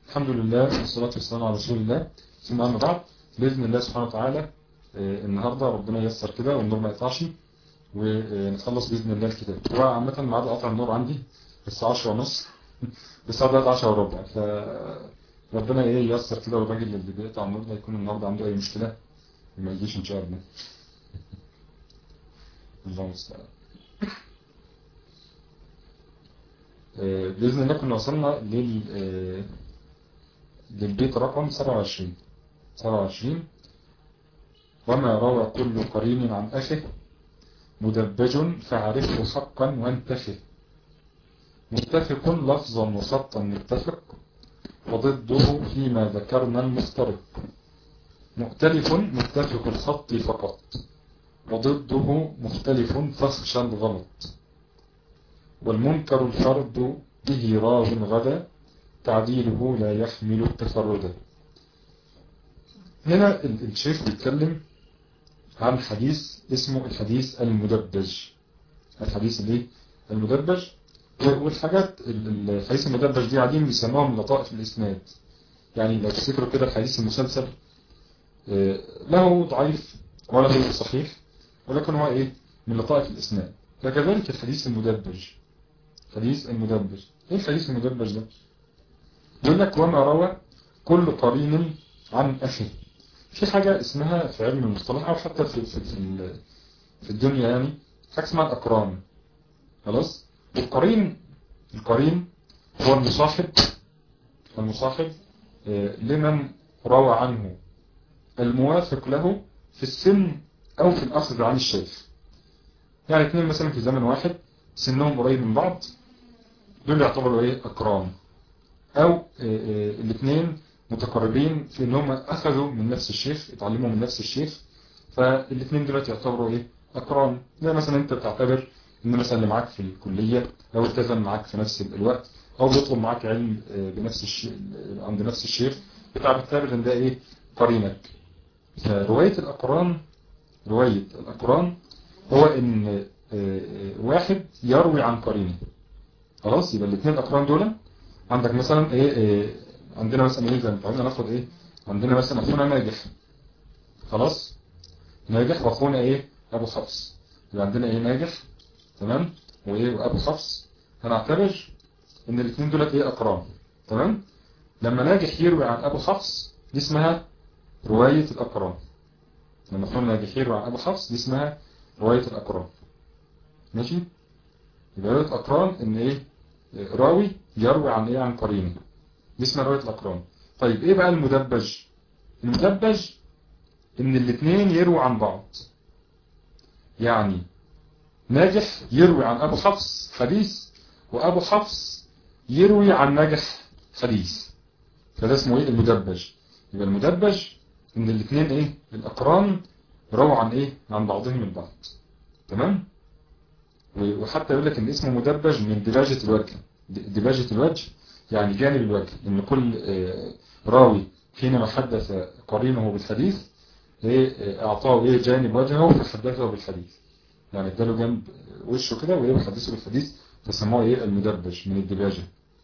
الحمد لله والصلاة والسلام على رسول الله ثم أما بعد بإذن الله سبحانه وتعالى آه، النهاردة ربنا ييسر كده والنور ما يقطعش ونخلص بإذن الله الكتاب هو عامة ميعاد قطع النور عندي الساعة 10 ونص الساعة دلوقتي 10 وربع ف ربنا ايه ييسر كده والراجل اللي بيقطع النور ده يكون النهارده عنده أي مشكلة وما يجيش إن شاء الله الله المستعان آه، بإذن الله كنا وصلنا لل آه، للبيت رقم 27 27 وما روى كل قرين عن أخه مدبج فعرفه حقا وانتفه متفق لفظا وخطا متفق وضده فيما ذكرنا المفترق مؤتلف متفق الخط فقط وضده مختلف فخشا الغلط والمنكر الفرد به راو غدا تعديله لا يحمل التفرد هنا ال- الشيخ بيتكلم عن حديث اسمه الحديث المدبج الحديث الايه المدبج و- والحاجات ال- ال- الحديث المدبج دي قاعدين بيسموها من لطائف الاسناد يعني لو تفتكروا كده الحديث المسلسل آه، له ضعيف ولا هو صحيح ولكن هو ايه من لطائف الاسناد فكذلك الحديث المدبج حديث المدبج ايه الحديث المدبج ده يقول لك وما روى كل قرين عن أخيه في حاجة اسمها في علم المصطلح أو حتى في, في, في, ال- في الدنيا يعني حاجة اسمها الأقران خلاص القرين القرين هو المصاحب المصاحب آه، لمن روى عنه الموافق له في السن أو في الأخذ عن الشيخ يعني اثنين مثلا في زمن واحد سنهم قريب من بعض دول يعتبروا ايه أقران او الاثنين متقربين في ان هم اخذوا من نفس الشيخ اتعلموا من نفس الشيخ فالاثنين دلوقتي يعتبروا ايه اقران زي مثلا انت بتعتبر ان مثلا اللي معاك في الكلية او التزم معاك في نفس الوقت او بيطلب معاك علم آه، بنفس الشيخ عند نفس الشيخ بتعتبر ان ده ايه قرينك فرواية الاقران رواية الاقران هو ان آه، آه، واحد يروي عن قرينه خلاص يبقى الاثنين الاقران دول عندك مثلا ايه, إيه عندنا مثلا ايه زي ما اتعودنا ناخد ايه عندنا مثلا اخونا ناجح خلاص ناجح واخونا ايه ابو حفص يبقى عندنا ايه ناجح تمام وايه وابو حفص هنعتبر ان الاثنين دولت ايه اقران تمام لما ناجح يروي عن ابو حفص دي اسمها رواية الاقران لما اخونا ناجح يروي عن ابو حفص دي اسمها رواية الاقران ماشي يبقى رواية الاقران ان ايه راوي يروي عن ايه عن قرينه دي اسمها رواية الاقران طيب ايه بقى المدبج المدبج ان الاثنين يروي عن بعض يعني ناجح يروي عن ابو حفص حديث وابو حفص يروي عن ناجح حديث فده اسمه ايه المدبج يبقى المدبج ان الاثنين ايه الاقران رووا عن ايه عن بعضهم من بعض تمام وحتى يقول لك ان اسمه مدبج من دباجة الوجه دباجة الوجه يعني جانب الوجه ان كل آه، راوي حينما حدث قرينه بالحديث ايه آه، اعطاه ايه جانب وجهه فحدثه بالحديث يعني اداله جنب وشه كده وايه بيحدثه بالحديث فسموه ايه المدبج من الدباجة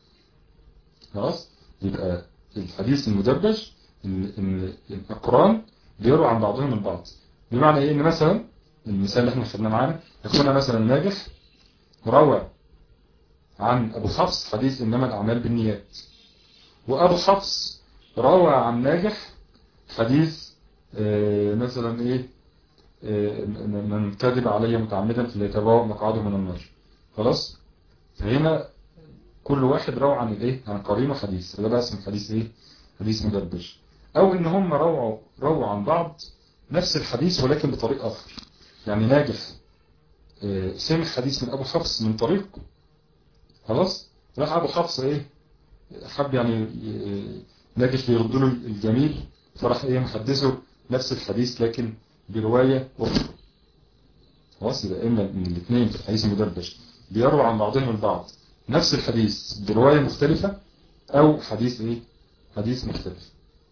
خلاص يبقى الحديث المدبج ان ان الاقران بيروا عن بعضهم من بعض بمعنى ايه ان مثلا المثال اللي احنا خدناه معانا يكون مثلا ناجح روى عن ابو حفص حديث انما الاعمال بالنيات وابو حفص روى عن ناجح حديث آه، مثلا ايه آه، من كذب علي متعمدا فليتبوأ مقعده من النار خلاص فهنا كل واحد روى عن الايه عن قرينه حديث ده بقى اسمه حديث ايه حديث مدبج او ان هم رووا رووا عن بعض نفس الحديث ولكن بطريق اخر يعني ناجح آه، سمع حديث من ابو حفص من طريق خلاص راح ابو حفص ايه حب يعني ي- ناجح يرد له الجميل فراح ايه محدثه نفس الحديث لكن برواية اخرى خلاص يبقى اما من الاثنين في الحديث المدرج بيروى عن بعضهم البعض نفس الحديث برواية مختلفة او حديث ايه حديث مختلف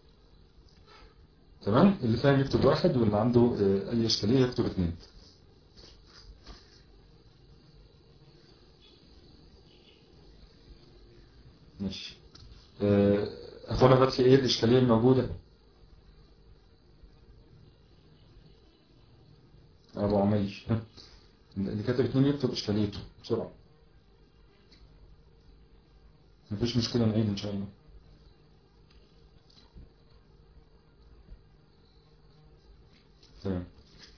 تمام اللي فاهم يكتب واحد واللي عنده آه، اي اشكالية يكتب اثنين ماشي آه، اخونا فتحي ايه الاشكالية الموجودة ابو عمير اللي كاتب اتنين يكتب اشكاليته بسرعة مفيش مشكلة نعيد ان شاء الله تمام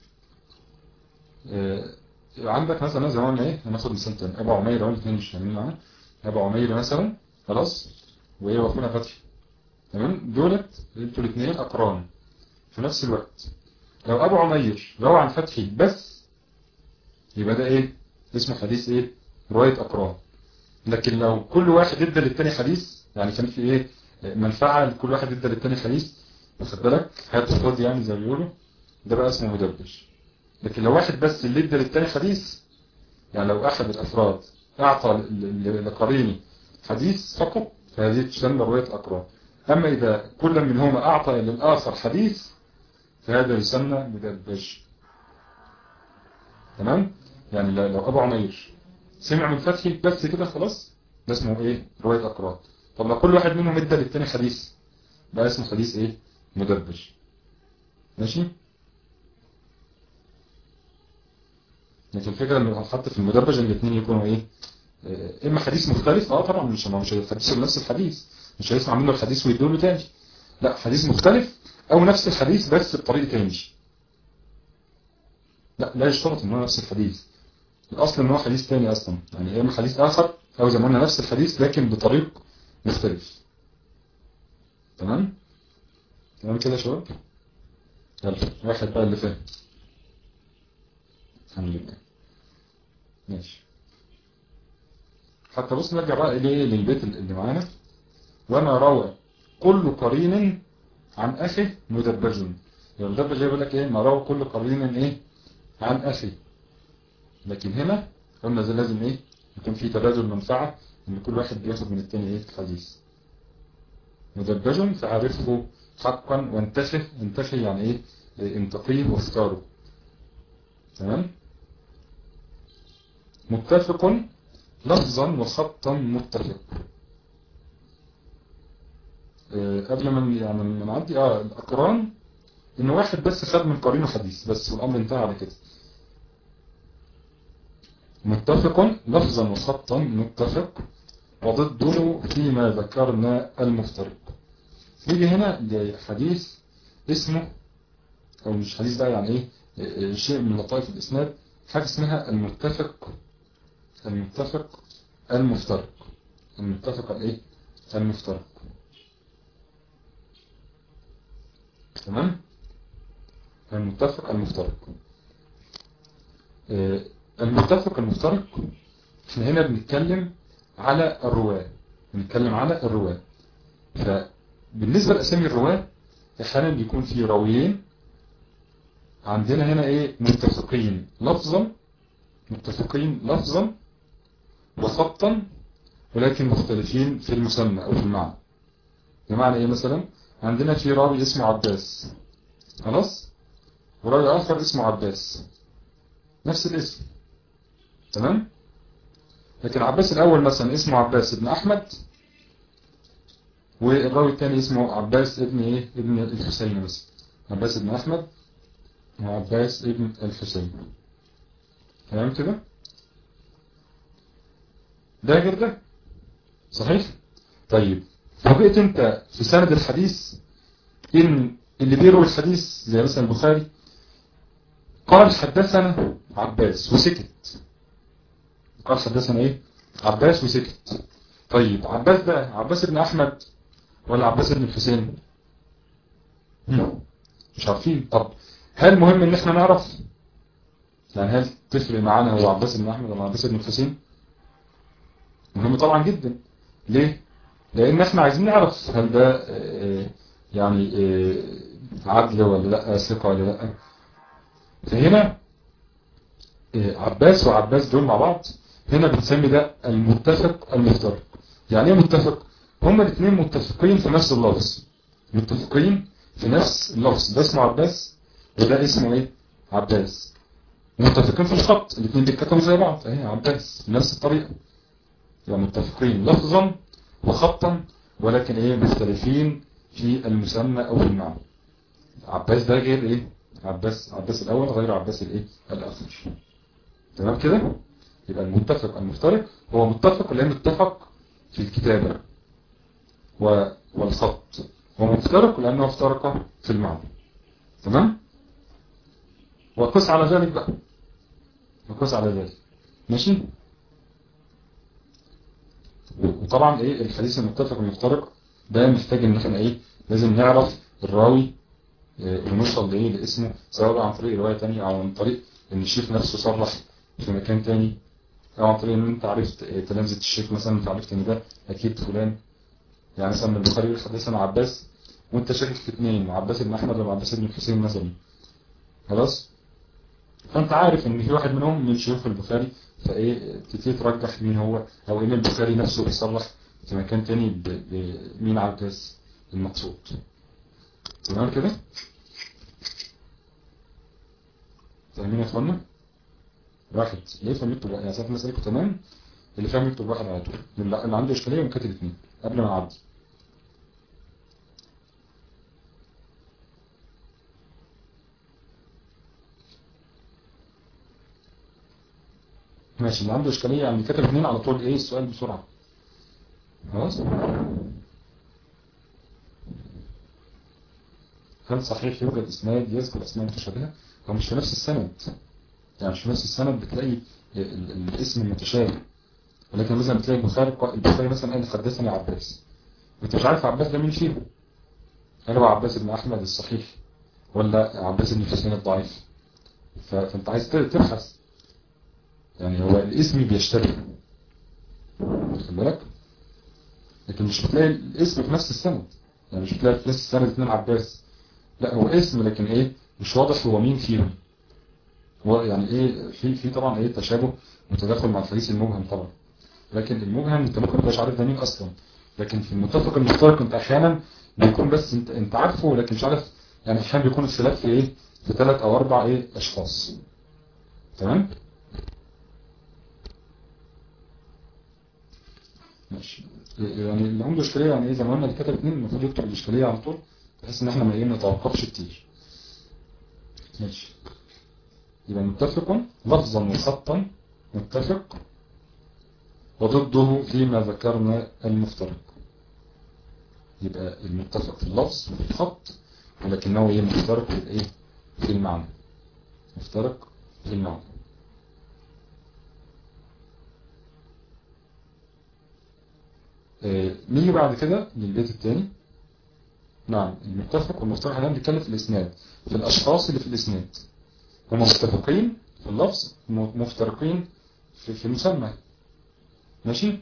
آه، عندك مثلا زي ما قلنا ايه هناخد مثال تاني ابو عمير اهو الاثنين مش فاهمين معاه ابو عمير مثلا خلاص وايه واخونا فتحي تمام دولت انتوا الاثنين اقران في نفس الوقت لو ابو عمير روى عن فتحي بس يبقى ده ايه اسمه حديث ايه رواية اقران لكن لو كل واحد ادى للتاني حديث يعني كان في ايه منفعة لكل واحد ادى للتاني حديث واخد بالك هات خد يعني زي ما بيقولوا ده بقى اسمه مدبج لكن لو واحد بس اللي ادى للتاني حديث يعني لو احد الافراد اعطى لقرينه حديث فقط فهذه تسمى رواية الاقران اما اذا كل منهما اعطى للاخر حديث فهذا يسمى مدبج تمام يعني لو ابو عمير سمع من فتحي بس كده خلاص ده اسمه ايه رواية اقران طب لو كل واحد منهم ادى للتاني حديث ده اسمه حديث ايه مدبج ماشي لكن الفكرة انه حتى في المدرج ان الاثنين يكونوا ايه اما حديث مختلف اه طبعا مش مش هيحدثوا نفس الحديث مش هيسمع منه الحديث ويدوا له تاني لا حديث مختلف او نفس الحديث بس بطريقة تاني لا لا يشترط ان هو نفس الحديث الاصل ان هو حديث تاني اصلا يعني اما حديث اخر او زي ما قلنا نفس الحديث لكن بطريق مختلف تمام تمام كده يا شباب يلا واحد بقى اللي فاهم الحمد لله ماشي حتى بص نرجع بقى إليه للبيت اللي معانا وما روى كل قرين عن أخي مدبج يعني مدبج يقول لك إيه ما روى كل قرين إيه عن أخي لكن هنا قلنا زي لازم إيه يكون في تبادل منفعة إن كل واحد بياخد من التاني إيه حديث مدبج فعرفه حقا وانتفه انتفه يعني إيه انتقيه واختاره تمام متفق لفظا وخطا متفق أه قبل ما يعني ما نعدي اه الاقران ان واحد بس خد من قرينه حديث بس والامر انتهى على كده متفق لفظا وخطا متفق وضده فيما ذكرنا المفترق نيجي هنا لحديث اسمه او مش حديث بقى يعني ايه شيء من لطائف الاسناد حاجة اسمها المتفق المتفق المفترق المتفق الايه المفترق تمام المتفق المفترق آه المتفق المفترق احنا هنا بنتكلم على الرواة بنتكلم على الرواة فبالنسبة لأسامي الرواة احيانا بيكون في راويين عندنا هنا ايه متفقين لفظا متفقين لفظا وخطا ولكن مختلفين في المسمى او في المعنى بمعنى ايه مثلا عندنا في راوي اسمه عباس خلاص وراوي اخر اسمه عباس نفس الاسم تمام لكن عباس الاول مثلا اسمه عباس ابن احمد والراوي الثاني اسمه عباس ابن ايه ابن الحسين مثلا عباس ابن احمد وعباس ابن الحسين تمام كده ده غير ده صحيح طيب فبقيت انت في سند الحديث ان اللي بيروي الحديث زي مثلا البخاري قال حدثنا عباس وسكت قال حدثنا ايه عباس وسكت طيب عباس ده عباس ابن احمد ولا عباس ابن الحسين مش عارفين طب هل مهم ان احنا نعرف يعني هل تفرق معانا هو عباس بن احمد ولا عباس بن الحسين مهم طبعا جدا ليه لان احنا عايزين نعرف هل ده يعني عدل ولا لا ثقة ولا لا فهنا عباس وعباس دول مع بعض هنا بنسمي ده المتفق المفترق يعني ايه متفق هما الاثنين متفقين في نفس اللفظ متفقين في نفس اللفظ ده اسمه عباس وده اسمه ايه عباس متفقين في الخط الاثنين بيتكتبوا زي بعض اهي عباس بنفس الطريقة يعني متفقين لفظا وخطا ولكن ايه مختلفين في المسمى او المعنى عباس ده غير ايه عباس عباس الاول غير عباس الايه الاخر تمام كده يبقى المتفق المفترق هو متفق لان اتفق في الكتابة والخط هو مفترق لانه افترق في المعنى تمام وقس على ذلك بقى وقس على ذلك ماشي وطبعا ايه الحديث المتفق والمفترق ده محتاج ان احنا ايه لازم نعرف الراوي ونوصل لايه لاسمه سواء عن طريق رواية تانية او عن طريق ان الشيخ نفسه صرح في مكان تاني او عن طريق ان انت عرفت تلامذة الشيخ مثلا انت عرفت ان ده اكيد فلان يعني مثلا البخاري يقول حدثنا عباس وانت شاكك في اثنين عباس بن احمد ولا عباس بن الحسين مثلا خلاص فانت عارف ان في واحد منهم من شيوخ البخاري فايه تبتدي ترجح مين هو او ان البخاري نفسه بيصرح في مكان تاني بمين عباس المقصود تمام كده فاهمين يا اخوانا واحد ليه فاهم يكتب يعني ساعات مسألكم تمام اللي فاهم يكتب واحد على طول اللي عنده اشكاليه يقوم كاتب اثنين قبل ما نعدي ماشي اللي عنده اشكاليه يعني كاتب اثنين على طول ايه السؤال بسرعه خلاص هل صحيح يوجد اسناد يذكر اسماء متشابهه هو مش في نفس السند يعني مش في نفس السند بتلاقي الاسم متشابه ولكن مثلا بتلاقي البخاري البخاري مثلا قال حدثني عباس انت مش عارف عباس ده مين فيهم هل هو عباس بن احمد الصحيح ولا عباس بن حسين الضعيف فانت عايز تبحث يعني هو الاسم بيشتبه خد بالك لكن مش بتلاقي الاسم في نفس السند يعني مش بتلاقي في نفس السند اثنين عباس لا هو اسم لكن ايه مش واضح هو مين فيهم هو يعني ايه في في طبعا ايه تشابه وتداخل مع الحديث المبهم طبعا لكن المبهم انت ممكن مش عارف ده مين اصلا لكن في المتفق المشترك انت احيانا بيكون بس انت انت عارفه لكن مش عارف يعني احيانا بيكون الخلاف في ايه في ثلاث او اربع ايه اشخاص تمام ماشي يعني اللي عنده اشكاليه يعني ايه زي ما قلنا اللي كتب اثنين المفروض يكتب الاشكاليه على طول بحيث ان احنا ما ايه نتوقفش كتير ماشي يبقى متفق لفظا وخطا متفق وضده فيما ذكرنا المفترق يبقى المتفق في اللفظ وفي الخط ولكنه ايه مفترق في الايه في المعنى مفترق في المعنى آه نيجي بعد كده للبيت الثاني نعم المتفق والمفترق احنا بنتكلم في الاسناد في الاشخاص اللي في الاسناد هم متفقين في اللفظ مفترقين في, في المسمى ماشي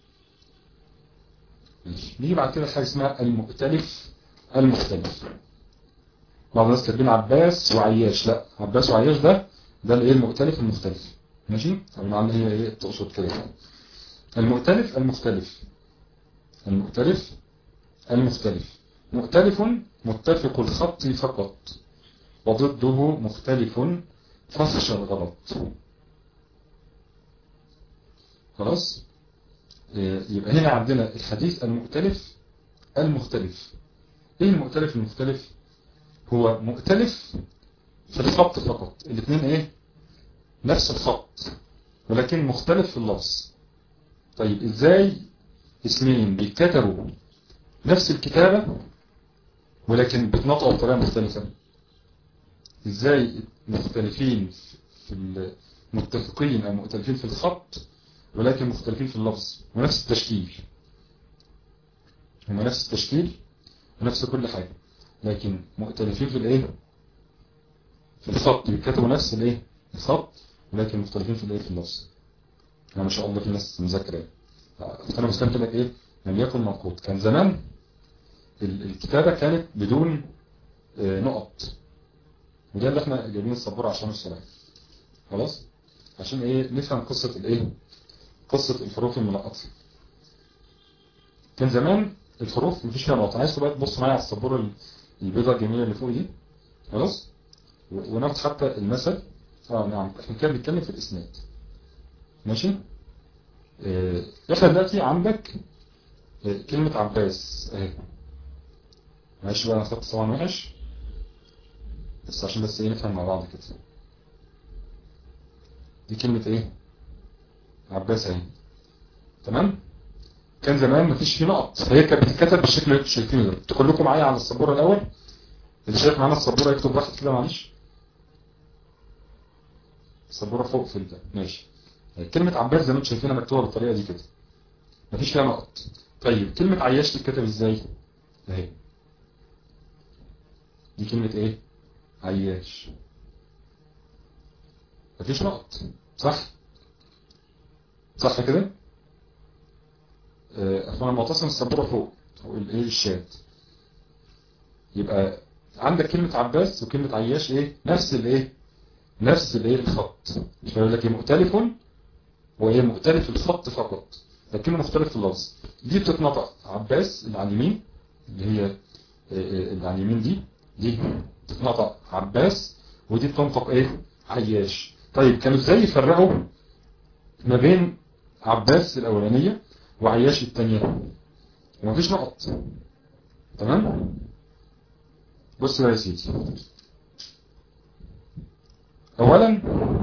ماشي نيجي بعد كده حاجه اسمها المؤتلف المختلف بعض الناس كاتبين عباس وعياش لا عباس وعياش ده ده الايه المؤتلف المختلف ماشي المعنى هي ايه تقصد كده المؤتلف المختلف المؤتلف المختلف مؤتلف متفق الخط فقط وضده مختلف فخش الغلط خلاص يبقى هنا عندنا الحديث المؤتلف المختلف ايه المؤتلف المختلف هو مؤتلف في الخط فقط الاثنين ايه نفس الخط ولكن مختلف في اللفظ طيب ازاي اسمين بيتكتبوا نفس الكتابة ولكن بتنطقوا بطريقة مختلفة ازاي مختلفين في متفقين او مختلفين في الخط ولكن مختلفين في اللفظ ونفس التشكيل هما نفس التشكيل ونفس كل حاجة لكن مختلفين في الايه في الخط بيكتبوا نفس الايه الخط ولكن مختلفين في الايه في اللفظ انا ما شاء الله في ناس مذاكره انا مستمتع لك ايه لم يكن منقوط كان زمان الكتابة كانت بدون نقط وده اللي احنا جايبين السبورة عشان الصلاة خلاص عشان ايه نفهم قصة الايه قصة الحروف المنقطة كان زمان الحروف مفيش فيها نقط عايز تبقى تبص معايا على السبورة البيضاء الجميلة اللي فوق دي خلاص وناخد حتى المثل اه نعم احنا كده بنتكلم في الاسناد ماشي اه احنا دلوقتي عندك آه، كلمة عباس اهي معلش بقى انا خدت طبعا وحش بس عشان بس ايه نفهم مع بعض كده دي كلمة ايه عباس اهي تمام كان زمان مفيش فيه نقط فهي كانت بتتكتب بالشكل اللي انتوا شايفينه ده تدخل لكم معايا على السبوره الاول اللي شايف معانا السبوره يكتب واحد كده معلش السبوره فوق في ده ماشي كلمة عباس زي ما انتوا شايفينها مكتوبة بالطريقة دي كده مفيش فيها نقط طيب كلمة عياش تتكتب ازاي اهي دي كلمة ايه عياش مفيش نقط صح صح كده آه، اخوانا المعتصم السبورة فوق فوق الايه الشات يبقى عندك كلمة عباس وكلمة عياش ايه نفس الايه نفس الايه الخط فيقول لك ايه مختلف وايه مختلف الخط فقط لكنه مختلف في اللفظ دي بتتنطق عباس اللي على اليمين اللي هي آه، آه، اللي على اليمين دي دي بتتنطق عباس ودي بتنطق ايه عياش طيب كانوا ازاي يفرقوا ما بين عباس الاولانيه وعياش الثانيه ومفيش نقط تمام بص بقى يا سيدي اولا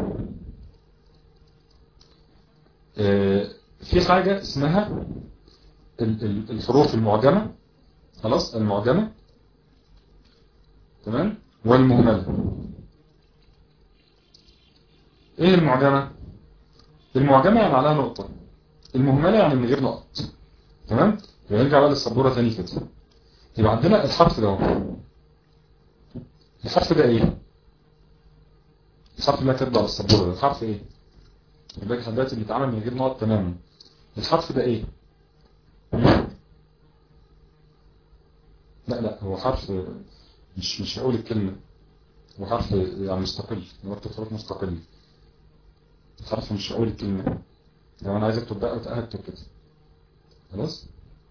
آه، في حاجة اسمها ال- ال- الحروف المعجمة خلاص المعجمة تمام والمهملة ايه المعجمة المعجمة يعني عليها نقطة المهملة يعني من غير نقط تمام يبقى نرجع بقى للسبورة تاني كده يبقى عندنا الحرف ده اهو الحرف ده ايه الحرف اللي أنا كاتبه على السبورة ده الحرف ايه يبقى لحد دلوقتي بيتعامل من غير نقط تماما الحرف ده ايه لا لا هو حرف مش مش هقول الكلمة هو حرف يعني مستقل مكتوب حروف مستقل الحرف مش هقول الكلمة لو انا عايز اكتب بقى اكتب كده خلاص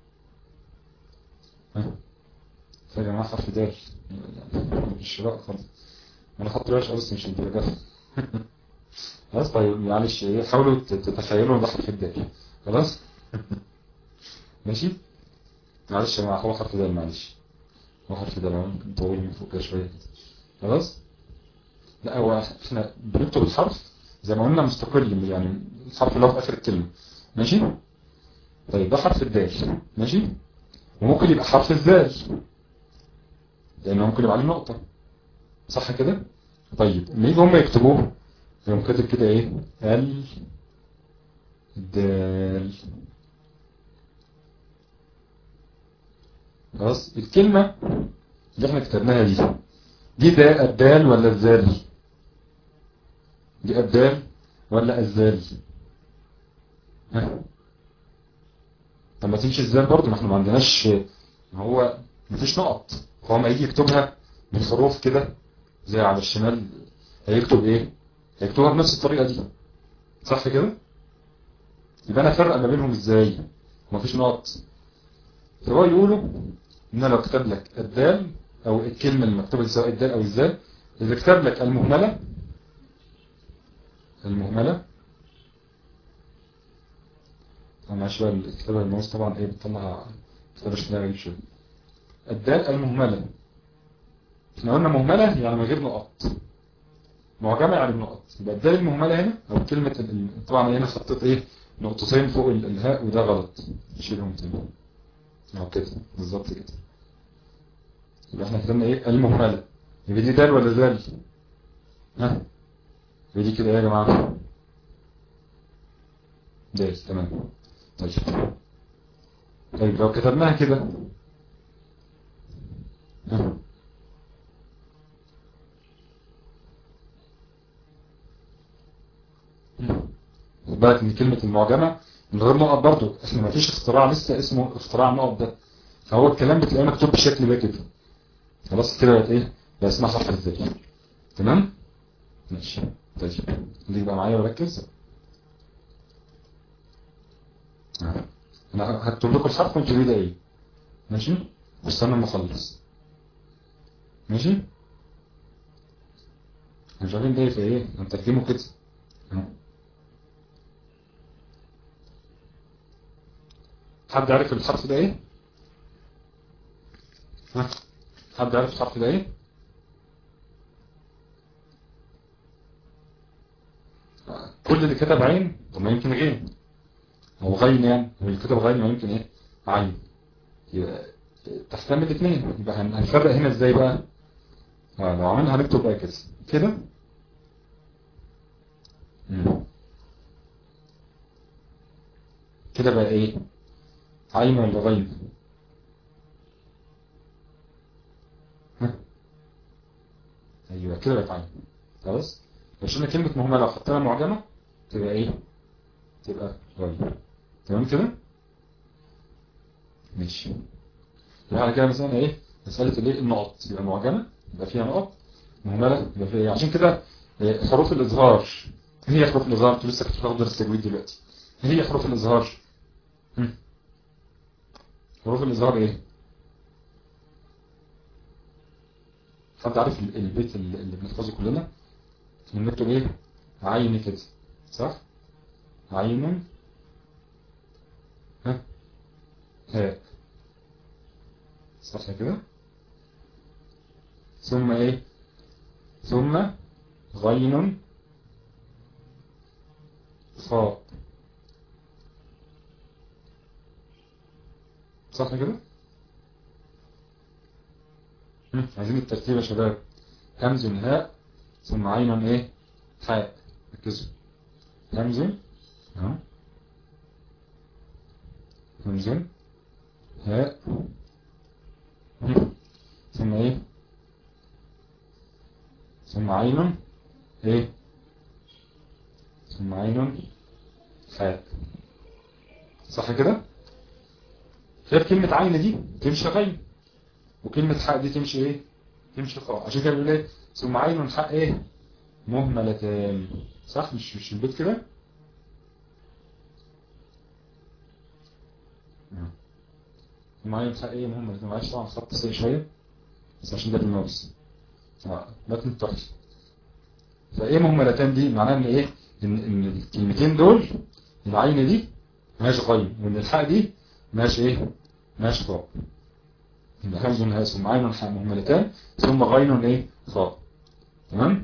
ها فيا جماعة حرف دال يعني مش لا خالص انا خدت ريش بس مش الدرجات خلاص طيب معلش ايه حاولوا تتخيلوا ان ده حرف الدال خلاص ماشي معلش يا جماعه هو حرف دال معلش هو حرف دال اهو طويل من فوق كده شويه خلاص لا هو احنا بنكتب الحرف زي ما قلنا مستقل يعني الحرف اللي هو في اخر الكلمه ماشي طيب ده حرف الدال ماشي وممكن يبقى حرف الذال لانه ممكن يبقى عليه نقطه صح كده طيب لما يجوا هم يكتبوه يقوم كاتب كده ايه ال دال خلاص الكلمة اللي احنا كتبناها دي دي ده الدال ولا الزال دي الدال ولا الزال ها طب ما تمشي الزال برضه ما احنا ما عندناش ما هو مفيش نقط هو ما يجي يكتبها بالحروف كده زي على الشمال هيكتب ايه هيكتبها بنفس الطريقة دي صح كده يبقى انا افرق ما بينهم ازاي ومفيش نقط فهو يقولوا ان انا لو كتب لك الدال او الكلمة المكتوبة دي سواء الدال او الزال اذا كتب لك المهملة المهملة انا عشان الكتابة الماوس طبعا ايه بتطلع كتابة شكلها غريب شوية الدال المهملة احنا قلنا مهملة يعني من غير نقط معجمة يعني بنقط يبقى الدال المهملة هنا او كلمة ال... طبعا هنا حطيت ايه نقطتين فوق ال- الهاء وده غلط شيلهم تاني اهو كده بالظبط كده يبقى احنا كتبنا ايه المهملة يبقى دي دال ولا زال ها يبقى دي كده ايه يا جماعة دال تمام طيب طيب لو كتبناها كده ها خد بالك ان كلمة المعجمة من غير نقط برضو احنا ما فيش اختراع لسه اسمه اختراع النقط ده فهو الكلام بتلاقيه مكتوب بالشكل ده كده خلاص كده بقت ايه بقى اسمها حرف ازاي تمام ماشي طيب اللي يبقى معايا وركز آه. انا هكتب لكم الحرف وانتوا تقولوا ده ايه ماشي واستنى اما اخلص ماشي مش عارفين ده في ايه هنترجمه كده أهو. حد عارف الحرف ده ايه ها حد عارف الحرف ده ايه كل اللي كتب عين طب ما يمكن غين او غين يعني اللي كتب غين ما يمكن ايه عين يبقى تحتمل الاثنين يبقى هنفرق هنا ازاي بقى اه لو عملنا هنكتب بقى كده كده كده بقى ايه عين ولا غين ها ايوه كده بقت عين خلاص عشان كلمة مهمة لو حطينا معجمة تبقى ايه تبقى غين تمام كده ماشي يبقى على كده مثلا ايه مسألة الايه النقط يبقى معجمة يبقى فيها نقط مهملة يبقى فيها ايه عشان كده حروف الإظهار هي حروف الإظهار انتوا لسه كنتوا بتاخدوا درس تجويد دلوقتي هي حروف الإظهار حروف الإظهار ايه حد عارف البيت اللي بنحفظه كلنا بنكتب ايه عين كده صح عين ها هاء صح كده ثم ايه ثم غين خاء صح كده عايزين الترتيب يا شباب همز هاء ثم عين ايه حاء ركزوا همز ها همز هاء ثم ايه ثم عين ايه ثم عين حاء صح كده غير كلمة عين دي تمشي غين وكلمة حاء دي تمشي ايه تمشي خاء عشان كده بيقول ايه ثم عين حاء ايه مهملتان صح مش مش البيت كده ثم عين حاء ايه مهملتان معلش طبعا خط سيء شوية بس عشان ده بالنص اه متن تحفة فايه مهملتان دي معناها ان ايه ان, إن الكلمتين دول العين دي ماش غين وان الحاء دي ماش ايه ماش خاء يبقى همز هاء ثم عين حاء مهملتان ثم غين ايه خاء تمام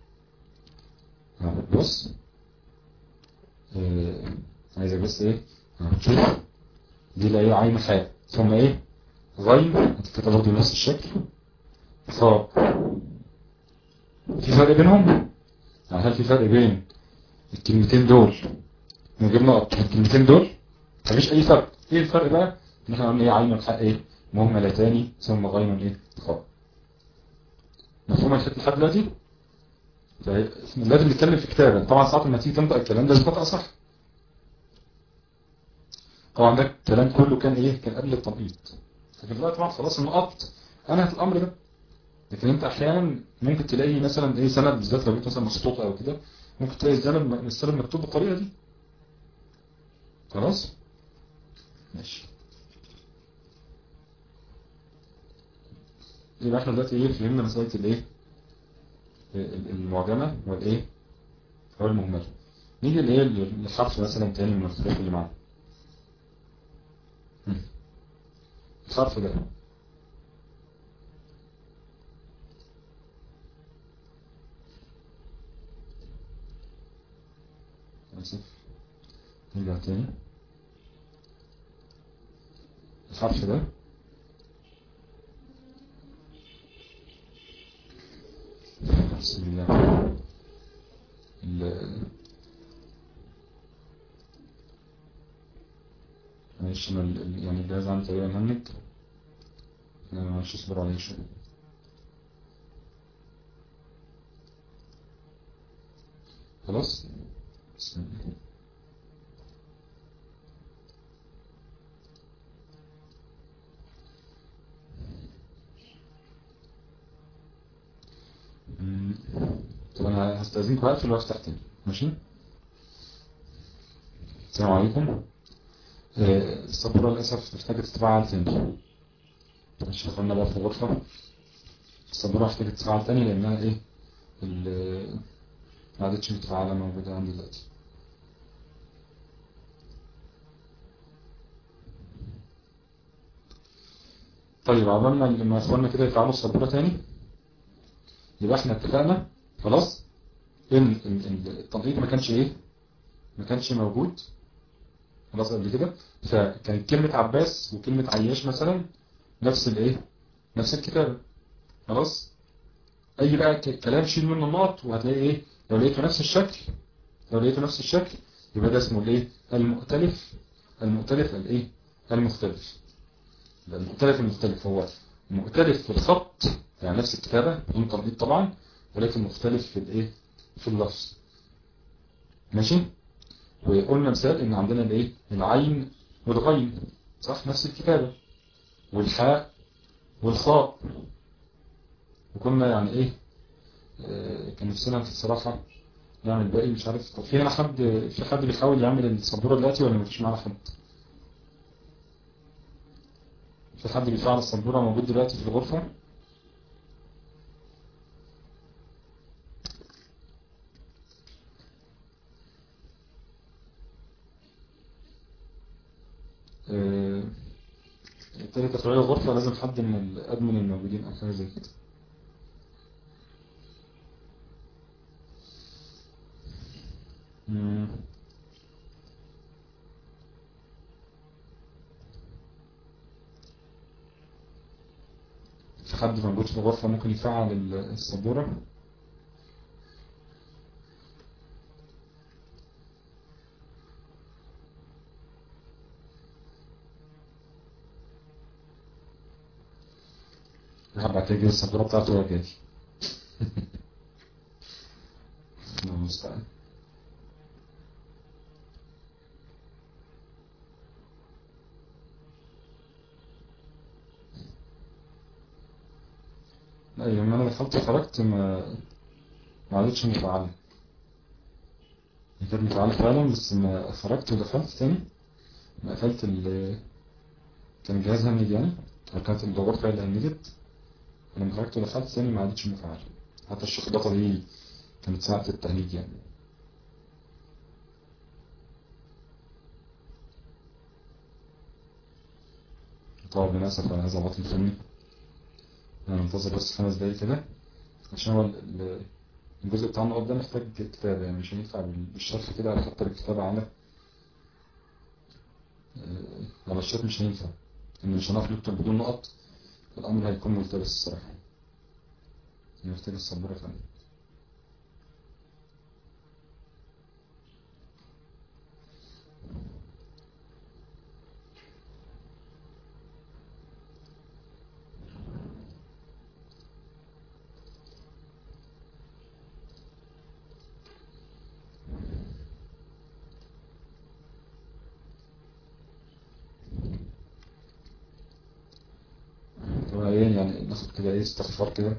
بص آه. عايزك بس ايه شوف دي لا ايه عين حاء ثم ايه غين هتكتب برضه بنفس الشكل خاء في فرق بينهم يعني هل في فرق بين الكلمتين دول من غير نقط الكلمتين دول مفيش اي فرق ايه الفرق بقى ان احنا قلنا ايه عين حق ايه مهملتان ثم غين ايه خاء مفهوم الحته لحد دلوقتي لازم نتكلم في كتابة طبعا ساعات لما تيجي تنطق الكلام ده تنطق صح طبعا ده الكلام كله كان ايه كان قبل التنقيط لكن دلوقتي طبعا خلاص النقط انهت الامر ده لكن انت احيانا ممكن تلاقي مثلا ايه سند بالذات لو جيت مثلا مخطوط او كده ممكن تلاقي الزمن السند مكتوب بالطريقه دي خلاص ماشي يبقى احنا دلوقتي ايه فهمنا مساله الايه المعجمه والايه او المهمله نيجي لايه للحرف مثلا تاني من الحروف اللي معانا الحرف ده اسف نرجع تاني الحرف ده بسم الله معلش انا يعني الجهاز عندي تقريبا مهنج انا معلش اصبر عليه شويه خلاص بسم الله طب انا هستأذنكم هقفل وافتح تاني ماشي السلام عليكم السبورة للأسف محتاجة تتفاعل تاني مش دخلنا بقى في الغرفة السبورة محتاجة تتفاعل تاني لأنها ايه ما عادتش متفاعلة موجودة عندي دلوقتي طيب عملنا لما اخواننا كده يفعلوا السبورة تاني يبقى احنا اتفقنا خلاص ان التنقيط ما كانش ايه ما كانش موجود خلاص قبل كده فكانت كلمة عباس وكلمة عياش مثلا نفس الايه نفس الكتابة خلاص اي بقى كلام شيل منه النقط وهتلاقي ايه لو لقيته نفس الشكل لو لقيته نفس الشكل يبقى ده اسمه الايه المؤتلف المؤتلف الايه المختلف المؤتلف المختلف هو مؤتلف في الخط يعني نفس الكتابة بدون تنقيط طبعا ولكن مختلف في الايه في اللفظ ماشي وقلنا مثال ان عندنا الايه العين والغين صح نفس الكتابة والحاء والخاء وكنا يعني ايه آه كان نفسنا في الصراحة نعمل باقي مش عارف طب في هنا حد في حد بيحاول يعمل السبورة دلوقتي ولا مفيش معانا حد في حد بيفعل السبورة موجود دلوقتي في الغرفة بالتالي تفعيل الغرفة لازم حد من الأدمن الموجودين أو حاجة زي كده في حد موجود في الغرفة ممكن يفعل السبورة هبعت تجي السبورة بتاعته وهو جاي الله المستعان لا يوم انا دخلت وخرجت ما ما عادتش مفعلة كانت مفعلة فعلا بس ما خرجت ودخلت تاني ما قفلت ال كان الجهاز هنج يعني او كانت الغرفة اللي هنجت لما خرجت ودخلت تاني ما عادتش مفعلة حتى الشخبطة دي كانت ساعة التهنيج يعني طبعا للأسف على هذا العطل الفني أنا منتظر بس خمس دقايق كده عشان هو الجزء بتاع النقط ده محتاج كتابة يعني مش هينفع بالشرح كده على خاطر الكتابة على على الشات مش هينفع إن مش هنعرف نكتب بدون نقط الأمر هيكون ملتبس الصراحة محتاج الصبورة فعلا يعني ناخد كده ايه استغفار كده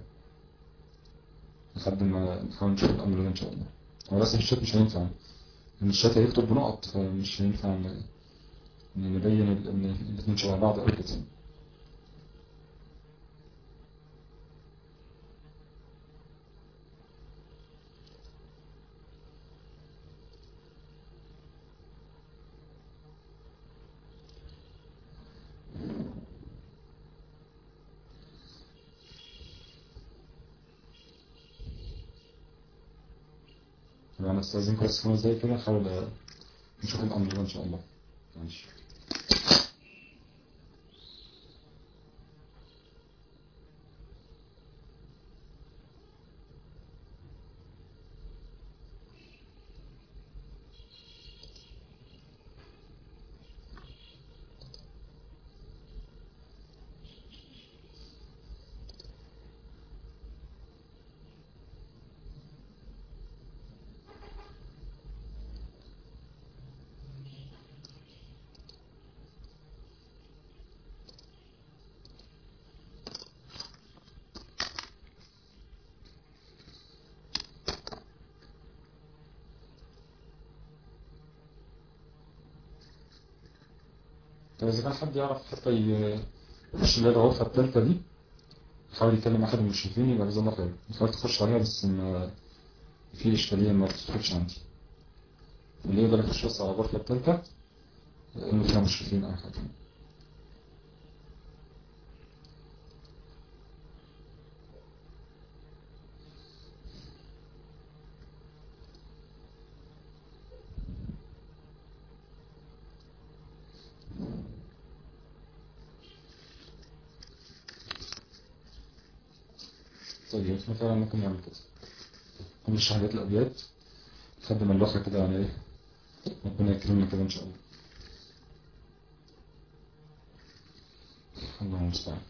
لحد ما نحاول نشوف الأمر ده إن شاء الله هو بس الشات مش هينفع إن الشات هيكتب بنقط فمش هينفع إن نبين إن الاتنين شبه بعض أو كده أنا أستاذنكم بس خمس دقايق كده نحاول نشوف الأمر ده إن شاء الله ماشي طب إذا كان حد يعرف حتى يخش اللي هي الغرفة التالتة دي يحاول يكلم أحد من المشرفين يبقى جزاه الله خير يحاول تخش عليها بس ما في إشكالية ما تدخلش عندي اللي يقدر يخش بس على الغرفة التالتة إنه فيها مشرفين أو حاجة طيب احنا فعلا ممكن نعمل كده نمشي حاجات الأبيات لحد ما اللوحة كده يعني ايه ربنا يكرمنا كده إن شاء الله الله المستعان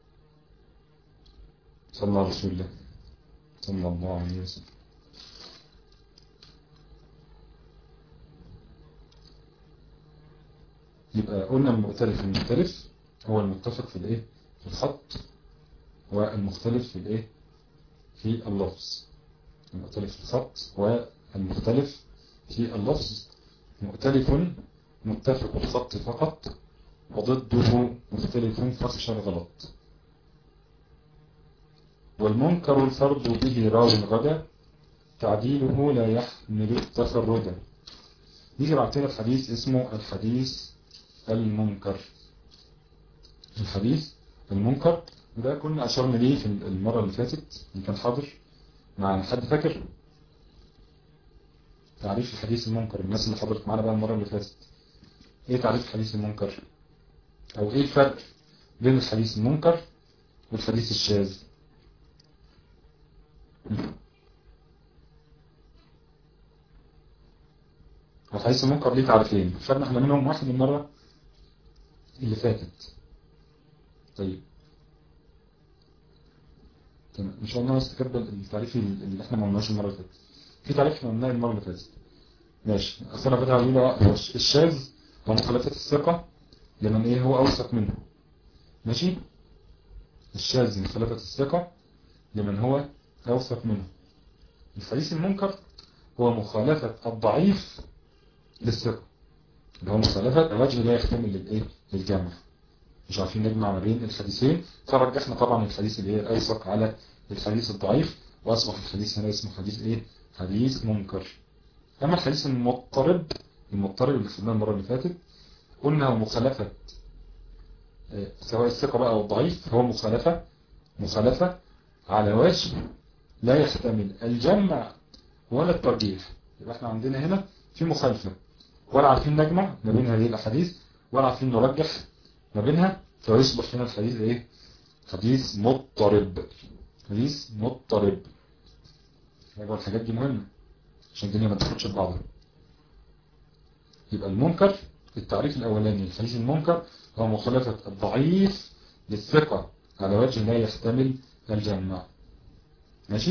صلى الله على رسول الله صلى الله عليه وسلم يبقى قلنا المختلف المختلف هو المتفق في الايه في الخط والمختلف في الايه في اللفظ المختلف في الخط والمختلف في اللفظ مختلف متفق الخط فقط وضده مختلف فاخشى الغلط والمنكر الفرد به راو غدا تعديله لا يحمل التفرد يجي بعتنا الحديث اسمه الحديث المنكر الحديث المنكر ده كنا أشرنا ليه في المرة اللي فاتت اللي كان حاضر مع حد فاكر تعريف الحديث المنكر الناس اللي حضرت معانا بقى المرة اللي فاتت ايه تعريف الحديث المنكر او ايه الفرق بين الحديث المنكر والحديث الشاذ الحديث المنكر ليه تعريفين خدنا احنا منهم واحد المرة اللي فاتت طيب تمام ان شاء الله نستكبر التعريف اللي احنا ما قلناش المرة اللي فاتت في تعريف احنا قلناه المرة اللي فاتت ماشي اصل انا بدأ اقول هو الشاذ هو مخالفة الثقة لمن ايه هو اوثق منه ماشي الشاذ مخالفة الثقة لمن هو اوثق منه الحديث المنكر هو مخالفة الضعيف للثقة اللي هو مخالفة وجه لا يحتمل للايه للجمع مش عارفين نجمع ما بين الحديثين فرجحنا طبعا الحديث اللي هي الاوثق على الحديث الضعيف واصبح الحديث هنا اسمه حديث ايه حديث منكر اما الحديث المضطرب المضطرب اللي خدناه المرة اللي فاتت قلنا هو مخالفة سواء الثقة بقى او الضعيف هو مخالفة مخالفة على وجه لا يحتمل الجمع ولا الترجيح يبقى احنا عندنا هنا في مخالفة ولا عارفين نجمع ما بين هذه الاحاديث ولا عارفين نرجح ما بينها فيصبح هنا الحديث ايه حديث مضطرب حديث مضطرب يبقى الحاجات دي مهمة عشان الدنيا ما تخرجش ببعضها يبقى المنكر التعريف الاولاني الحديث المنكر هو مخالفة الضعيف للثقة على وجه لا يحتمل الجمع ماشي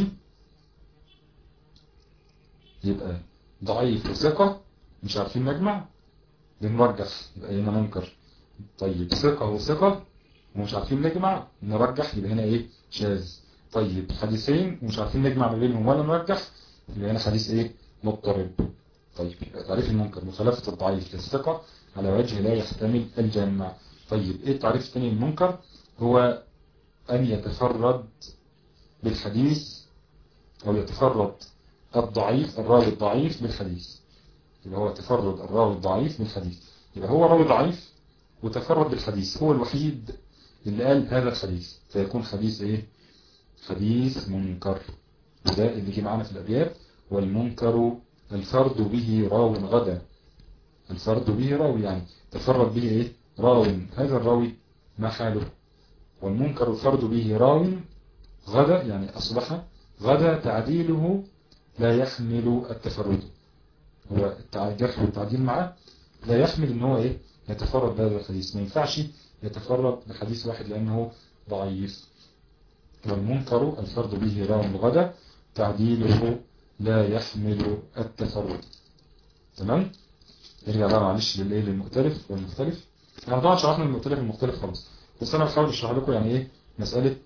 يبقى ضعيف وثقة مش عارفين نجمع بنرجح يبقى هنا منكر طيب ثقة وثقة ومش عارفين نجمع نرجح يبقى هنا ايه شاذ طيب حديثين ومش عارفين نجمع ما بينهم ولا نرجح يبقى هنا حديث ايه مضطرب طيب تعريف المنكر مخالفة الضعيف للثقة على وجه لا يحتمل الجمع طيب ايه التعريف الثاني للمنكر هو ان يتفرد بالحديث او يتفرد الضعيف الراوي الضعيف بالحديث يبقى هو تفرد الراوي الضعيف بالحديث يبقى هو راوي ضعيف وتفرد بالحديث هو الوحيد اللي قال هذا الحديث فيكون حديث ايه حديث منكر وده اللي جه معانا في الابيات والمنكر الفرد به راو غدا الفرد به راوي يعني تفرد به ايه راو هذا الراوي ما حاله والمنكر الفرد به راو غدا يعني اصبح غدا تعديله لا يحمل التفرد هو الجرح والتعديل معه لا يحمل ان هو ايه يتفرد بهذا الحديث ما ينفعش يتفرد بحديث واحد لانه ضعيف والمنكر الفرد به راو غدا تعديله لا يحمل التفرد تمام نرجع بقى معلش للايه للمختلف والمختلف احنا طبعا شرحنا المختلف والمختلف خلاص بس انا بحاول اشرح لكم يعني ايه مسألة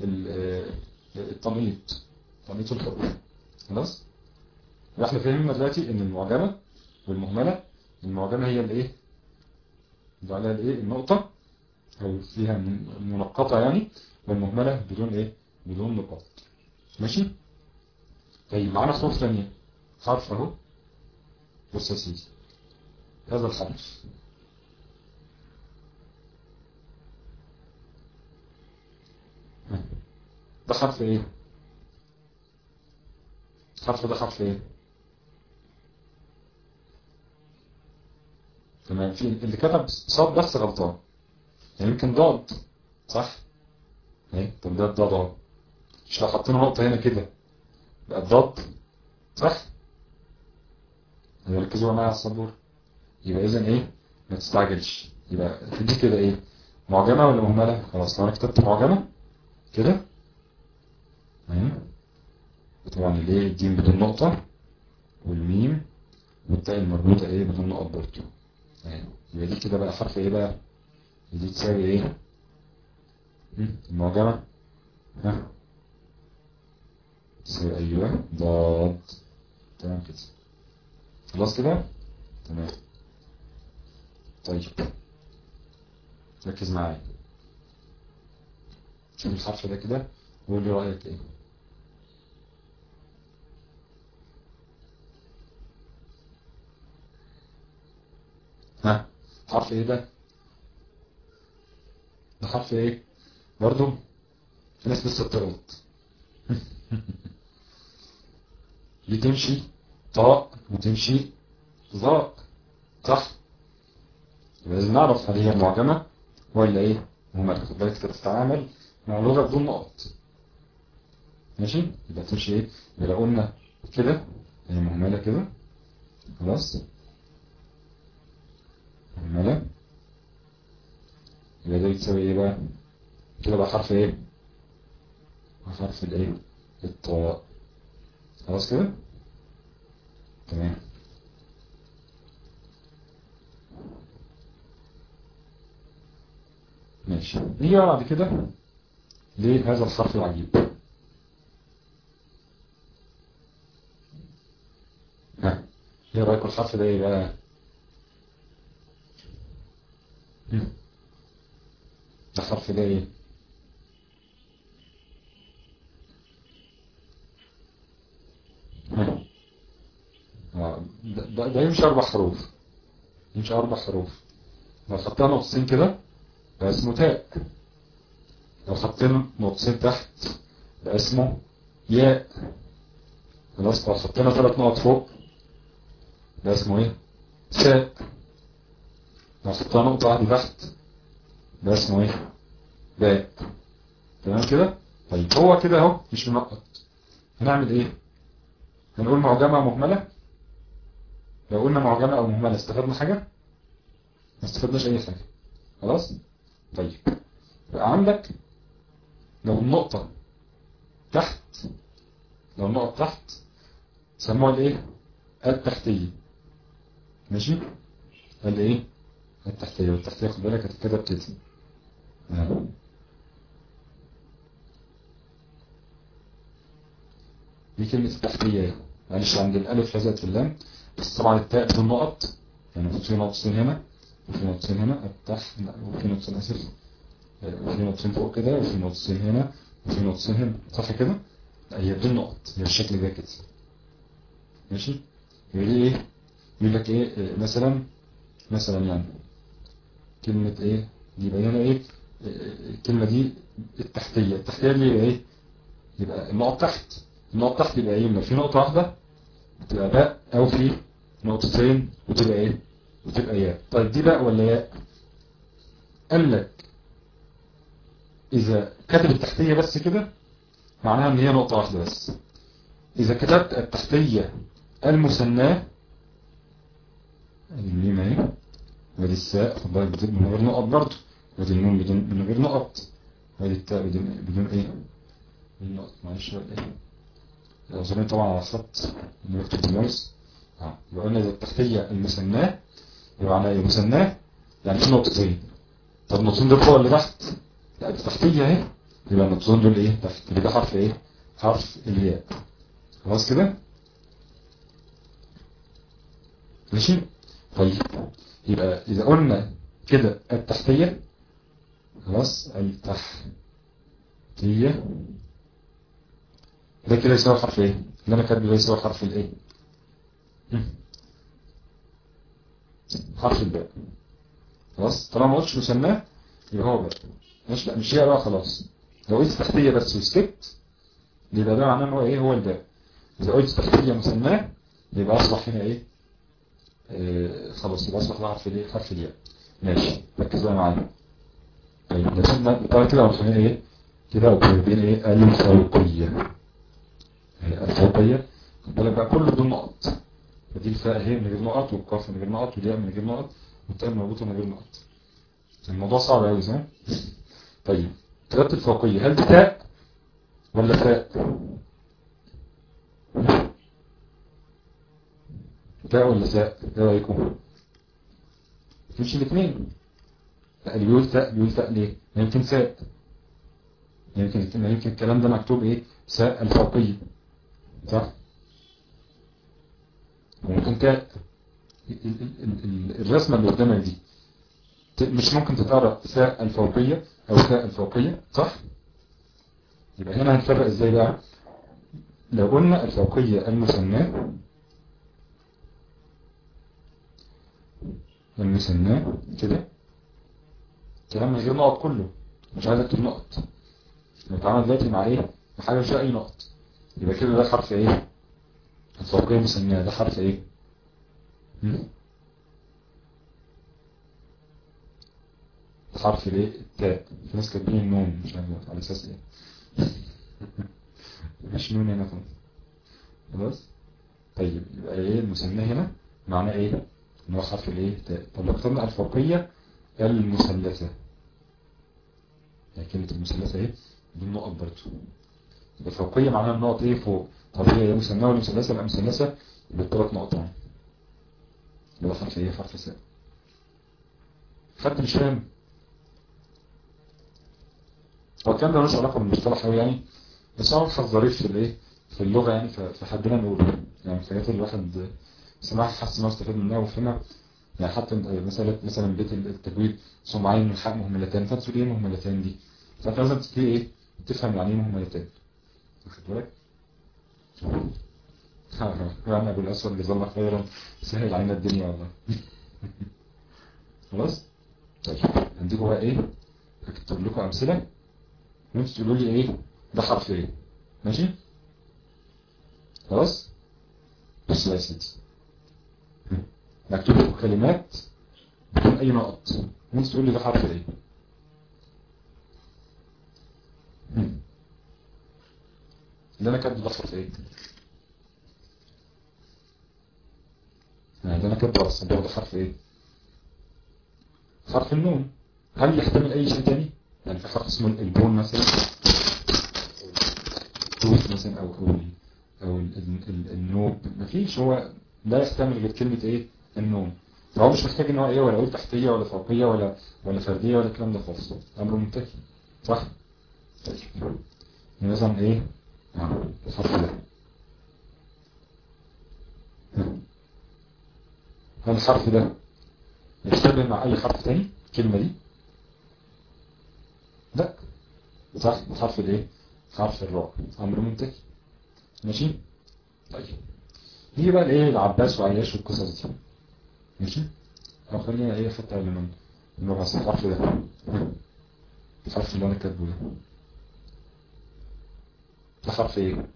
التمييط تمييط الحروف خلاص احنا فهمنا دلوقتي ان المعجمة والمهملة المعجمة هي الايه اللي عليها الايه النقطة او فيها منقطة يعني والمهملة بدون ايه بدون نقاط ماشي طيب معانا حروف ثانية حرف اهو بص يا سيدي هذا الحرف ده حرف ايه حرف ده حرف ايه تمام في اللي كتب صاد بس غلطان يعني يمكن ضاد صح ايه طب ده ضاد اهو مش لو حطينا نقطة هنا كده بقى الضاد صح ركزوا معايا على السبورة يبقى اذا ايه ما تستعجلش يبقى دي كده ايه معجمة ولا مهملة خلاص لو انا كتبت معجمة كده اهي طبعا الايه الجيم بدون نقطة والميم والتاء المربوطة ايه بدون نقط برضه اهي يبقى دي كده بقى حرف ايه بقى دي تساوي ايه المعجمة ها تساوي ايوه ضاد تمام كده خلاص كده تمام طيب ركز معايا شوف الحرف ده كده وقول لي رأيك ايه ها حرف ايه ده ده حرف ايه برضو في ناس لسه بتغلط دي تمشي طاء وتمشي ظاء صح لازم نعرف هل هي معجمة ولا ايه مهملة خد بالك تتعامل مع لغة بدون نقط ماشي يبقى تمشي ايه يبقى قلنا كده هي مهملة كده خلاص مهملة يبقى ده بتساوي ايه بقى كده بقى حرف ايه حرف الايه الطاء خلاص كده تمام ماشي نيجي بعد كده لهذا الحرف العجيب ها ايه رايكم الحرف ده ايه بقى ده حرف ده ايه ده, ده يمشي اربع حروف يمشي اربع حروف لو خدتها نقطتين كده ده اسمه تاء لو حطينا نقطتين تحت ده اسمه ياء خلاص لو حطينا ثلاث نقط فوق ده اسمه ايه ساء لو حطينا نقطة واحدة تحت ده اسمه ايه باء تمام كده طيب هو كده اهو مش منقط هنعمل ايه هنقول معجمة مهملة لو قلنا معجمة او مهملة استفدنا حاجة ما استفدناش اي حاجة خلاص طيب يبقى عندك لو النقطة تحت لو النقطة تحت سموها الايه التحتية ماشي الايه التحتية والتحتية خد بالك هتتكتب كده آه. دي كلمة التحتية معلش عند الألف لزقت في اللام بس طبعا التاء بدون نقط يعني في نقطتين هنا وفي نقطتين هنا التحت وفي نقطتين أسف وفي نقطتين فوق كده وفي نقطتين هنا وفي نقطتين هنا صح كده؟ هي بدون نقط هي الشكل ده كده ماشي؟ يقول لي ايه؟ يقول لك ايه مثلا مثلا يعني كلمة ايه؟ يبقى هنا ايه؟ الكلمة دي التحتية التحتية دي يبقى ايه؟ يبقى النقط تحت النقط تحت يبقى ايه؟ في نقطة واحدة تبقى باء او في نقطتين وتبقى ايه؟ وتبقى ياء طيب دي باء ولا ياء؟ قال لك إذا كتب التحتية بس كده معناها ان هي نقطة واحدة بس إذا كتبت التحتية المثناه الميم اهي ودي الساء خد بالك من غير نقط برضه ودي النون بدون من غير نقط ودي التاء بدون بدون ايه؟ بدون نقط معلش ولا ايه؟ لو زمان طبعا على خط انه يكتب بالماوس اه يبقى قلنا إذا التحتية المثناه يبقى معناها ايه؟ مثناه يعني في نقطتين طب النقطتين دول فوق ولا تحت؟ لا دي تحتية اهي يبقى النقطتين دول ايه؟ تحت يبقى ده حرف ايه؟ حرف الياء خلاص كده؟ ماشي؟ طيب يبقى إذا قلنا كده التحتية خلاص التحتية ده كده يساوي حرف ايه اللي انا كاتبه ده يساوي حرف الايه حرف الباء خلاص طالما ما قلتش مسماه يبقى هو باء مش لا مش هي بقى خلاص لو قلت تحتية بس وسكت يبقى ده معناه ان هو ايه هو الباء اذا قلت تحتية مسماه يبقى اصبح هنا ايه آه خلاص يبقى اصبح حرف الايه حرف الياء ماشي ركز بقى معايا طيب نسيبنا طبعا كده عرفنا ايه كده وبين ايه الفوقية هي الفوقية خد بالك بقى كل دول نقط فدي الفاء هي من غير نقط والقاف من غير نقط والياء من غير نقط والتاء مربوطة من غير نقط الموضوع صعب قوي صح؟ طيب كتابة الفوقية هل دي تاء ولا فاء؟ تاء ولا ساء؟ ايه رايكم؟ مش الاثنين اللي بيقول تاء بيقول تاء ليه؟ يمكن ساء يمكن يمكن الكلام ده مكتوب ايه؟ ساء الفوقية صح؟ وممكن تاء الرسمة اللي قدامك دي مش ممكن تتقرأ ساء الفوقية او ساء الفوقية صح؟ يبقى هنا هنفرق ازاي بقى؟ لو قلنا الفوقية المثناه المثناه كده كلام من غير نقط كله مش عايز اكتب نقط نتعامل دلوقتي مع ايه بحاجه مش اي نقط يبقى كده ده حرف ايه الفوقيه المثناه ده حرف ايه حرف الايه التاء في ناس كاتبين النون مش عارف على اساس ايه مش نون هنا خالص خلاص طيب يبقى ايه المثناه هنا معناه ايه ان هو حرف الايه تاء طب لو كتبنا الفوقيه المثلثه يعني كلمه المثلثه ايه دي النقط برضه الفوقيه معناها النقط ايه فوق طب هي يا مثناه ولا مثلثه لا مثلثه يبقى ثلاث نقط اهو يبقى حرف ايه حرف ساء حد مش فاهم هو الكلام ده ملوش علاقه بالمصطلح قوي يعني بس هو ملحظ ظريف في الايه في اللغه يعني فحبينا نقوله يعني الحاجات اللي الواحد سمعها حاسس انه استفاد منها وفهمها يعني حتى مثلا مثلا بيت التجويد ثم عين من حق مهملتان فانت تقول ايه مهملتان دي فانت لازم تبتدي ايه تفهم يعني ايه مهملتان واخد بالك يعني ابو الاسود جزاه الله خيرا سهل علينا الدنيا والله خلاص طيب عندكم بقى ايه هكتب لكم امثله وانتوا تقولوا لي ايه ده حرف ايه ماشي خلاص بص يا سيدي مكتوب لكم كلمات بدون اي نقط وانت تقول لي ده حرف ايه اللي انا كاتبه ده حرف ايه يعني اللي انا كاتبه على الصباح ده حرف ايه حرف النون هل يحتمل اي شيء تاني يعني في حرف اسمه البون مثلا توت مثلا او او او النوب مفيش هو لا يحتمل غير كلمة ايه النون فهو مش محتاج ان هو ايه ولا اقول تحتية ولا فوقية ولا ولا فردية ولا الكلام ده خالص امر منتهي صح طيب يعني مثلا ايه اه الحرف ده هل الحرف ده يشتبه مع اي حرف تاني الكلمة دي لا صح حرف الايه حرف الراء امر منتهي ماشي طيب نيجي بقى لايه العباس وعياش والقصص دي ماشي او خلينا ايه حتى قبل ما نروح على الحرف ده الحرف اللي انا كاتبه ده ده حرف ايه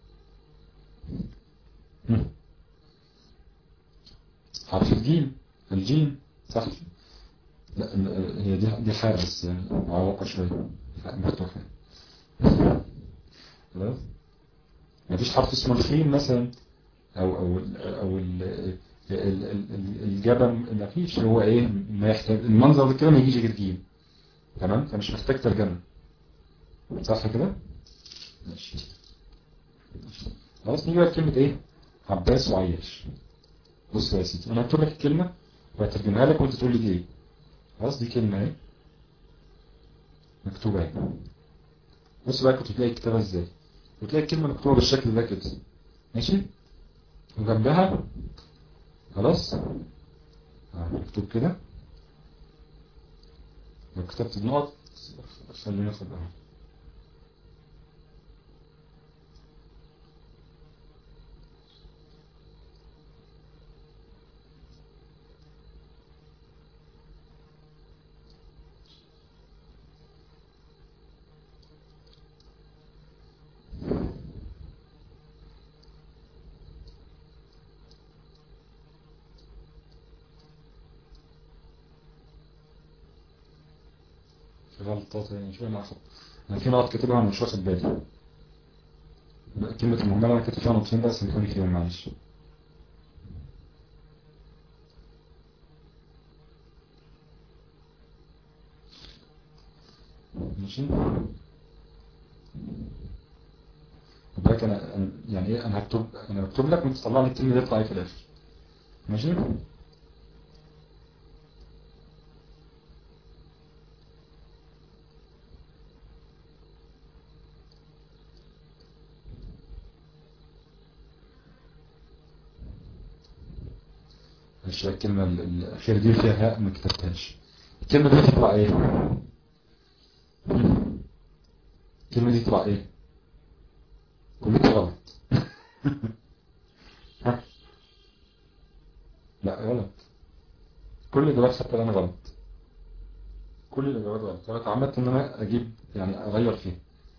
حرف الجيم الجيم صح لا هي دي دي حاجه بس يعني معوقه شويه مفتوحه خلاص مفيش حرف اسمه الخيم مثلا او او او الجبل مفيش هو ايه ما يحتاج المنظر ده كده ما يجيش غير جيم تمام فمش محتاج ترجمه صح كده ماشي خلاص نيجي بقى كلمه ايه عباس وعياش بص يا سيدي انا هكتب لك الكلمه وهترجمها لك وانت تقول لي دي ايه خلاص دي كلمه ايه مكتوبه اهي بص بقى كنت تلاقي الكتابه ازاي وتلاقي الكلمه مكتوبه بالشكل ده كده ماشي وجنبها خلاص اه مكتوب كده لو كتبت النقط خلينا ناخد اهو غلطات يعني شوية معصب انا في نقط كاتبها انا مش واخد بالي كلمة المهملة انا كاتب فيها نقطتين بس اللي فيهم معلش ماشي بالك انا أنا- يعني ايه انا هكتب انا هكتب لك وانت تطلع لي الكلمة اللي تطلع ايه في الاخر ماشي ماشي الكلمة ال- الأخيرة دي فيها هاء ما كتبتهاش الكلمة دي تطلع ايه الكلمة دي تطلع ايه كلها غلط ها؟ لا غلط كل الإجابات حتى أنا غلط كل الإجابات غلط أنا اتعمدت إن أنا أجيب يعني أغير فيها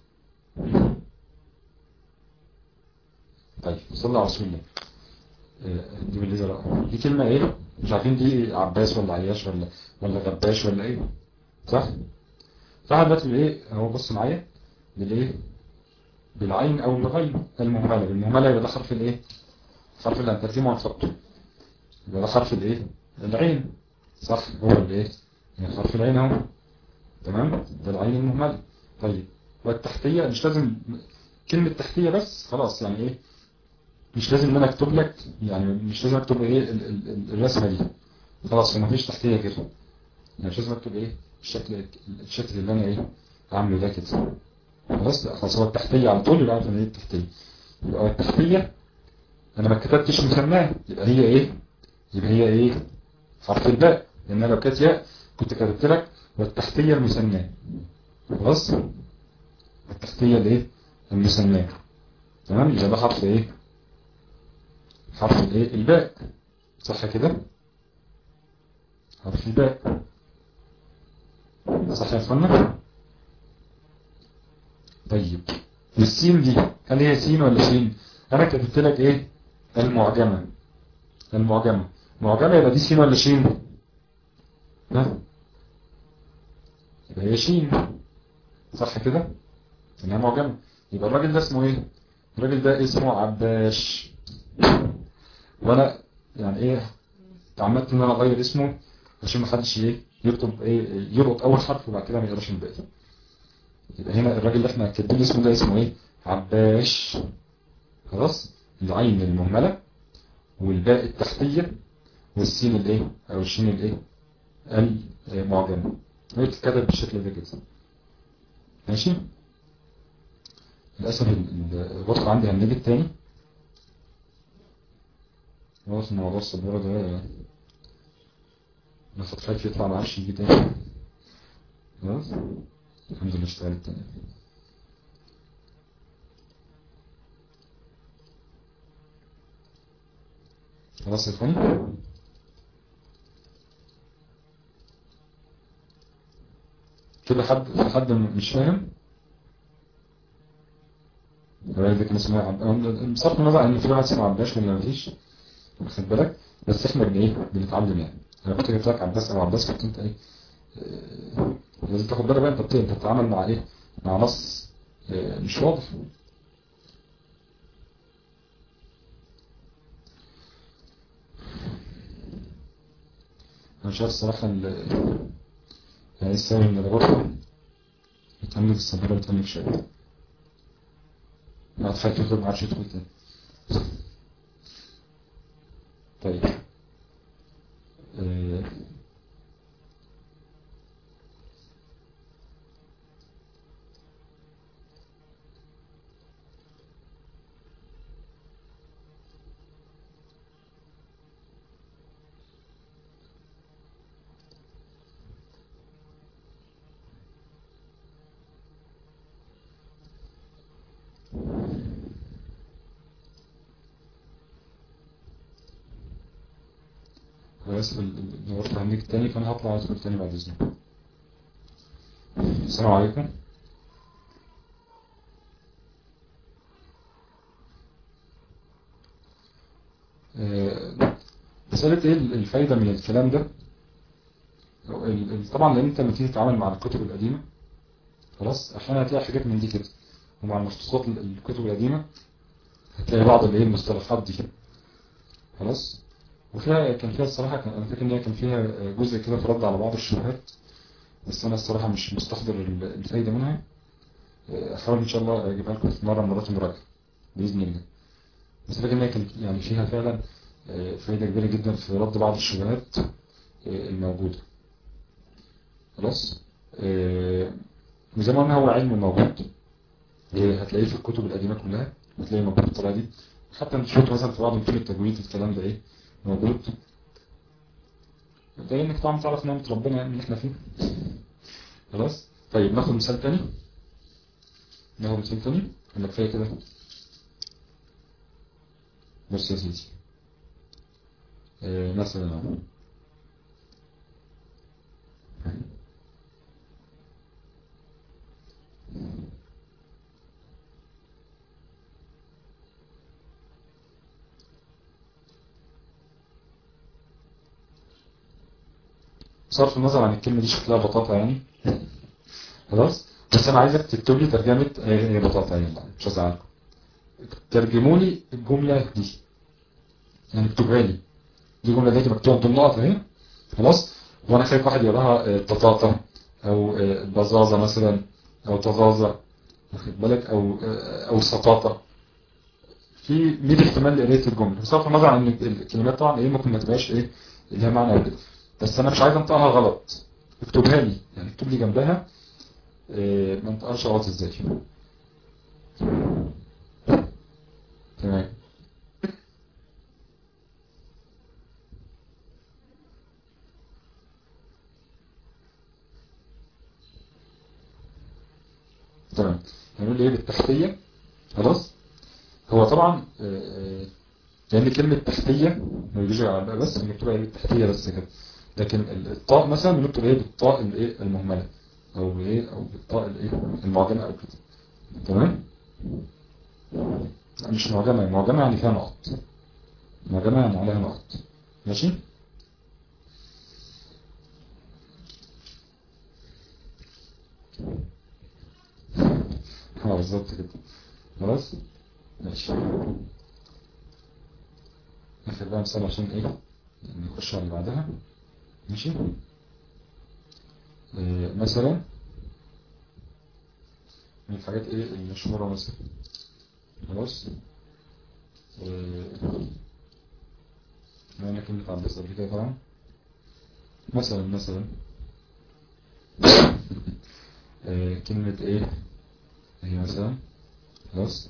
طيب صلى على رسول الله آه، دي بالليزر بقى. دي كلمة ايه مش عارفين دي عباس ولا عياش ولا ولا غباش ولا ايه صح فاحنا دلوقتي بايه اهو بص معايا بالايه بالعين او الغين المهملة بالمهملة يبقى ده حرف الايه حرف اللي هنترجمه ونحطه يبقى ده حرف الايه العين صح هو الايه يعني حرف العين اهو تمام ده العين المهملة طيب والتحتية مش لازم كلمة تحتية بس خلاص يعني ايه مش لازم ان انا اكتب لك يعني مش لازم اكتب ايه ال- ال- ال- الرسمة دي خلاص ما فيش تحتية كده يعني مش لازم اكتب ايه الشكل الشكل اللي انا ايه عامله ده كده خلاص لا خلاص هو التحتية على طول يبقى عارف ان ايه التحتية يبقى التحتية انا ما كتبتش مسماه يبقى هي ايه يبقى هي ايه حرف الباء لان انا لو كانت ياء كنت كتبت لك والتحتية المسماه خلاص التحتية الايه المسماه تمام يبقى ده حرف ايه حرف الايه الباء صح كده حرف الباء صح يا اخوانا طيب السين دي هل هي سين ولا شين انا كتبت لك ايه المعجمة المعجمة معجمة يبقى دي سين ولا شين ها يبقى هي شين صح كده انها معجمة يبقى الراجل ده اسمه ايه الراجل ده اسمه عباش وانا يعني ايه تعمدت ان انا اغير اسمه عشان ما حدش ايه يكتب ايه يلقط اول حرف وبعد كده ما يقراش الباقي يبقى هنا الراجل اللي احنا كاتبين اسمه ده اسمه ايه عباش خلاص العين المهملة والباء التحتية والسين الايه او الشين الايه المعجمة هي بتتكتب بالشكل ده كده ماشي للأسف ال- الغرفة عندي هنجي التاني خلاص الموضوع السبورة ده انا خايف يطلع معرفش يجي تاني خلاص الحمد لله اشتغلت تاني خلاص يا اخواني كده حد في حد مش فاهم الراجل كان اسمه عب... بصرف النظر ان في واحد اسمه عباس ولا مفيش واخد بالك بس احنا بن ايه بنتعلم يعني انا كنت جبت لك عباس او عباس كنت انت ايه آه، لازم تاخد بالك بقى انت بت- انت بتتعامل مع ايه مع نص آه، مش واضح انا مش عارف الصراحه ال- يعني السبب ان الغرفه بتعمل السبوره بتعمل شويه ما تخاف تدخل ما عادش يدخل تاني طيب آه، بس الغرفة هنيك تاني فأنا هطلع أدخل تاني بعد إذنك السلام عليكم آه، مسألة إيه الفايدة من الكلام ده ال- ال- طبعا لأن أنت لما تيجي تتعامل مع الكتب القديمة خلاص احيانا هتلاقي حاجات من دي كده ومع المخطوطات الكتب القديمة هتلاقي بعض اللي هي المصطلحات دي خلاص وفيها كان فيها الصراحة كان انا فاكر ان هي كان فيها جزء كده في رد على بعض الشبهات بس انا الصراحة مش مستحضر الفايدة منها احاول ان شاء الله اجيبها لكم في مرة مرات المراجعة بإذن الله بس فاكر ان هي كان يعني فيها فعلا فايدة كبيرة جدا في رد بعض الشبهات الموجودة خلاص وزي ما قلنا هو علم موجود هتلاقيه في الكتب القديمة كلها هتلاقيه موجود بالطريقة دي حتى انت شفت مثلا في بعض متون التجويد الكلام ده ايه موجود ده انك طبعا تعرف نعمة ربنا يعني اللي احنا فيه خلاص طيب ناخد مثال تاني ناخد مثال تاني ولا كفايه كده بص يا سيدي آه مثلا اهو صرف النظر عن الكلمة دي شكلها بطاطا يعني خلاص بس انا عايزك تكتب لي ترجمة هي بطاطا يعني مش هزعلكم ترجموا لي الجملة دي يعني اكتبها لي دي جملة دي مكتوبة بالنقط اهي خلاص وانا خايف واحد يقراها بطاطا او بزازة مثلا او طزازة واخد بالك او او سطاطة في 100 احتمال لقرايه الجمله بصرف النظر عن الكلمات طبعا ايه ممكن ما تبقاش ايه اللي هي معنى كده بس انا مش عايز انطقها غلط اكتبها لي يعني اكتب لي جنبها إيه ما انطقهاش غلط ازاي تمام تمام هنقول ايه بالتحتيه خلاص هو طبعا لان كلمه تحتيه ما بيجيش على بس بنكتبها ايه بالتحتيه بس كده لكن الطاء مثلا بنكتب ايه بالطاء الايه المهمله او ايه او بالطاء الايه المعجمه او كده تمام مش معجمه معجمه يعني فيها نقط معجمه يعني عليها نقط ماشي اه بالظبط كده خلاص ماشي ناخد بقى مثال عشان ايه نخش على اللي بعدها ماشي إيه مثلا من الحاجات ايه المشهورة مثلا خلاص انا كلمة عباس قبل كده طبعا مثلا مثلا إيه كلمة ايه هي مثلا خلاص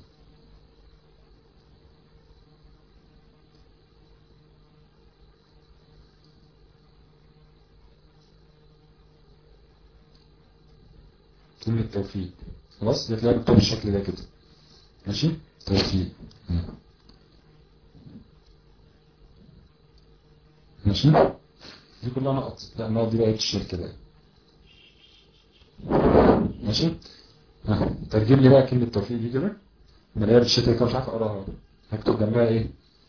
كلمة توفيق خلاص دي تلاقيها مكتوب بالشكل ده كده ماشي توفيق ماشي دي كلها نقط لا النقط دي بقت الشركة بقى ماشي ها ترجم لي بقى كلمة توفيق دي كده من ايه بالشكل كده مش عارف اقراها هكتب جنبها ايه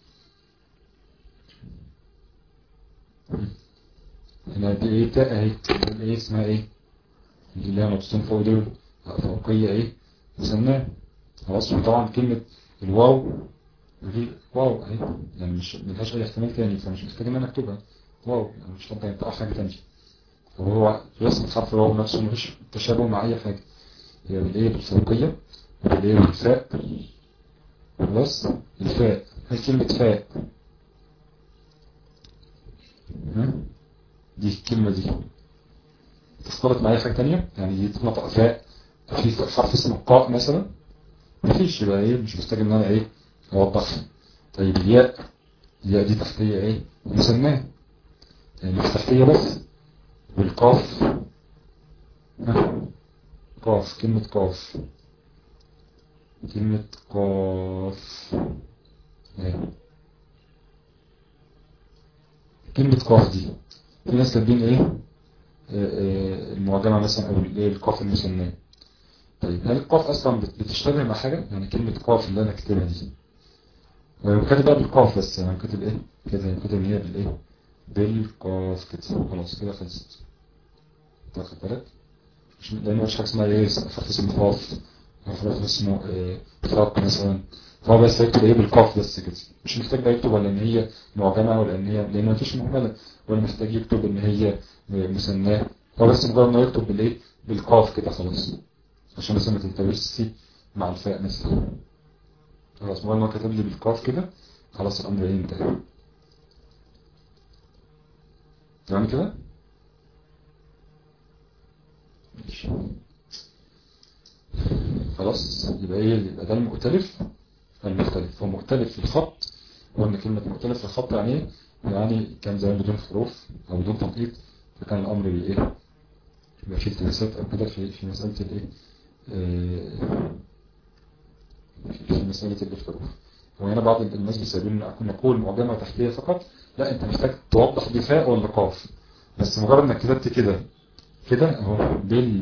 هنا دي ايه تاء اهي ايه اسمها ايه دي اللي هي مبسوطين فوق دول فوقية ايه مسماه خلاص وطبعا كلمة الواو دي واو اهي يعني مش ملهاش اي احتمال تاني فمش محتاج ان انا اكتبها واو يعني مش محتاج ينطق حاجة تانية وهو رسم حرف الواو نفسه مفيش تشابه مع اي حاجة هي بالايه بالفوقية بالايه بالفاء خلاص الفاء هي كلمة فاء ها دي الكلمة دي تختلط مع اي حاجة تانية يعني دي تنطق فاء في حرف اسمه قاء مثلا مفيش يبقى ايه مش محتاج ان انا ايه اوضحها طيب الياء الياء دي تحتية ايه مسماه يعني مش تحتية بس والقاف ها قاف كلمة قاف كلمة قاف ايه كلمة قاف دي في ناس كاتبين ايه المعجمة مثلا او الايه القاف المسماه طيب هل القاف اصلا بتشتغل مع حاجة يعني كلمة قاف اللي انا كاتبها دي وكاتب بقى بالقاف بس انا كاتب ايه كده كاتب ان هي بالايه بالقاف كده خلاص كده خلصت تاخد بالك مش لأن مش حاجة اسمها ايه حرف اسمه خاف حرف اسمه فاق مثلا فهو بس يكتب ايه بالقاف بس كده مش محتاج بقى يكتب ولا ان هي معجمة ولا ان هي لان مفيش مهملة ولا محتاج يكتب ان هي مثناه هو بس مجرد انه يكتب بالايه بالقاف كده خلاص عشان بس ما تنتبهش مع الفاء مثلا خلاص مجرد ما كتب لي بالقاف كده خلاص الامر ايه انتهى تمام كده ماشي خلاص يبقى ايه يبقى ده المختلف المختلف هو مختلف في الخط وان كلمة مختلف في الخط يعني ايه يعني كان زمان بدون حروف او بدون تنقيط فكان الامر بالايه يبقى في التماسات او كده في في مسألة الايه في مسألة الحروف وهنا بعض الناس بيسألون ان نقول معجمة تحتية فقط لا انت محتاج توضح بفاء ولا قاف بس مجرد انك كتبت كده كده اهو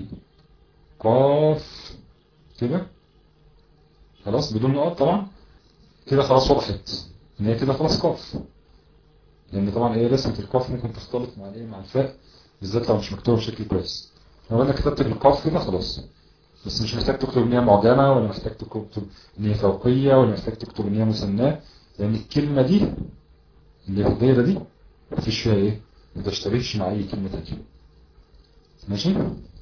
بالقاف كده خلاص بدون نقط طبعا كده خلاص وضحت ان هي كده خلاص قاف لان طبعا ايه رسمة القاف ممكن تختلط مع الايه مع الفاء بالذات لو مش مكتوبه بشكل كويس لو انا كتبت بالقاف كده خلاص بس مش محتاج تكتب ان هي معجمة ولا محتاج تكتب ان هي فوقية ولا محتاج تكتب ان هي مثناه لان الكلمة دي اللي في الدايرة دي مفيش فيها ايه ما تشتبهش مع اي كلمة تانية ماشي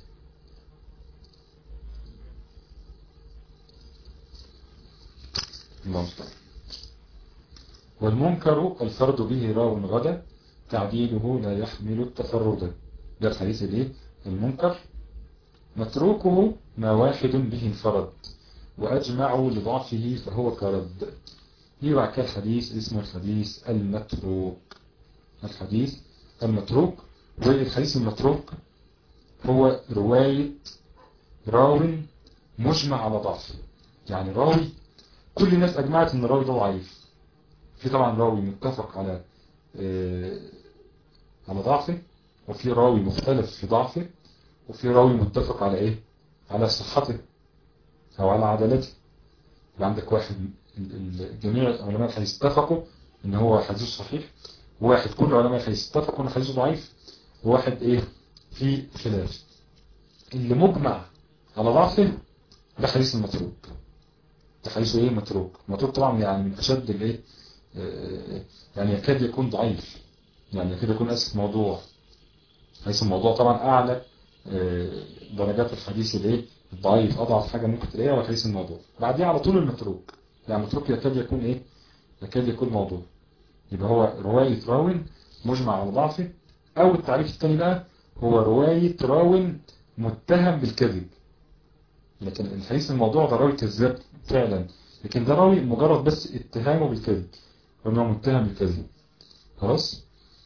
والمنكر الفرد به راو غدا تعديله لا يحمل التفرد ده الحديث الايه المنكر متروكه ما واحد به انفرد وأجمعوا لضعفه فهو كرد يبقى كالحديث اسمه الحديث المتروك الحديث المتروك والحديث المتروك هو رواية راو مجمع على ضعفه يعني راوي كل الناس أجمعت أن الراوي ده ضعيف في طبعا راوي متفق على آه على ضعفه وفي راوي مختلف في ضعفه وفي راوي متفق على ايه على صحته او على عدالته يبقى عندك واحد جميع العلماء الحديث اتفقوا ان هو حديث صحيح واحد كل علماء الحديث اتفقوا ان حديثه ضعيف وواحد ايه في خلاف اللي مجمع على ضعفه ده حديث المتروك ده حديثه ايه متروك متروك طبعا يعني من اشد الايه يعني يكاد يكون ضعيف يعني يكاد يكون اسف موضوع حيث الموضوع طبعا اعلى درجات الحديث الايه الضعيف اضعف حاجة ممكن تلاقيها هو حديث الموضوع بعديها على طول المتروك يعني المتروك يكاد يكون ايه يكاد يكون موضوع يبقى هو رواية راون مجمع على ضعفه او التعريف الثاني بقى هو رواية راون متهم بالكذب لكن الحديث الموضوع ده راوي كذاب فعلا لكن ده راوي مجرد بس اتهامه بالكذب انه متهم بالكذب خلاص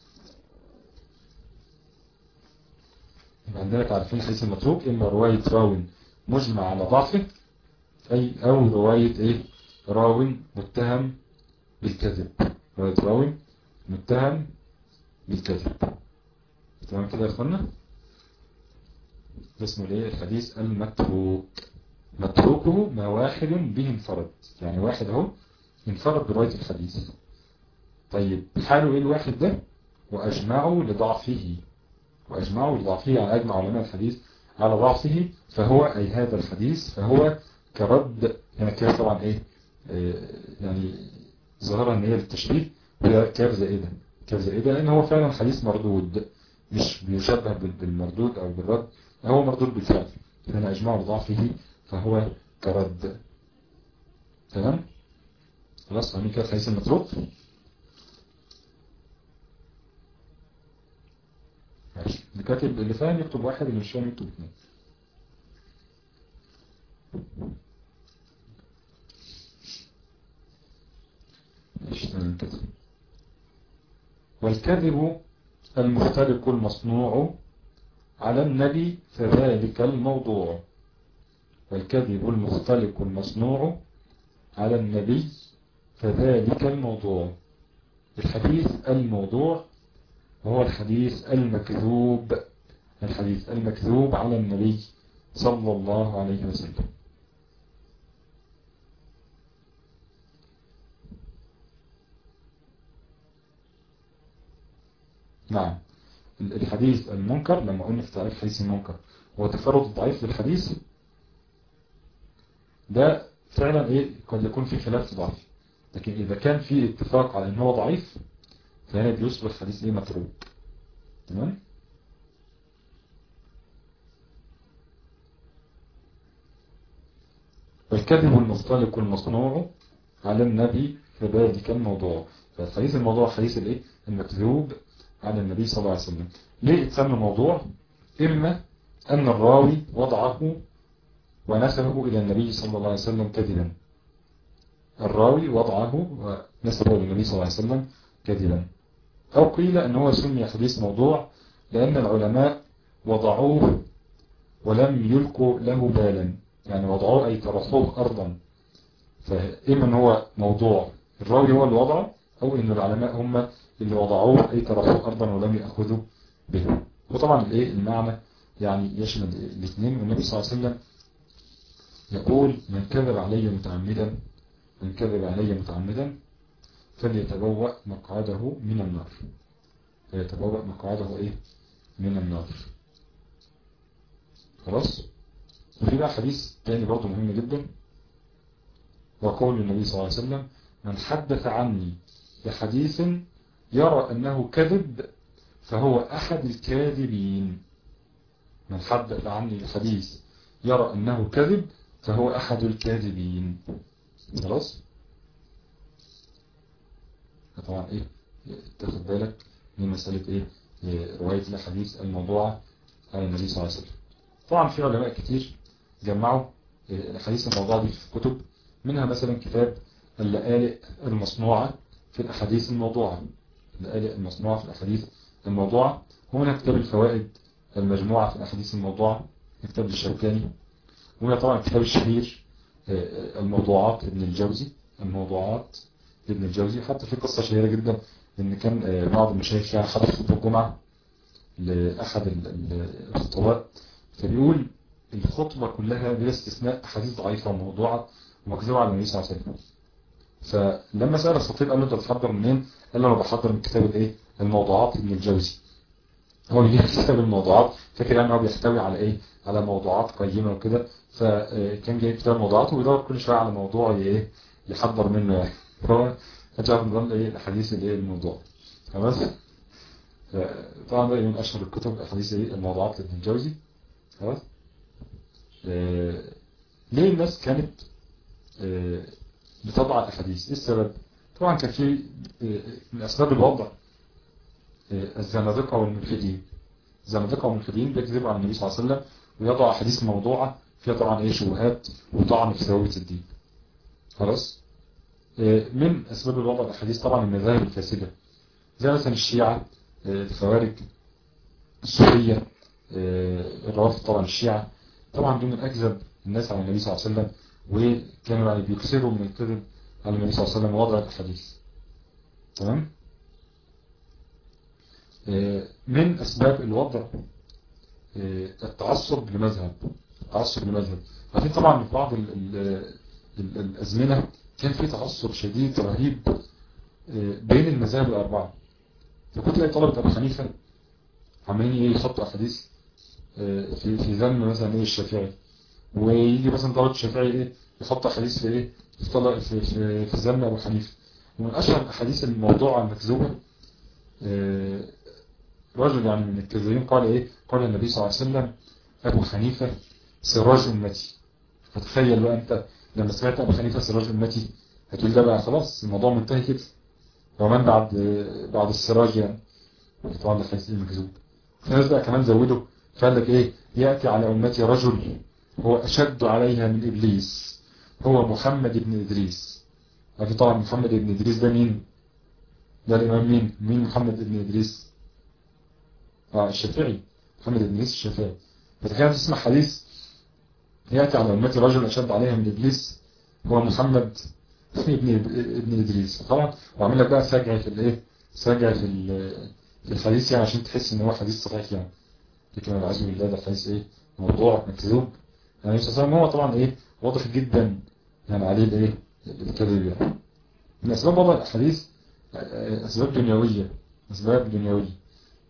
عندنا تعرفين الحديث المتروك اما رواية راو مجمع على ضعفه اي او رواية ايه راو متهم بالكذب رواية راو متهم بالكذب تمام كده يا اخوانا اسمه الايه الحديث المتروك متروكه ما واحد به انفرد يعني واحد اهو انفرد برواية الحديث طيب حاله ايه الواحد ده واجمعوا لضعفه وأجمعوا لضعفه يعني أجمع علماء الحديث على ضعفه فهو أي هذا الحديث فهو كرد يعني كده طبعا إيه, إيه يعني ظهرها أن هي للتشبيه وهي كاف زائدة كاف زائدة لأن هو فعلا حديث مردود مش بيشبه بالمردود أو بالرد هو مردود بالفعل فأنا أجمع لضعفه فهو كرد تمام خلاص فاهمين كده الحديث المتروك ماشي اللي كاتب اللي فاهم يكتب واحد اللي مش فاهم يكتب اثنين ماشي تمام كده والكذب المختلق المصنوع على النبي فذلك الموضوع والكذب المختلق المصنوع على النبي فذلك الموضوع الحديث الموضوع وهو الحديث المكذوب الحديث المكذوب على النبي صلى الله عليه وسلم نعم الحديث المنكر لما قلنا في تعريف الحديث المنكر هو تفرد الضعيف للحديث ده فعلا ايه قد يكون في خلاف في ضعف لكن اذا كان في اتفاق على ان هو ضعيف فهنا بيصبح الحديث ايه متروك تمام والكذب المختلق المصنوع على النبي فذلك الموضوع فالحديث الموضوع حديث الايه المكذوب على النبي صلى الله عليه وسلم ليه اتسمى موضوع اما ان الراوي وضعه ونسبه الى النبي صلى الله عليه وسلم كذبا الراوي وضعه ونسبه الى النبي صلى الله عليه وسلم كذبا او قيل ان هو سمي حديث موضوع لان العلماء وضعوه ولم يلقوا له بالا يعني وضعوه أي طرحوه أرضا فإما أن هو موضوع الراوي هو اللي وضعه أو أن العلماء هم اللي وضعوه أي طرحوه أرضا ولم يأخذوا به وطبعا الإيه المعنى يعني يشمل الاثنين والنبي صلى الله عليه وسلم يقول من كذب علي متعمدا من كذب علي متعمدا فليتبوأ مقعده من النار فليتبوأ مقعده إيه من النار خلاص وفي بقى حديث تاني برضه مهم جدا وقول النبي صلى الله عليه وسلم من حدث عني بحديث يرى أنه كذب فهو أحد الكاذبين من حدث عني بحديث يرى أنه كذب فهو أحد الكاذبين خلاص طبعا ايه تاخد بالك من مسألة ايه رواية الحديث الموضوعة عن النبي صلى الله عليه وسلم طبعا في علماء كتير جمعوا الحديث الموضوع دي في كتب منها مثلا كتاب اللآلئ المصنوعة في الأحاديث الموضوعة اللآلئ المصنوعة في الأحاديث الموضوعة ومنها كتاب الفوائد المجموعة في الأحاديث الموضوعة كتاب الشوكاني ومنها طبعا كتاب الشهير الموضوعات ابن الجوزي الموضوعات ابن الجوزي حتى في قصة شهيرة جدا ان كان بعض المشايخ حضر خطبة الجمعة لأحد الخطوات فبيقول الخطبة كلها بلا استثناء حديث ضعيفة وموضوعة ومكذوبة على النبي صلى الله عليه وسلم فلما سأل الخطيب قال له انت بتحضر منين قال له انا بحضر من كتاب الايه الموضوعات ابن الجوزي هو بيجيب كتاب الموضوعات فاكر يعني هو بيحتوي على ايه على موضوعات قيمة وكده فكان جايب كتاب الموضوعات وبيدور كل شوية على موضوع ايه يحضر منه يعني فهو هتعرف نظام ايه الحديث الايه الموضوع خلاص طبعا ده من اشهر الكتب احاديث ايه الموضوعات لابن الجوزي خلاص آه ليه الناس كانت آه بتضع الاحاديث ايه السبب طبعا كان في آه من اسباب الوضع آه الزنادقه والملحدين الزنادقه والملحدين بيكذبوا على النبي صلى الله عليه وسلم ويضع احاديث موضوعه فيها طبعا ايه شبهات وطعن في ثوابت الدين خلاص آه من اسباب الوضع الاحاديث طبعا المذاهب الفاسده زي مثلا الشيعه آه الخوارج الصوفيه الروافض طبعا الشيعة طبعا دول من أكذب الناس على النبي صلى الله عليه وسلم وكانوا يعني بيكسروا من الكذب على النبي صلى الله عليه وسلم ووضع الحديث تمام من أسباب الوضع التعصب لمذهب التعصب لمذهب لكن طبعا في بعض ال ال ال الأزمنة كان في تعصب شديد رهيب بين المذاهب الأربعة فكنت تلاقي طلبة أبو حنيفة عمالين يحطوا أحاديث في في ذم مثلا ايه الشافعي ويجي مثلا طلبة الشافعي ايه يحط احاديث في ايه في طلب في في, في ذم ابو حنيفه ومن اشهر الاحاديث الموضوعه المكذوبه رجل يعني من الكذابين قال ايه قال النبي صلى الله عليه وسلم ابو حنيفه سراج امتي فتخيل بقى انت لما سمعت ابو حنيفه سراج امتي هتقول ده بقى خلاص الموضوع منتهي كده ومن بعد بعد السراج يعني طبعا ده حديث مكذوب في ناس بقى كمان زودوا فقال لك ايه يأتي على أمتي رجل هو أشد عليها من إبليس هو محمد بن إدريس لكن طبعا محمد بن إدريس ده مين ده الإمام مين مين محمد بن إدريس آه الشافعي محمد بن إدريس الشافعي فتخيل تسمع حديث يأتي على أمتي رجل أشد عليها من إبليس هو محمد ابن ابن إدريس طبعا وعمل لك بقى سجع في الايه سجع في في الحديث يعني عشان تحس ان هو حديث صحيح يعني لكن العزم بالله ده حديث ايه موضوع مكذوب يعني مش هو طبعا ايه واضح جدا يعني عليه الايه الكذب يعني من اسباب وضع الاحاديث اسباب دنيويه اسباب دنيويه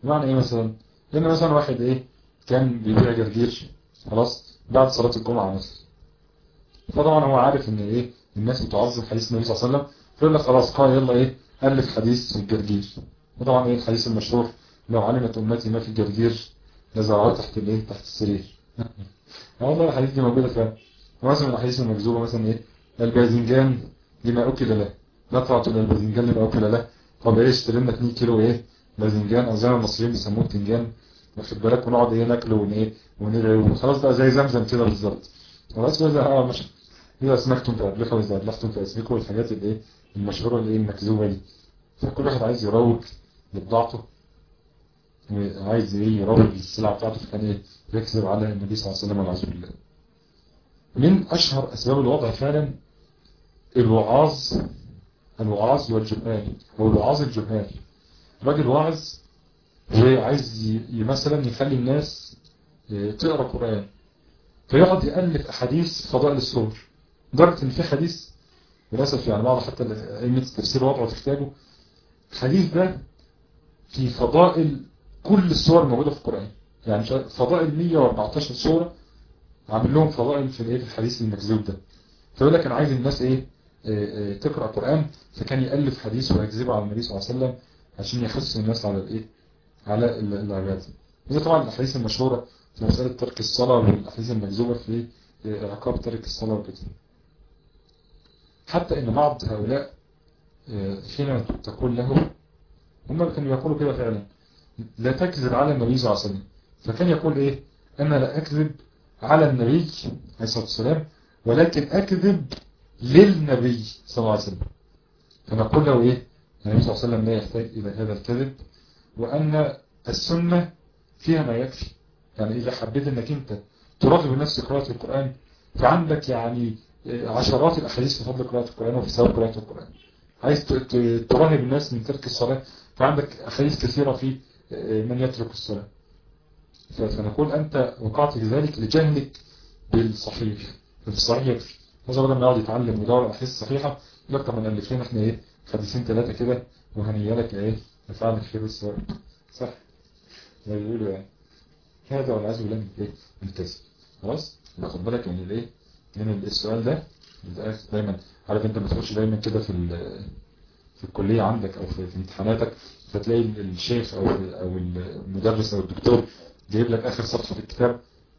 بمعنى ايه مثلا لان مثلا واحد ايه كان بيبيع جرجير خلاص بعد صلاة الجمعة مثلا فطبعا هو عارف ان ايه الناس بتعظم حديث النبي صلى الله عليه وسلم فيقول لك خلاص قال يلا ايه الف حديث في الجرجير وطبعا ايه الحديث المشهور لو علمت امتي ما في الجرجير لزرعوه تحت الايه تحت السرير والله الحديث دي موجوده فعلا ومثلا من الاحاديث المكذوبه مثلا ايه الباذنجان لما اكل له لا تعطوا الباذنجان لما اكل له طب ايه اشتري لنا 2 كيلو ايه باذنجان او زي ما المصريين بيسموه بتنجان واخد بالك ونقعد ايه ناكله ون ايه وندعي وخلاص بقى زي زمزم كده بالظبط خلاص بقى اه مش اذا اسمكتم فادلخوا واذا ادلختم فاسمكوا والحاجات الايه المشهوره اللي ايه المكذوبه دي فكل واحد عايز يروج لبضاعته وعايز ايه يروج للسلعه بتاعته فكان ايه يكذب على النبي صلى الله عليه وسلم والعياذ بالله من اشهر اسباب الوضع فعلا الوعاظ الوعاظ والجهال او الوعاظ الجهال راجل واعظ وعايز مثلا يخلي الناس تقرا قران فيقعد يالف احاديث فضائل السور لدرجه ان في حديث للاسف يعني بعض حتى ائمه التفسير وضعوا في كتابه الحديث ده في فضائل كل السور الموجوده في القران يعني فضائل 114 سوره عامل لهم فضائل في الايه في الحديث المكذوب ده فيقول لك انا عايز الناس ايه, إيه, إيه تقرا قران فكان يالف حديث ويكذبه على النبي صلى الله عليه وسلم عشان يحث الناس على الايه على العباده دي طبعا الاحاديث المشهوره في مساله ترك الصلاه والاحاديث المكذوبه في عقاب ترك الصلاه وكده حتى ان بعض هؤلاء حينما تقول له هم كانوا يقولوا كده فعلا لا تكذب على النبي صلى الله عليه وسلم فكان يقول ايه انا لا اكذب على النبي عليه الصلاه والسلام ولكن اكذب للنبي صلى الله عليه وسلم فنقول له ايه النبي صلى الله عليه وسلم لا يحتاج الى هذا الكذب وان السنه فيها ما يكفي يعني اذا حبيت انك انت تراغب نفس قراءه القران فعندك يعني عشرات الاحاديث في فضل قراءه القران وفي ثواب قراءه القران عايز تراهب الناس من ترك الصلاه فعندك احاديث كثيره في من يترك الصلاه فنقول أنت وقعت في ذلك لجهلك بالصحيح في الصحيح يكفي هذا بدل ما يقعد يتعلم ويدور الأحاديث الصحيحة يقول لك طب ما نألف لنا احنا ايه حديثين ثلاثة كده وهنيالك ايه نفعل الخير والسواد صح ما بيقولوا يعني هذا والعياذ بالله من ايه من الكذب خلاص يبقى خد بالك من الايه من السؤال ده دايما عارف انت ما تخش دايما كده في في الكلية عندك او في امتحاناتك فتلاقي الشيخ او او المدرس او الدكتور جايب لك اخر صفحة في الكتاب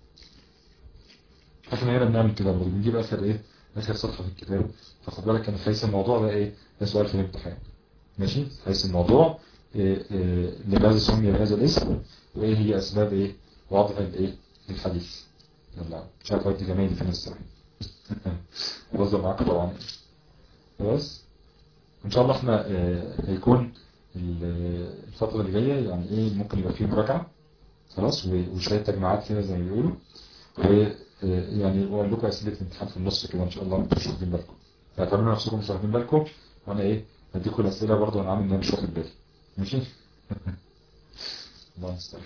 احنا هنا بنعمل كده برضه بنجيب اخر ايه اخر صفحة في الكتاب فخد بالك ان حيث الموضوع ده ايه ده سؤال في الامتحان ماشي حيث الموضوع إيه إيه لماذا سمي بهذا الاسم وايه هي اسباب ايه وضع الايه الحديث يلا مش عارف ودي جمايل فين الصراحه بهزر معاك طبعا خلاص ان شاء الله احنا اه هيكون الفترة اللي جاية يعني ايه ممكن يبقى فيه مراجعة خلاص وشوية تجمعات كده زي ما بيقولوا ويعني واقول لكم اسئلة الامتحان في النص كده ان شاء الله انتم مش واخدين بالكم اعتبروا نفسكم مش واخدين بالكم وانا ايه هديكم الاسئلة برضه وانا عامل ان انا مش واخد بالي ماشي الله يستر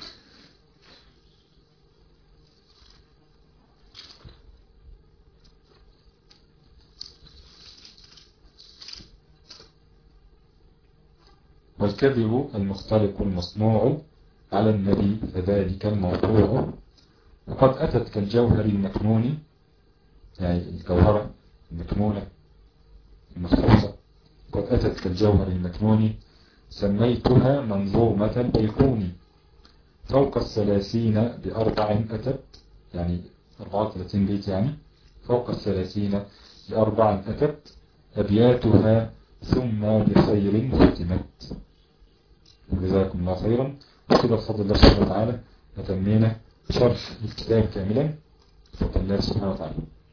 والكذب المختلق المصنوع على النبي فذلك الموضوع وقد أتت كالجوهر المكنون يعني الجوهرة المكنونة المخصوصة قد أتت كالجوهر المكنون سميتها منظومة البيقوني فوق الثلاثين بأربع أتت يعني 34 بيت يعني فوق الثلاثين بأربع أتت أبياتها ثم بخير ختمت جزاكم الله خيرا وكده بفضل الله سبحانه وتعالى نتمينا شرح الكتاب كاملا بفضل الله سبحانه وتعالى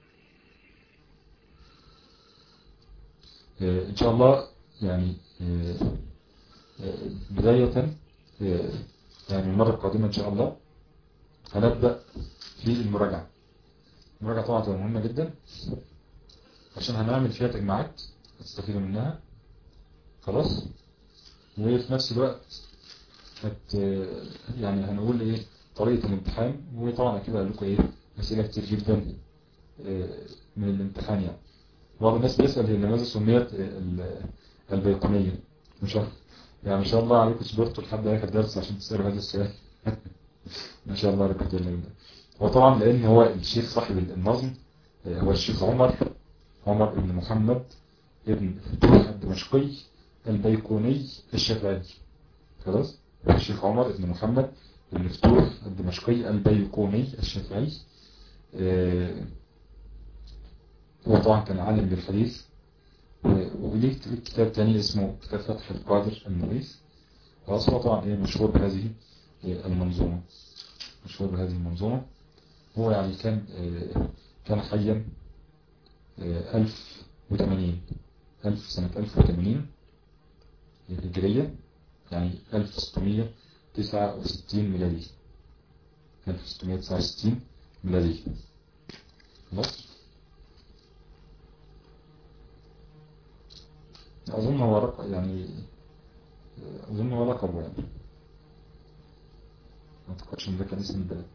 ان شاء الله يعني بداية يعني المرة القادمة ان شاء الله هنبدأ في المراجعة المراجعة طبعا تبقى مهمة جدا عشان هنعمل فيها تجمعات تستفيدوا منها خلاص وفي نفس الوقت هت يعني هنقول ايه طريقة الامتحان وطبعا كده قال لكم ايه اسئله كتير جدا من الامتحان يعني بعض الناس بيسأل هي لماذا سميت البيقونية مش عارف يعني ما شاء الله عليكم صبرتوا لحد اخر درس عشان تسألوا هذا السؤال ما شاء الله عليكم جل هو طبعا لان هو الشيخ صاحب النظم هو الشيخ عمر عمر بن محمد ابن فتوح الدمشقي البيكوني الشافعي خلاص الشيخ عمر بن محمد بن فتوح الدمشقي البيكوني الشافعي هو طبعا كان عالم بالحديث وليه كتاب تاني اسمه كتاب فتح القادر المغيث خلاص هو طبعا ايه مشهور بهذه المنظومة مشهور بهذه المنظومة هو يعني كان كان حيا 1080 1000 سنة 1080 هجرية يعني 1669 ميلادي 1669 ميلادي خلاص أظن هو رقم يعني أظن هو لقبه يعني ما أعتقدش إن ده كان اسم البلد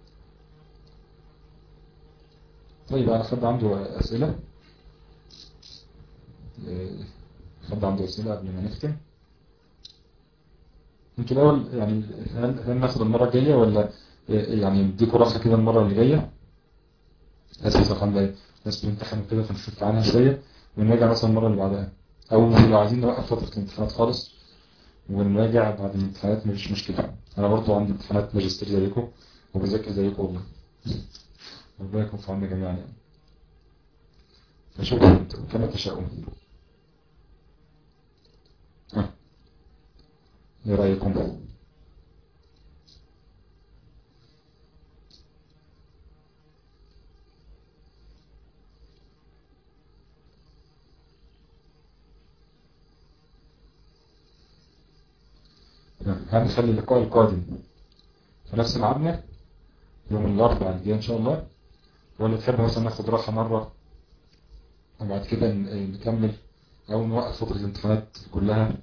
طيب أنا حد عنده أسئلة حد عنده أسئلة قبل ما نختم انتوا الأول يعني هل, هل ناخد المرة الجاية ولا يعني نديكوا راحة كده المرة اللي جاية أسف الحمد لله ناس بنمتحن كده فنفك عنها شوية ونراجع مثلا المرة اللي بعدها أو لو عايزين نوقف فترة الامتحانات خالص ونراجع بعد الامتحانات مفيش مشكلة أنا برضو عندي امتحانات ماجستير زيكم وبذاكر زيكم والله ربنا يكون في عوننا جميعا يعني فشوفوا انتوا كما تشاءون ها ايه رأيكم هنخلي اللقاء القادم في نفس ميعادنا يوم الأربعاء الجاي إن شاء الله ولا تحب مثلا ناخد راحة مرة وبعد كده نكمل أو نوقف فترة الامتحانات كلها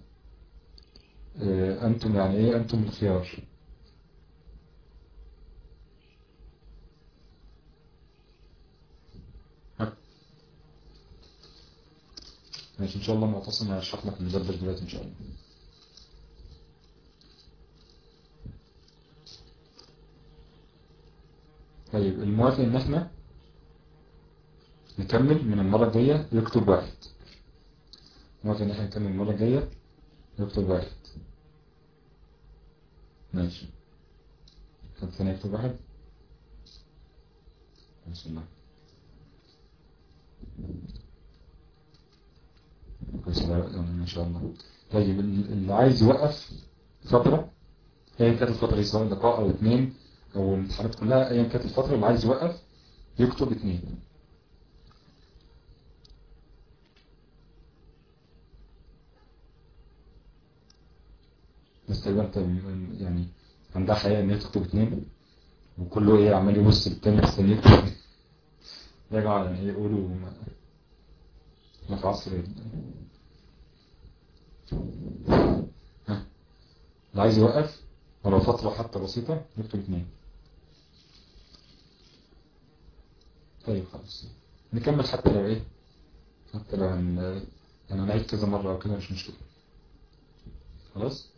أنتم يعني إيه أنتم الخيار ماشي إن شاء الله معتصم هشرح لك المدبر دلوقتي إن شاء الله طيب الموافق ان احنا نكمل من المرة الجاية يكتب واحد موافق ان احنا نكمل المرة الجاية يكتب واحد ماشي حد ثاني يكتب واحد بسم الله كويس ان شاء الله طيب اللي عايز يوقف فترة هي كانت الفترة سواء لقاء او اثنين او الامتحانات كلها ايا كانت الفترة اللي عايز يوقف يكتب اثنين بس تقريبا انت يعني عندها حقيقة ان هي تكتب اثنين وكله ايه عمال يبص للتاني مستني يكتب يا جماعة يعني يقولوا ما, ما في عصر ها اللي عايز يوقف ولو فترة حتى بسيطة نكتب اثنين طيب خلاص نكمل حتى لو ايه حتى لو هن يعني نعيد كذا مرة او كده مش مشكلة خلاص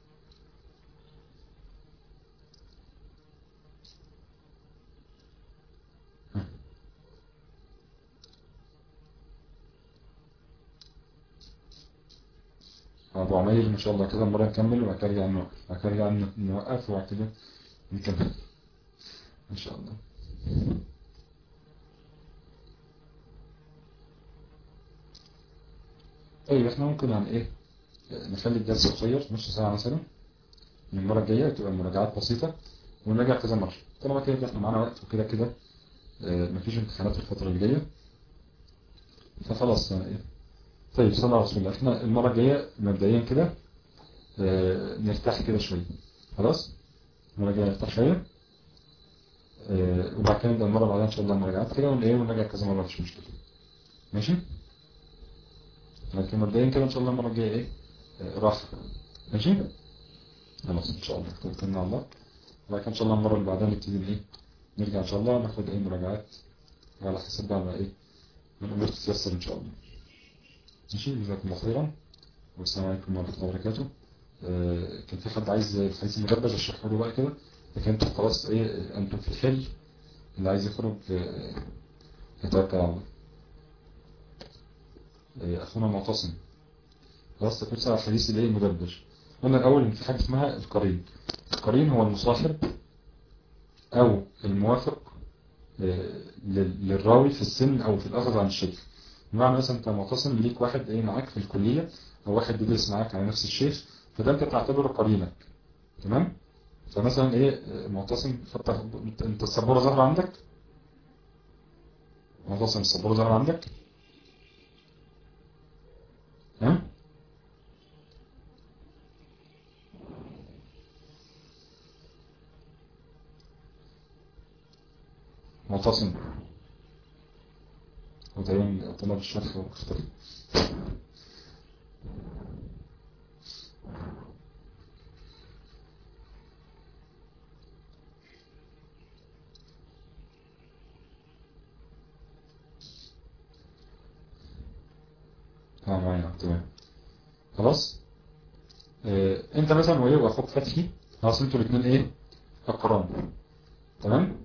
أبو عمير إن شاء الله كده مرة نكمل وبعد كده نرجع نوقف بعد كده نرجع نوقف وبعد كده نكمل إن شاء الله طيب احنا ممكن يعني ايه نخلي الدرس قصير نص ساعة مثلا من المرة الجاية تبقى مراجعات بسيطة ونراجع كذا مرة طالما كده احنا معانا وقت وكده كده اه مفيش امتحانات الفترة الجاية فخلاص يعني ايه طيب صلى الله عليه وسلم احنا المرة الجاية مبدئيا كده اه نرتاح كده شوية خلاص المرة الجاية نرتاح شوية اه وبعد كده نبدأ المرة بعدها ان شاء الله مراجعات كده ون ايه ونراجع كذا مرة مفيش مشكلة ماشي لكن مبدئيا كده ان شاء الله المرة الجاية ايه اه راحة ماشي خلاص ان شاء الله توكلنا على الله وبعد كده ان شاء الله المرة اللي بعدها نبتدي ايه نرجع ان شاء الله ناخد ايه مراجعات على حسب بقى ايه من امور تتيسر ان شاء الله ماشي جزاكم الله خيرا والسلام عليكم ورحمة الله وبركاته آه، كان في حد عايز الحديث المدبج اشرحه له بقى كده لكن انتوا خلاص ايه انتوا في الحل اللي عايز يخرج آه، يتوكل على الله آه، اخونا معتصم خلاص تكون على الحديث الايه المدبج قلنا الاول ان في حاجه اسمها القرين القرين هو المصاحب او الموافق آه، لل- للراوي في السن او في الاخذ عن الشيخ بمعنى مثلا انت معتصم ليك واحد ايه معاك في الكلية او واحد بيدرس معاك على نفس الشيخ فده انت تعتبره قرينك تمام فمثلا ايه آه، معتصم فتح انت انت السبورة ظاهرة عندك معتصم السبورة ظاهرة عندك ها معتصم هو تقريبا طلب الشرح واختفى اه معايا تمام خلاص آه، انت مثلا وايه واخوك فتحي خلاص انتوا الاثنين ايه اقران تمام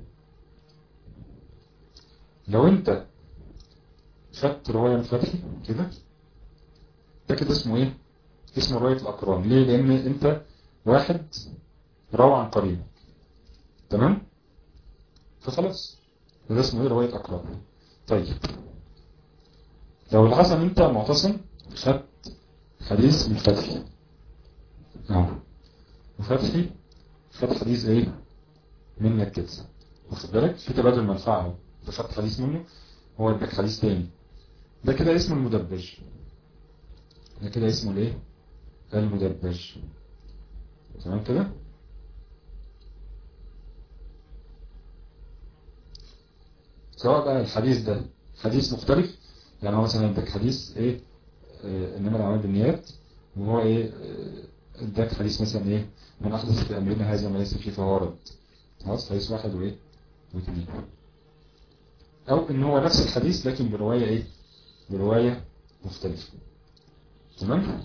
لو انت خدت رواية من فتحي كده ده كده اسمه ايه اسمه رواية الاقران ليه لان انت واحد روى عن قريب تمام فخلاص ده اسمه ايه رواية اقران طيب لو الحسن انت معتصم خدت حديث من فتحي اه وفتحي خد حديث ايه منك كده واخد بالك في تبادل منفعه اهو انت خدت حديث منه هو اداك حديث تاني ده كده اسمه المدبج ده كده اسمه الايه المدبج تمام كده سواء بقى الحديث ده حديث مختلف يعني هو مثلا اداك حديث ايه آه انما الاعمال بالنيات وهو ايه آه، اداك حديث مثلا ايه من احدث في امرنا هذا ما ليس فيه فهو رد خلاص حديث واحد وايه واثنين او ان هو نفس الحديث لكن برواية ايه برواية مختلفة تمام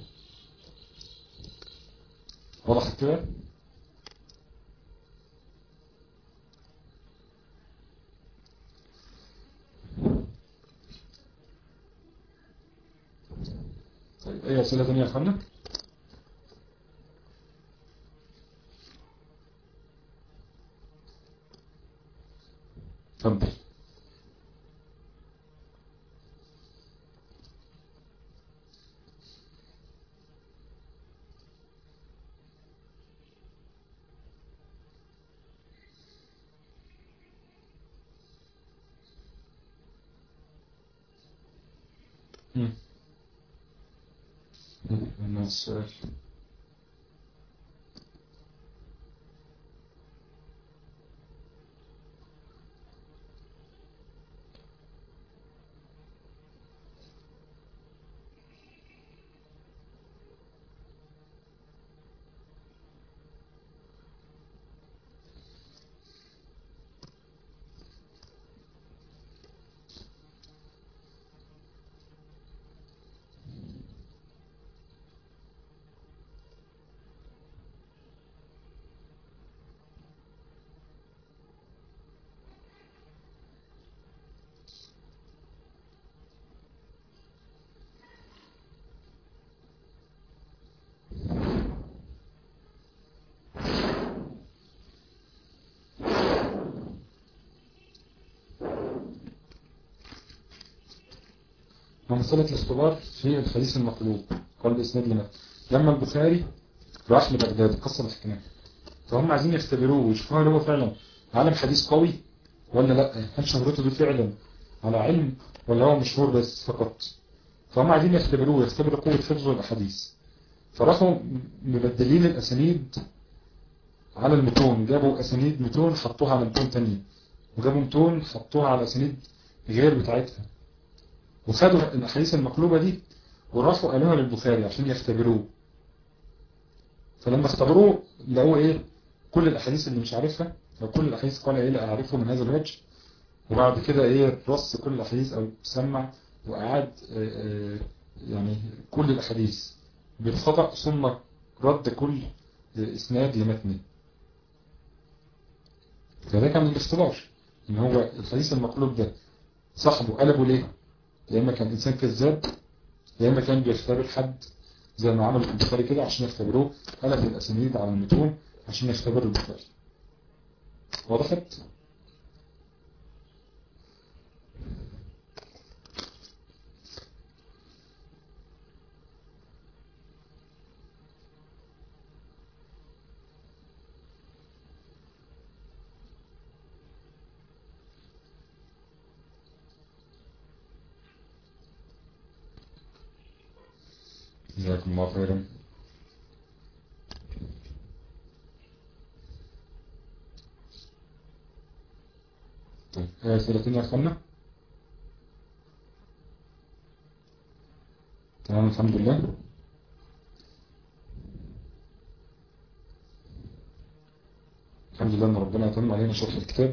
واضح كده طيب اي اسئلة تانية يا اخوانا اتفضل مم. مم. السؤال ومسألة الاختبار في الحديث المقلوب قال الإسناد لنا لما البخاري راح لبغداد قصة الحكمة فهم عايزين يختبروه ويشوفوا هل هو فعلا عالم حديث قوي ولا لا هل شهرته دي فعلا على علم ولا هو مشهور بس فقط فهم عايزين يختبروه يختبروا قوة حفظه الأحاديث فراحوا مبدلين الأسانيد على المتون جابوا أسانيد متون حطوها على متون تانية وجابوا متون حطوها على أسانيد غير بتاعتها وخدوا الأحاديث المقلوبة دي وراحوا قالوها للبخاري عشان يختبروه فلما اختبروه لقوا ايه كل الأحاديث اللي مش عارفها أو كل الأحاديث قال ايه لا أعرفه من هذا الوجه وبعد كده ايه رص كل الأحاديث أو سمع وأعاد اه اه يعني كل الأحاديث بالخطأ ثم رد كل اسناد لمتن فده كان الاختبار ان هو الحديث المقلوب ده صاحبه قلبه ليه يا اما كان انسان كذاب يا اما كان بيختبر حد زي ما عملوا في البخاري كده عشان يختبروه قلب الاسانيد على المتون عشان يختبروا البخاري وضحت جزاكم الله خيرا طيب آية 30 يا أخوانا تمام الحمد لله الحمد لله ان ربنا يتم علينا شرح الكتاب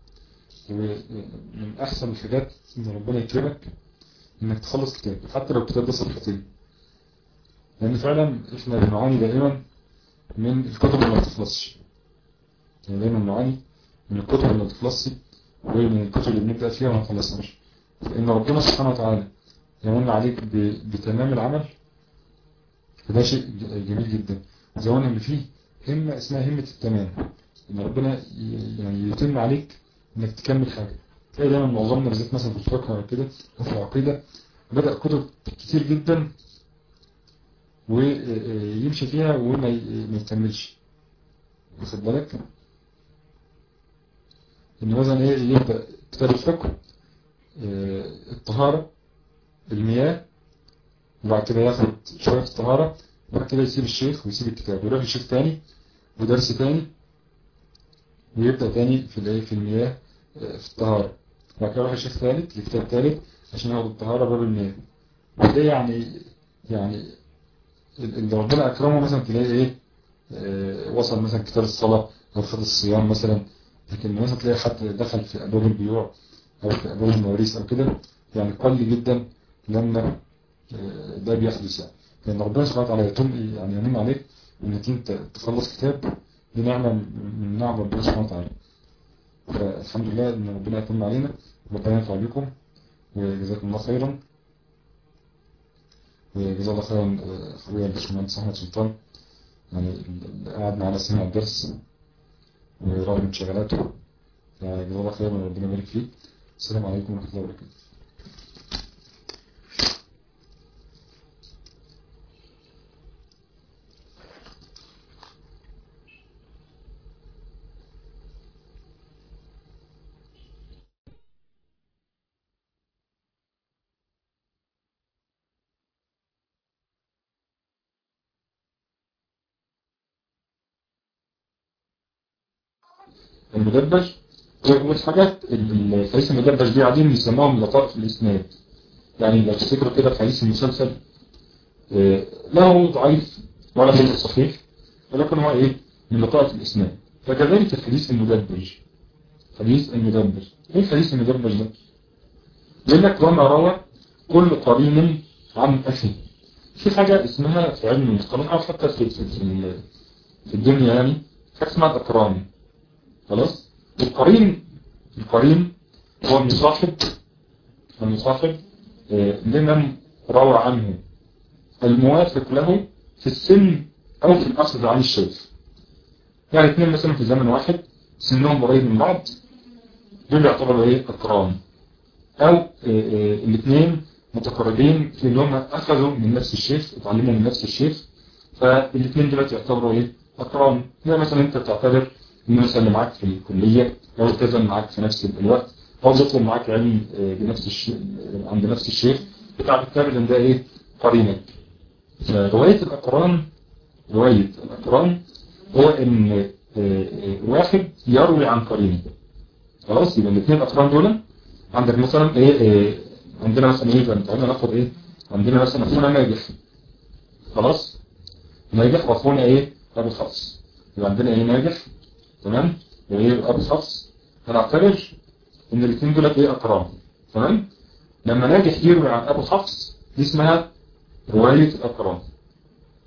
ومن احسن الحاجات ان ربنا يكرمك انك تخلص كتاب حتى لو الكتاب ده صفحتين لان فعلا احنا بنعاني دائما من الكتب اللي ما بتخلصش يعني دايما بنعاني من الكتب اللي ما بتخلصش ومن الكتب اللي بنبدأ فيها ما نخلصهاش فإن ربنا سبحانه وتعالى يمن عليك بتمام العمل فده شيء جميل جدا زمان ان فيه همة اسمها همة التمام ان ربنا يعني يتم عليك انك تكمل حاجة تلاقي دايما معظمنا بالذات مثلا في الفقه كده وفي العقيدة بدأ كتب كتير جدا ويمشي فيها وما يكملش واخد بالك ان مثلا ايه يبدأ كتاب الفقه الطهارة المياه وبعد كده ياخد شوية الطهارة وبعد كده يسيب الشيخ ويسيب الكتاب ويروح لشيخ تاني ودرس تاني ويبدأ تاني في الايه في المياه في الطهارة وبعد كده يروح لشيخ ثالث لكتاب ثالث عشان ياخد الطهارة باب المياه وده يعني يعني اللي ربنا أكرمه مثلا تلاقي ايه اه وصل مثلا كتاب الصلاة أو خد الصيام مثلا لكن مثلا تلاقي حد دخل في أبواب البيوع أو في أبواب المواريث أو كده يعني قل جدا لما اه ده بيحدث يعني لأن ربنا سبحانه وتعالى يتم يعني ينم عليك إنك أنت تخلص كتاب دي نعمة من نعم ربنا سبحانه وتعالى فالحمد لله إن ربنا يتم علينا وربنا ينفع بكم وجزاكم الله خيرا وجزا الله خيرا أخويا الباشمهندس أحمد سلطان يعني قاعد معانا سمع الدرس ورغم انشغالاته يعني جزا الله خيرا وربنا يبارك فيك السلام عليكم ورحمة الله وبركاته المدبج والحاجات الحديث المدبج دي قاعدين بيسموهم لطائف الإسناد يعني لو تفتكروا كده في حديث المسلسل له ضعيف ولا هو صحيح ولكن هو ايه من لطائف الإسناد فكذلك الحديث المدبج حديث المدبج ايه الحديث المدبج ده يقول لك وما روى كل قرين عن أخي في حاجة اسمها في علم المصطلح أو حتى في, في, في, في الدنيا يعني حاجة اسمها الأقران خلاص القرين القرين هو المصاحب المصاحب لمن روى عنه الموافق له في السن او في الاخذ عن الشيخ يعني اثنين مثلا في زمن واحد سنهم قريب من بعض دول يعتبروا ايه اقران او الاثنين متقربين في ان هم اخذوا من نفس الشيخ اتعلموا من نفس الشيخ فالاثنين دلوقتي يعتبروا ايه اقران يعني مثلا انت تعتبر مثلا اللي معاك في الكلية أو التزم معاك في نفس الوقت أو بيطلب معاك علم بنفس الشيء عند نفس الشيخ بتاع الكامل إن ده إيه قرينك فرواية الأقران رواية الأقران هو إن واحد يروي عن قرينه خلاص يبقى الاثنين الأقران دول عندك مثلا إيه, إيه عندنا مثلا إيه تعالى ناخد إيه عندنا مثلا أخونا ناجح خلاص ناجح وأخونا إيه أبو خاص يبقى عندنا إيه ناجح تمام وايه ابو حفص هنعتبر ان الاثنين دول ايه اقران تمام لما ناجح يروي عن ابو حفص دي اسمها رواية الاقران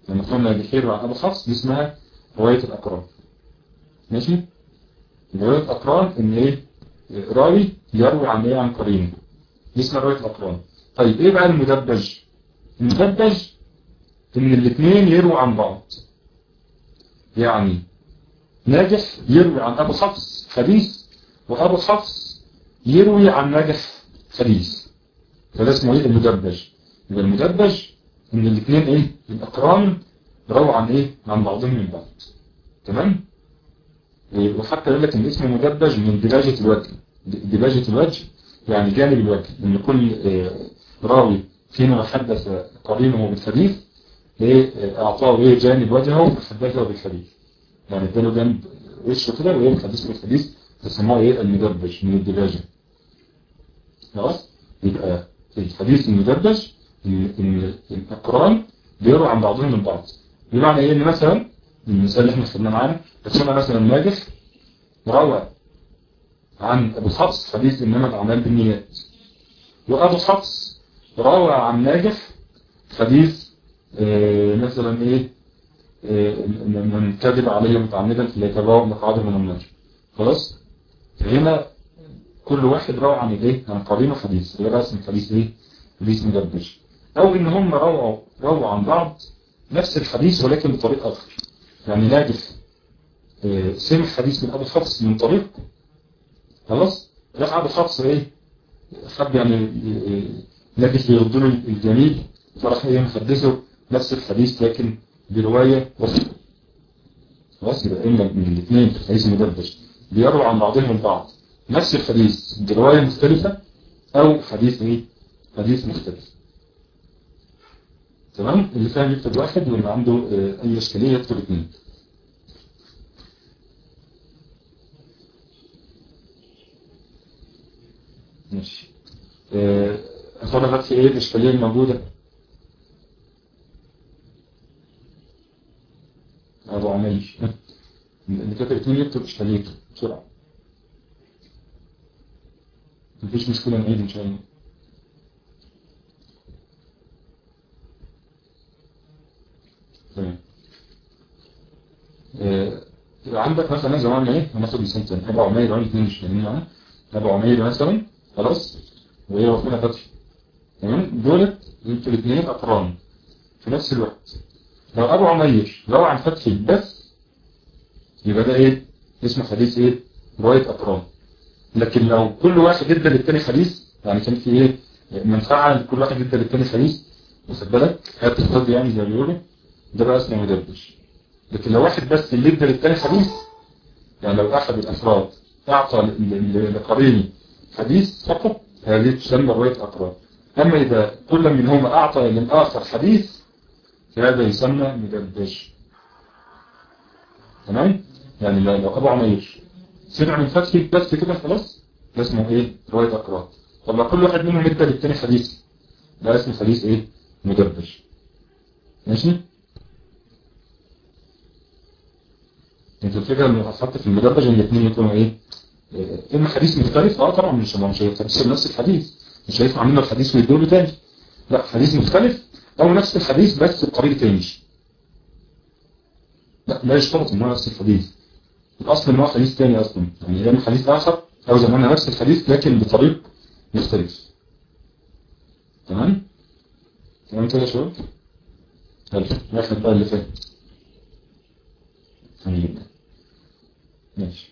لما قلنا بحير عن أبو حفص دي اسمها رواية الأقران ماشي رواية الأقران إن إيه راوي يروي عن إيه عن قرينه دي اسمها رواية الأقران طيب إيه بقى المدبج المدبج إن الاثنين يروي عن بعض يعني ناجح يروي عن أبو حفص حديث وأبو حفص يروي عن ناجح حديث فده اسمه إيه المدبج يبقى المدبج إن الاثنين إيه الأقران رووا عن إيه عن بعضهم من بعض تمام وحتى يقول لك إن اسمه مدبج من دباجة الوجه دباجة الوجه يعني جانب الوجه إن كل راوي فيما حدث قرينه بالحديث إيه أعطاه إيه جانب وجهه وحدثه بالحديث يعني اداله جنب وشه كده وإيه محدثه بالحديث فسموه إيه المدبج من الدباجة خلاص يبقى الحديث المدبج إن الأقران بيروا عن بعضهم من بعض بمعنى إيه إن مثلا المثال اللي احنا خدناه معانا فسمع مثلا ناجح روى عن أبو حفص حديث إنما الأعمال بالنيات وأبو حفص روى عن ناجح حديث آه مثلا إيه آه من كذب عليه متعمدا فليتبوأ مقعده من النار خلاص فهنا كل واحد روى عن ايه عن قرينه حديث اللي بقى اسم حديث ايه حديث مدبج او ان هم رووا رووا عن بعض نفس الحديث ولكن بطريقه اخر يعني ناجح آه سمع حديث من ابو حفص من طريق خلاص راح ابو حفص ايه حب يعني ناجح يرد له الجميل فراح ايه محدثه نفس الحديث لكن بروايه وثيقه خلاص يبقى اما من الاثنين في الحديث المدبج بيرووا عن بعضهم البعض نفس الحديث برواية مختلفة أو حديث إيه؟ حديث مختلف تمام اللي فاهم يكتب واحد واللي عنده اه أي إشكالية يكتب اثنين ماشي اه أخوانا بس إيه الإشكالية الموجودة أبو عمير اللي كتب اثنين يكتب إشكاليته بسرعة مفيش مشكلة نعيد إن شاء الله تمام آه عندك مثلا زي ما قلنا ايه هناخد مثال تاني ابو عمير وعندي اثنين مش فاهمين معانا ابو عمير مثلا خلاص وهي وفينا فتحي تمام دولت انتوا الاثنين اقران في نفس الوقت لو ابو عمير روى عن فتحي بس يبقى ده ايه اسمه حديث ايه رواية اقران لكن لو كل واحد ادى للتاني حديث يعني كان في ايه منفعة لكل واحد ادى للتاني حديث واخد بالك هات الفضل يعني زي ما بيقولوا ده بقى اسمه مدبج لكن لو واحد بس اللي ادى للتاني حديث يعني لو احد الافراد اعطى لقرينه حديث فقط هذه تسمى رواية اقران اما اذا كل منهما اعطى للاخر حديث فهذا يسمى مدبج تمام يعني لو ابو عمير سمع من فتحي بس كده خلاص ده اسمه ايه رواية اقران طب لو كل واحد منهم ادى للتاني حديث ده اسمه حديث ايه مدبج ماشي انت الفكرة اللي هتحط في المدبج ان الاثنين يكونوا ايه اما حديث مختلف اه طبعا مش مش هيفسر نفس الحديث مش هيسمع منه الحديث ويدوله تاني لا حديث مختلف او نفس الحديث بس بطريقة تاني لا لا يشترط ان هو نفس الحديث الاصل ان هو حديث تاني اصلا يعني يا اما حديث اخر او زي ما قلنا نفس الحديث لكن بطريق مختلف تمام تمام كده يا شباب حلو ناخد بقى اللي فات طيب ماشي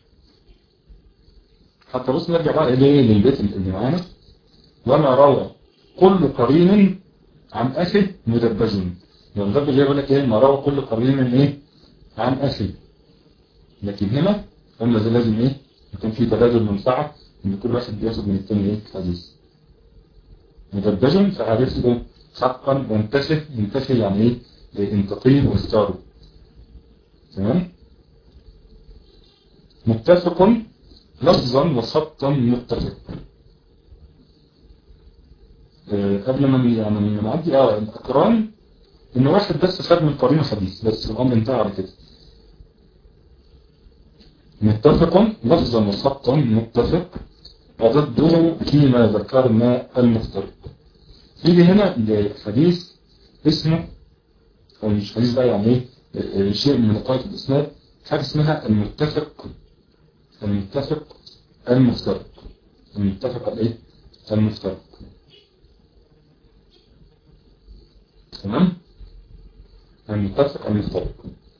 حتى بص نرجع بقى ايه للبيت اللي معانا وما روى كل قرين عن اخي مدبج يعني ده اللي يقول لك ايه ما روى كل قرين ايه عن اخي لكن هنا قلنا ده لازم ايه يكون في تبادل منفعه ان كل واحد بياخد من التاني ايه حديث مدبج فعرفته حقا وانتفه ينتفه يعني ايه انتقيه واختاره تمام متفق لفظا وخطا متفق أه قبل ما يعني نعدي اه الاقران ان واحد بس خد من قرين حديث بس الامر انتهى على كده متفق لفظا وخطا متفق وضده فيما ذكرنا المفترق يجي هنا لحديث اسمه او مش حديث بقى يعني ايه آه، شيء من نقاط الاسناد حاجه اسمها المتفق المتفق المفترق المتفق الايه المفترق تمام المتفق المفترق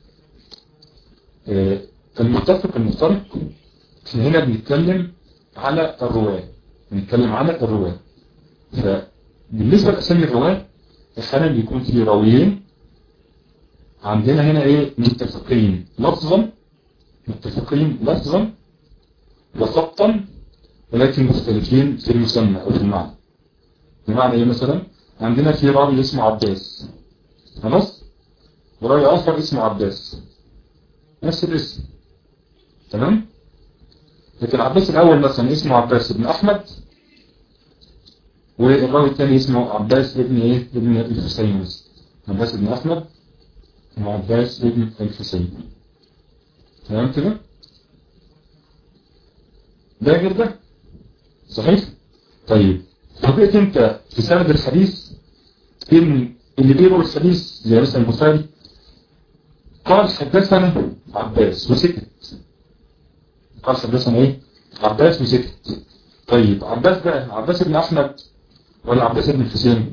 آه، المتفق المفترق احنا هنا بنتكلم على الرواة بنتكلم على الرواة فبالنسبة لأسامي الرواة احيانا بيكون في راويين عندنا هنا ايه متفقين لفظا متفقين لفظا وخطا ولكن مختلفين في المسمى او في المعنى بمعنى ايه مثلا عندنا في راوي اسمه عباس خلاص وراوي اخر اسمه عباس نفس الاسم تمام لكن عباس الاول مثلا اسمه عباس بن احمد والراوي الثاني اسمه عباس ابن ايه ابن الحسين عباس بن احمد وعباس ابن الحسين تمام كده ده غير ده صحيح طيب طبيعة انت في سند الحديث ان اللي بيروي الحديث زي مثلا البخاري قال حدثنا عباس وسكت قال حدثنا ايه عباس وسكت طيب عباس ده عباس بن احمد ولا عباس بن الحسين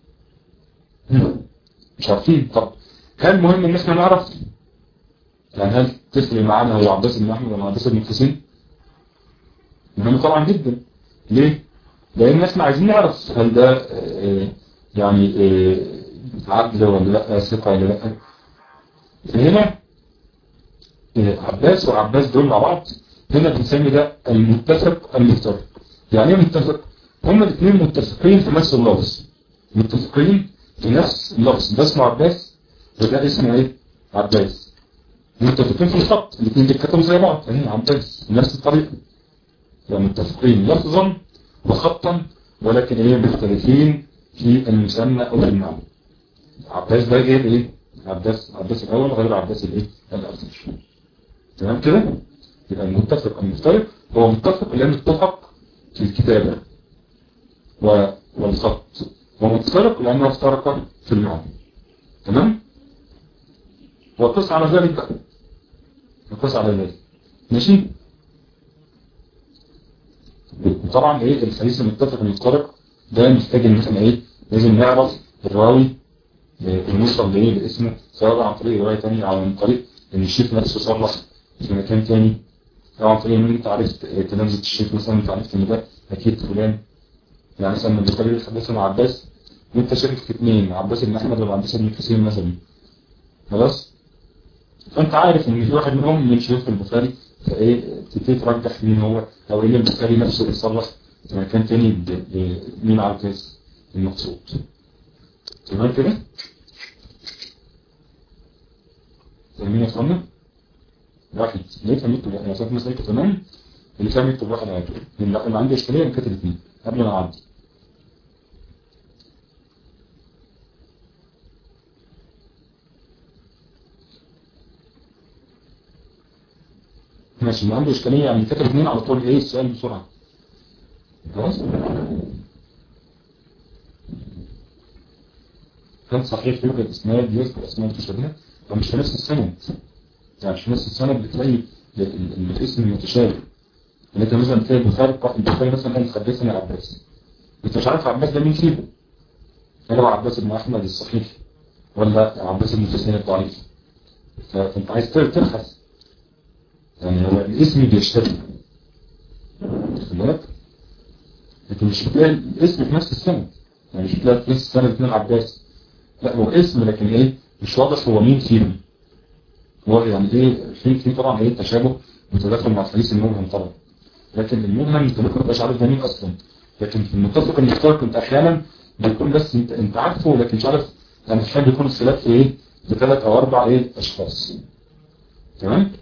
مش عارفين طب هل مهم ان احنا نعرف يعني هل تفرق معانا هو عباس بن احمد ولا عباس بن الحسين مهم طبعا جدا ليه لان احنا عايزين نعرف هل ده آه، يعني آه، عدل ولا لا ثقه ولا لا فهنا آه، عباس وعباس دول مع بعض هنا بنسمي ده المتفق المفترق يعني ايه متفق هما الاثنين متفقين في نفس اللفظ متفقين في نفس اللفظ ده اسمه عباس وده اسمه ايه عباس متفقين في الخط الاثنين بيتكتبوا زي بعض اهي عباس نفس الطريقه يعني متفقين لفظا وخطا ولكن ايه مختلفين في المسمى او المعنى عباس ده غير ايه عباس عباس الاول غير عباس الايه الاخر تمام كده يبقى المتفق المفترق هو متفق لانه اتفق في الكتابه و- والخط ومفترق لانه افترق في المعنى تمام وقص على ذلك بقى وقص على ذلك ماشي وطبعا ايه الحديث المتفق المفترق ده محتاج ان احنا ايه لازم نعرف الراوي آه، الموصل لايه باسمه سواء عن طريق روايه ثانيه او عن طريق ان الشيخ نفسه صرح في مكان ثاني او عن طريق ان انت عرفت آه، تلامذه الشيخ مثلا انت عرفت ان ده اكيد فلان يعني مثلا من البخاري حدثنا عباس وانت شاكك في اثنين عباس بن احمد ولا عباس بن حسين مثلا خلاص فانت عارف ان في واحد منهم من شيوخ البخاري فايه تبتدي ترجح مين هو او ايه البخاري نفسه بيصرح في مكان تاني ب- ب- مين عباس المقصود تمام كده؟ فاهمين يا اخوانا؟ واحد ليه فاهم يكتب يعني مثلا مثلا يكتب تمام اللي فاهم يكتب واحد على طول اللي اللي عنده اشكاليه انا كاتب اثنين قبل ما اعدي ماشي اللي عنده اشكاليه يعني كاتب اثنين على طول ايه السؤال بسرعه خلاص كان صحيح يوجد اسناد يذكر اسماء متشابهه ومش في نفس السند يعني مش في نفس السند بتلاقي ال- ال- ال- الاسم متشابه يعني انت مثلا تلاقي البخاري البخاري مثلا قال حدثنا عباس انت مش عارف عباس ده مين فيهم هل هو عباس بن احمد الصحيح ولا عباس بن حسين الضعيف ف- فانت عايز تبحث يعني هو الاسم بيشتبه خد بالك لكن مش بتلاقي الاسم في نفس السنة يعني مش بتلاقي في نفس السنة اثنين عباس لا هو اسم لكن ايه مش واضح هو مين فيهم هو يعني ايه في في طبعا ايه تشابه متداخل مع الحديث المبهم طبعا لكن المبهم انت ممكن ما تبقاش عارف ده مين اصلا لكن في المتفق المشترك انت احيانا بيكون بس انت انت عارفه لكن مش عارف يعني احيانا بيكون الخلاف في ايه في ثلاث او اربع ايه اشخاص تمام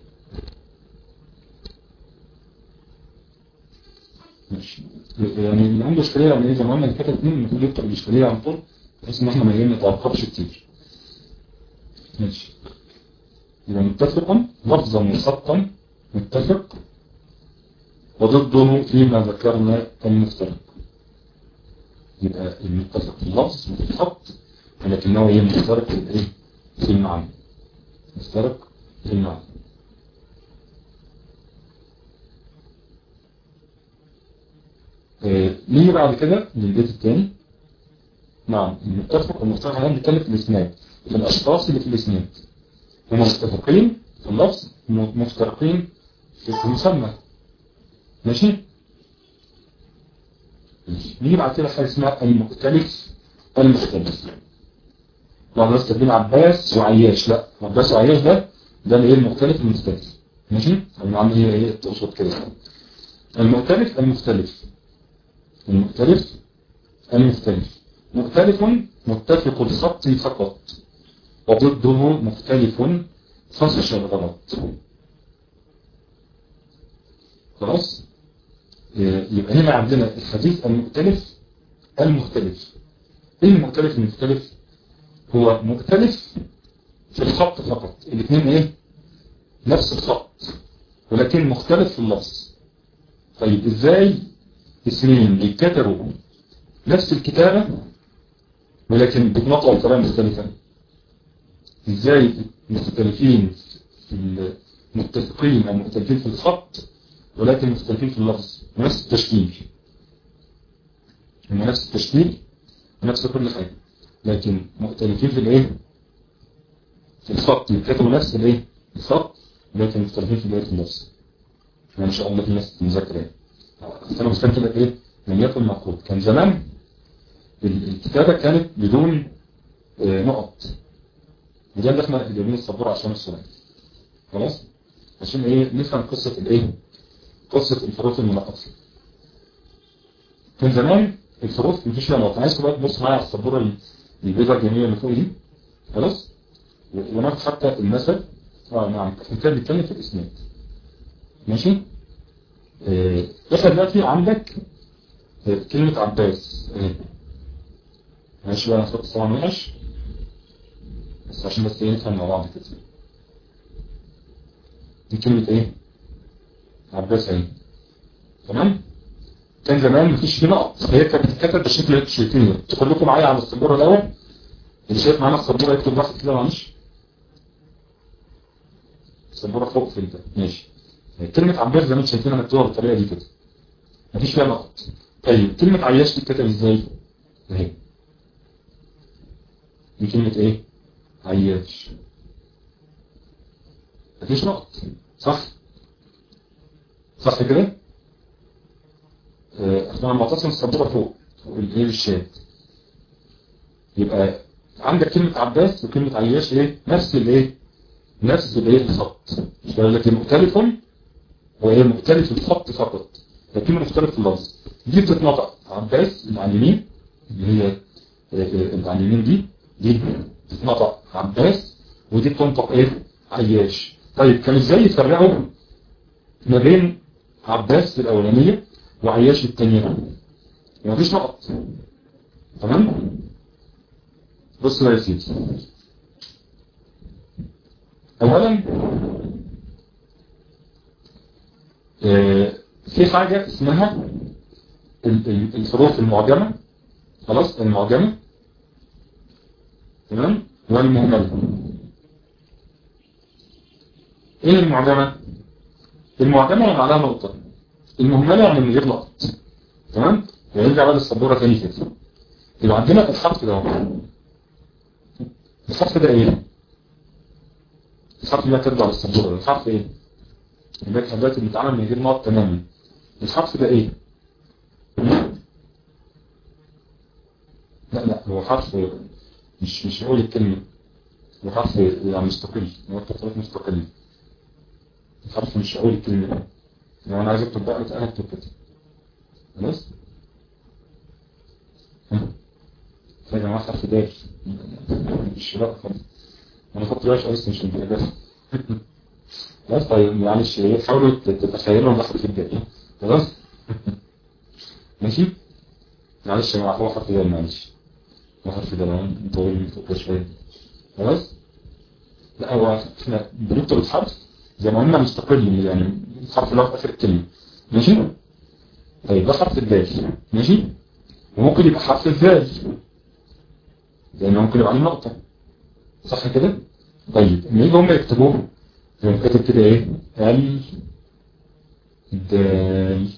ماشي يعني اللي عنده اشكاليه يعني ايه زي ما قلنا الكتاب اثنين المفروض يكتب الاشكاليه على طول بحيث ان احنا ما ايه ما نتوقفش كتير ماشي يبقى متفقا لفظا وخطا متفق وضده فيما ذكرنا المفترق يبقى المتفق في اللفظ وفي الخط ولكنه ايه مفترق في الايه في المعنى مشترك في المعنى آه، نيجي بعد كده للبيت الثاني نعم المتفق والمختلف عليهم بيتكلم في الاسناد في الاشخاص اللي في الاسناد هم متفقين في اللفظ م- مفترقين في المسمى ماشي نيجي بعد كده حاجه اسمها المختلف المختلف بعض الناس كاتبين عباس وعياش لا عباس وعياش ده ده اللي هي المختلف المختلف ماشي المعنى هي ايه تقصد كده المختلف المختلف المختلف المختلف مختلف متفق الخط فقط وضده مختلف فصش الغلط خلاص يبقى هنا عندنا الحديث المختلف المختلف ايه المختلف المختلف هو مختلف في الخط فقط الاثنين ايه نفس الخط ولكن مختلف في اللفظ طيب ازاي اسمين بيتكتبوا نفس الكتابة ولكن بتنطقوا بطريقة مختلفة ازاي مختلفين في متفقين او مختلفين في الخط ولكن مختلفين في اللفظ ونفس التشكيل هم نفس التشكيل ونفس كل حاجة لكن مختلفين في الايه في الخط يكتبوا نفس الايه الخط ولكن مختلفين في الايه في اللفظ انا ان شاء الله في ناس مذاكرة انا مستنتج ايه لم يكن معقود كان زمان الكتابة كانت بدون آه نقط وده اللي احنا جايبين السبورة عشان السؤال خلاص عشان ايه نفهم قصة الايه قصة الحروف المنقطة كان زمان الحروف مفيش فيها نقط عايزكم بقى تبص معايا على السبورة البيضاء الجميلة اللي فوق دي خلاص وناخد حتى المثل اه نعم كان بيتكلم في الاسناد ماشي اه احنا دلوقتي عندك اه كلمة عباس اه ماشي بقى نحط طبعا ماشي بس عشان بس ايه نفهم مع بعض كده دي كلمة ايه عباس ايه تمام كان زمان مفيش فيه نقط هي كانت بتتكتب بالشكل اللي انتوا شايفينه تدخل لكم معايا على السبوره الاول اللي شايف معانا السبوره يكتب واحد كده معلش السبوره فوق في ده ماشي كلمة عباس زي ما انتوا شايفينها مكتوبة بالطريقة دي كده مفيش فيها نقط طيب كلمة عياش تتكتب ازاي؟ اهي دي كلمة ايه؟ عياش مفيش نقط صح؟ صح كده؟ احنا معتصم السبورة فوق الايه الشاد يبقى عندك كلمة عباس وكلمة عياش ايه نفس الايه نفس الايه الخط لكن مختلف وايه مختلف الخط فقط لكن مختلف اللفظ دي بتتنطق عباس اللي على اليمين اللي هي اللي على اليمين دي دي بتتنطق عباس ودي بتنطق ايه عياش طيب كان ازاي يفرقوا ما بين عباس الاولانيه وعياش التانية مفيش نقط تمام بص بقى يا سيدي اولا آه في حاجة اسمها الحروف المعجمة خلاص المعجمة تمام والمهملة ايه المعجمة المعجمة يعني عليها نقطة المهملة يعني من غير نقط تمام ونرجع بقى للسبورة تاني كده يبقى عندنا الحرف ده الحرف ده ايه الحرف ده ترجع للسبورة الحرف ايه يبقى احنا دلوقتي بنتعامل من غير نقط تماما الحرف ده ايه لا لا هو حرف مش مش هقول الكلمة هو حرف يعني مستقل هو تطريق مستقل الحرف مش هقول الكلمة لو انا عايز اكتب بقى انا اكتب كده خلاص يا جماعه حرف دال مش لا خالص انا خدت بالي اصلا مش من كده خلاص طيب معلش حاولوا تتخيلوا الحرف الدال خلاص ماشي معلش يا جماعه هو حرف دال معلش هو حرف دال طويل فوق شويه خلاص لا هو احنا بنكتب الحرف زي ما قلنا مستقل يعني الحرف اللي هو في اخر الكلمه ماشي طيب ده حرف الدال ماشي وممكن يبقى حرف الذال لانه ممكن يبقى عليه نقطه صح كده طيب لما يجوا هم يكتبوه يقوم كاتب كده ايه ال دال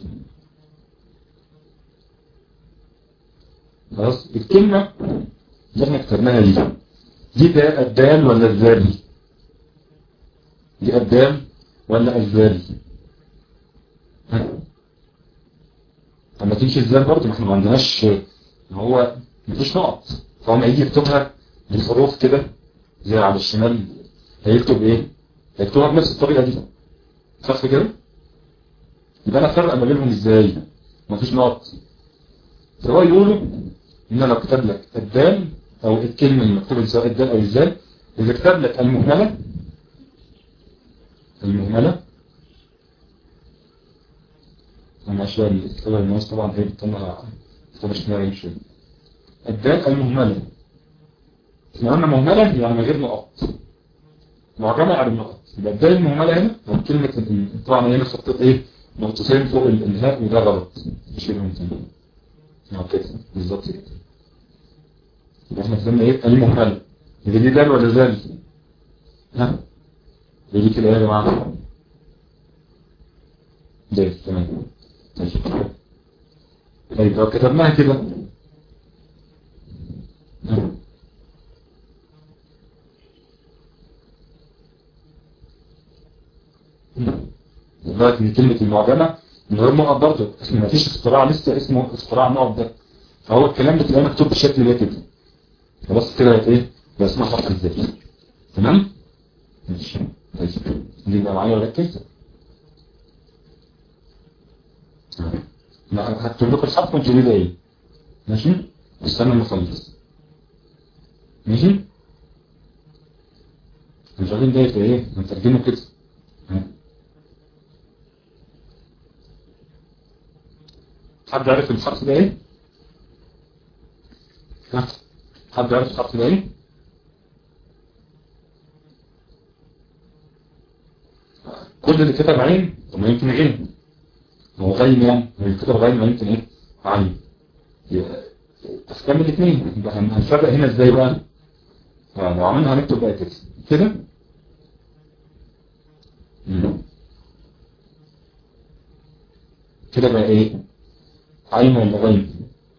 خلاص الكلمة اللي احنا كتبناها دي دي ده الدال ولا الذال دي الدال ولا الذال لما تمشي الذال برضه ما احنا ما عندناش هو مفيش نقط فهو ما يجي يكتبها بالحروف كده زي على الشمال هيكتب ايه هيكتبها بنفس الطريقة دي صح كده يبقى انا افرق ما بينهم ازاي مفيش نقط فهو يقولوا ان انا لو كتب لك الدال او الكلمة المكتوبة سواء الدال او الزال اذا كتب لك المهملة المهملة انا شوية الكتابة الناس طبعا هي بتطلع كتابة شمالية شوية الدال المهملة احنا قلنا مهملة يعني من غير نقط معجمة على النقط يبقى الدال المهملة هنا هو كلمة طبعا هنا خطيت ايه نقطتين فوق الهاء وده غلط نشيلهم تاني اه كده بالظبط كده يبقى احنا فهمنا ايه المهملة يبقى دي دال ولا زال ها دي كده ايه يا جماعة دال تمام طيب لو كتبناها كده دلوقتي ان كلمة المعجمة من غير نقط برضه ما فيش اختراع لسه اسمه اختراع نقط ده فهو الكلام بتلاقيه مكتوب بالشكل ده كده خلاص كده بقت ايه بقى اسمها حرف الذات تمام ماشي طيب اللي بقى معايا وركز لا هكتب لكم الحرف وانتوا ليه ده ايه ماشي استنى ما اخلص ماشي مش عارفين ده يبقى ايه هنترجمه كده حد عارف الحرف ده ايه ها حد عارف الحرف ده ايه كل اللي كتب عين وما يمكن عين هو غين يعني لو كتب غين ما يمكن ايه عين تكمل الاثنين يبقى هنفرق هنا ازاي بقى لو عملنا هنكتب بقى كده كده كده بقى ايه عين ولا غين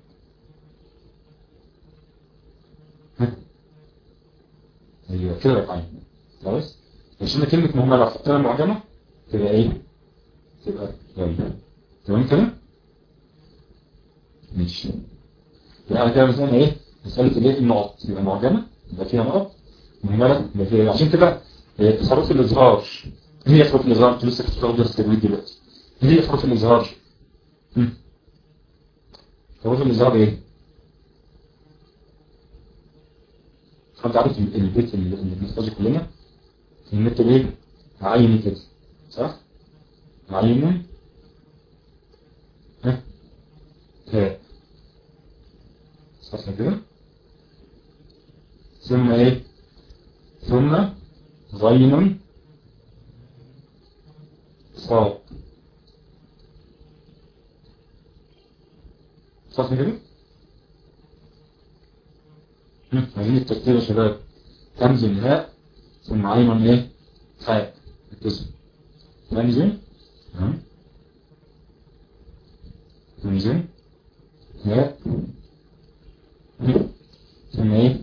ايوه كده بقى عين خلاص عشان كلمة مهمة لو حطينا معجمة تبقى ايه تبقى غين تمام كده ماشي يبقى كده مثلا ايه مسألة الايه النقط يبقى معجمة يبقى فيها نقط مهملة يبقى فيها عشان كده تصرف الإظهار هي حروف الإظهار انت لسه كنت بتاخد درس تجويد دلوقتي هي حروف الإظهار حروف الإظهار ايه؟ حد عارف البيت اللي بنحفظه كلنا نكتب ايه؟ عين كده صح؟ عين ها هاء صح كده؟ ثم ايه؟ ثم غين صاد صح كده؟ عايزين الترتيب يا شباب تمز الهاء ثم عين ايه؟ حاء القسم تمزن ها تمزن هاء ثم ايه؟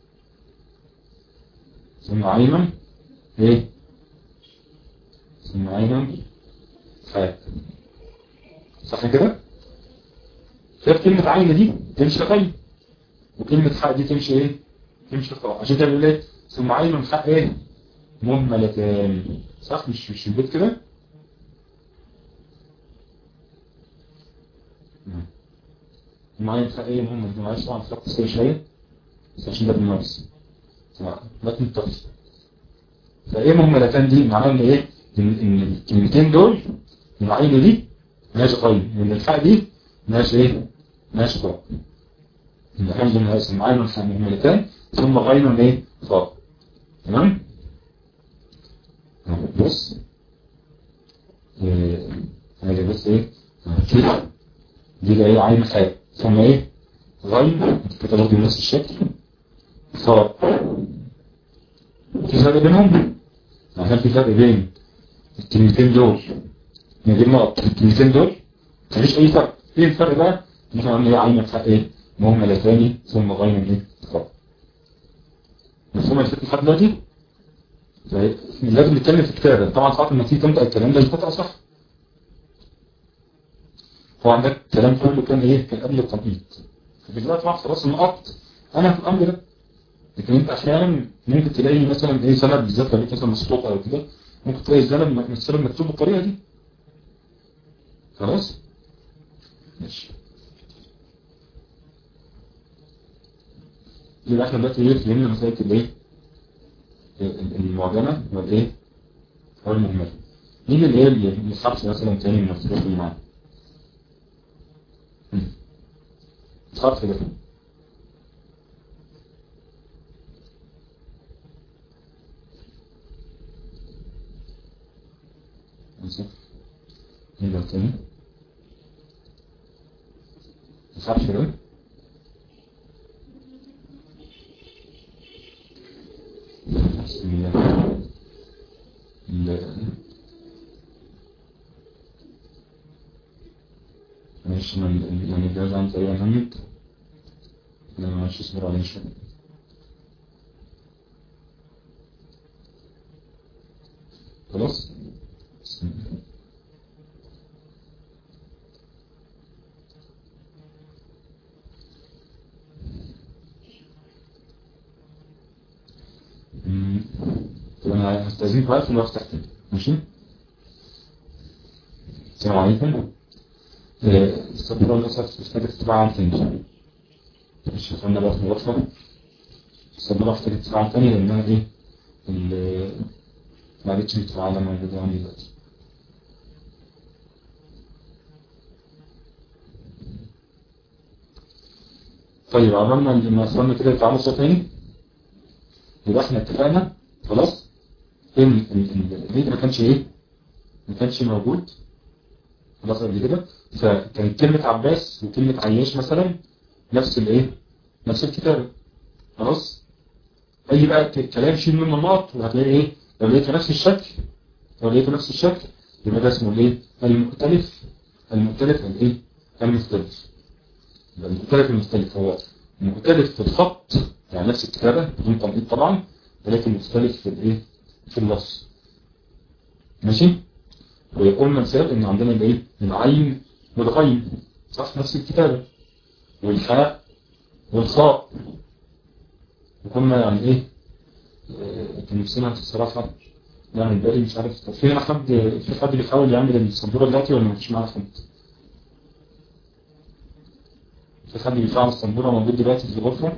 ثم عين ايه؟ ثم عين حاء صح كده؟ شايف كلمة عين دي تمشي غين وكلمة حق دي تمشي ايه تمشي خاء عشان كده بيقول ايه ثم عين حق ايه مهملتان صح مش مش البيت كده ثم عين حق ايه مهملتان معلش طبعا خدت تسوي شوية بس عشان ده بالنفس لكن الطفل فايه مهملتان دي معناه ان ايه ان الكلمتين دول العين دي ماشي غين وان الحق دي ماشي ايه ماشي خاء الحمد لله اسم عين مهملتان ثم غين ايه خاء تمام بص هذا بس ايه كده دي ايه عين خاء ثم ايه غين كده برضه بنفس الشكل خاء في فرق بينهم عشان في فرق بين الكلمتين دول من غير نقط الكلمتين دول مفيش اي فرق ايه الفرق بقى ان احنا قلنا ايه عين الحق ايه مهملتان ثم غين ايه فرق مفهوم الفكره لحد دلوقتي لازم نتكلم في كتابة طبعا ساعات لما تيجي تنطق الكلام ده يتنطق صح هو عندك الكلام كله كان ايه كان قبل التنقيط ففي دلوقتي طبعا خلاص النقط انا في الامر ده لكن انت احيانا ممكن تلاقي مثلا ايه سند بالذات لو مثلا مسطوط او كده ممكن تلاقي السند السند مكتوب بالطريقه دي خلاص ماشي يبقى احنا دلوقتي ايه فهمنا مسائل الايه المعجمة والايه هو المهملة مين اللي هي اللي الحبس مثلا تاني من الصفات اللي معانا الحبس ده ايه ده تاني الحبس ده ماشي من يعني جاز عن طريق محمد انا ماشي اصبر عليه شوية خلاص طب انا هستاذنك بقى في الوقت تحت ماشي السلام عليكم الصبر للأسف محتاجة تتبع عن تاني مش خلنا بقى في الغرفة الصبر محتاجة تتبع عن تاني لأنها إيه ما عادتش متفاعلة موجودة عندي دلوقتي طيب عملنا لما وصلنا كده لتعامل صوت تاني يبقى احنا اتفقنا خلاص ان الفيديو ما كانش ايه ما كانش موجود خلاص قبل كده فكانت كلمة عباس وكلمة عياش مثلا نفس الايه نفس الكتابة خلاص اي بقى كلام شيل منه النقط وهتلاقي ايه لو لقيته نفس الشكل لو لقيته نفس الشكل يبقى ده اسمه الايه المختلف المختلف الايه المختلف يبقى المختلف المختلف هو مختلف في الخط يعني نفس الكتابة بدون تنقيط طبعا ولكن مختلف في الايه في اللفظ ماشي ويقول مثال ان عندنا الايه العين والغين صح نفس الكتابة والحاء والخاء وكنا يعني ايه كان نفسنا في الصراحة يعني بالي مش عارف طب في حد في حد بيحاول يعمل السبورة دلوقتي ولا مفيش معاه حد؟ في حد بيفعل السبورة موجود دلوقتي في الغرفة؟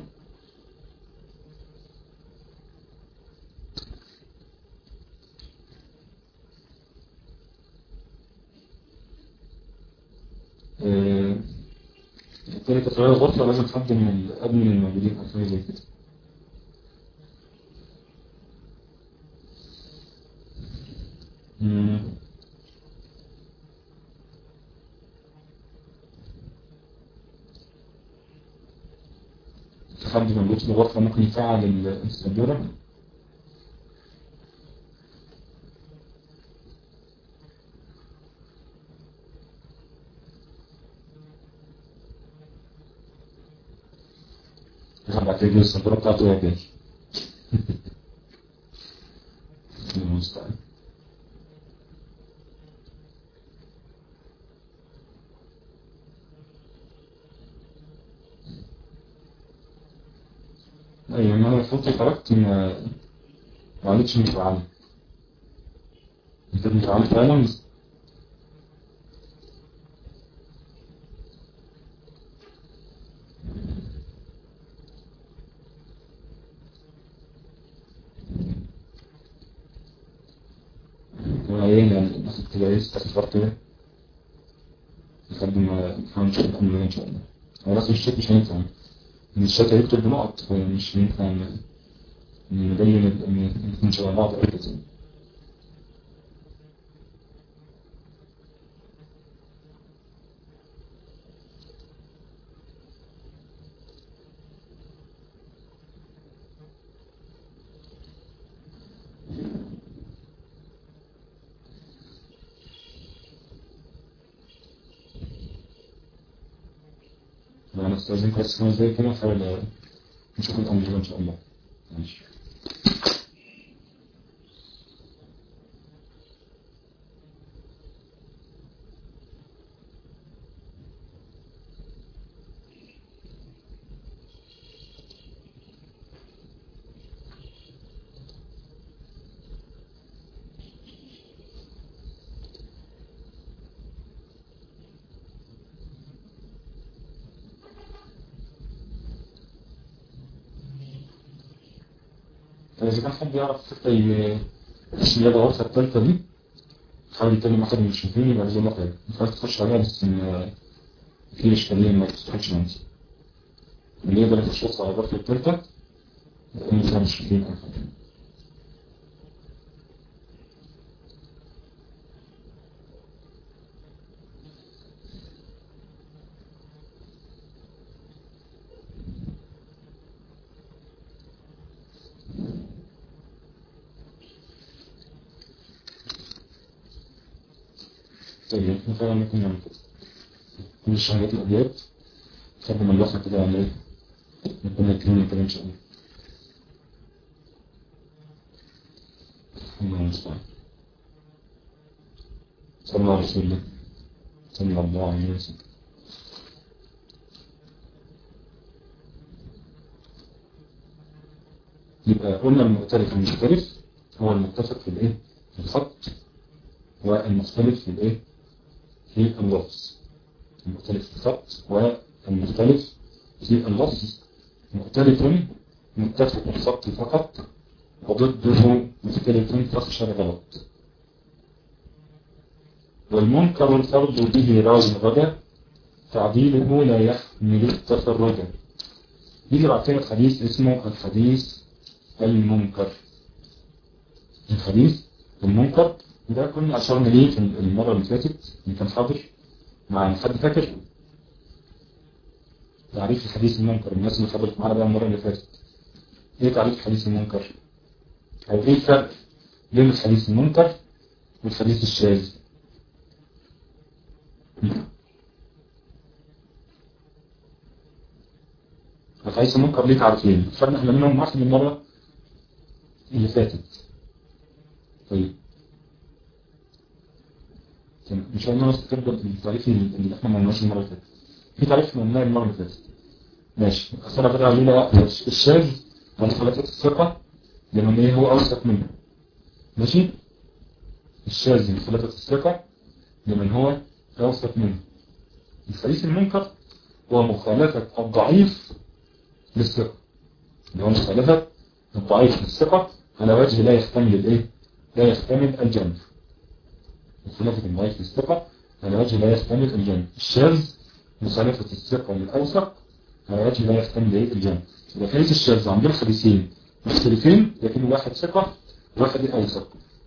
التاني تفعيل الغرفة لازم حد من الأدمن الموجودين أو حاجة زي كده حد موجود في الغرفة ممكن يفعل السبورة بعد كده السبورة بتاعته وهي جاي المستعان ايوه انا المفروض خرجت ما ما عملتش مفعل انت مفعل فعلا وبعدين يعني ناخد كده ايه استغفار كده لحد ما نحاول نشوف الأمر ان شاء الله هو بس الشيك مش هينفع ان الشات هيكتب بنقط فمش ينفع نبين الاثنين شبه بعض او كده عايزين بس خمس دقايق كده نحاول نشوف الأمر إن شاء الله ماشي إذا كان حد يعرف حتى ايش اللي الغرفة الثالثة دي حاول يتكلم واحد من المشرفين يبقى جزاه الله خير مش عايز تخش عليها بس إن في إشكالية ما تستحقش منها اللي يقدر يخش على الغرفة الثالثة يكون فيها مشرفين أو حاجة طيب احنا فعلا ممكن نعمل كده كل الشهادات الأبيات خدوا من الوقت كده على ايه نكون نتكلم كده إن شاء الله الله المستعان صلى الله عليه وسلم صلى الله عليه وسلم يبقى قلنا المختلف المختلف هو المتفق في الايه في الخط والمختلف في الايه في اللفظ المختلف في الخط والمختلف في اللفظ مختلف متفق الخط فقط وضده مختلف فاخشى الغلط والمنكر الفرد به راز غدا تعديله لا يحمل التفرد يجي بعد الحديث اسمه الحديث المنكر الحديث المنكر ده كنا أشرنا ليه في المرة اللي فاتت اللي كان حاضر مع حد فاكر تعريف الحديث المنكر الناس اللي حضرت معانا بقى المرة اللي فاتت ايه تعريف الحديث المنكر او ايه الفرق بين الحديث المنكر والحديث الشاذ الحديث المنكر ليه تعريفين خدنا احنا منهم واحد من المرة اللي فاتت طيب مش هقول بس تبدأ بالتعريف اللي احنا ما قلناش المرة اللي فاتت في تعريف من قلناه المرة اللي فاتت ماشي أصل أنا بدأ علينا الشاذ من خلافات الثقة لمن ايه هو أوثق منه ماشي الشاذ من خلافة الثقة لمن هو أوثق منه الحديث المنكر هو مخالفة الضعيف للثقة اللي هو مخالفة الضعيف للثقة على وجه لا يحتمل الايه لا يحتمل الجنب مخالفة الضعيف للثقة على وجه لا يحتمل الجنب الشاذ مخالفة الثقة للأوثق على وجه لا يحتمل ايه الجنب يبقى حديث الشاذ عندنا حديثين مختلفين لكن واحد ثقة واحد أوثق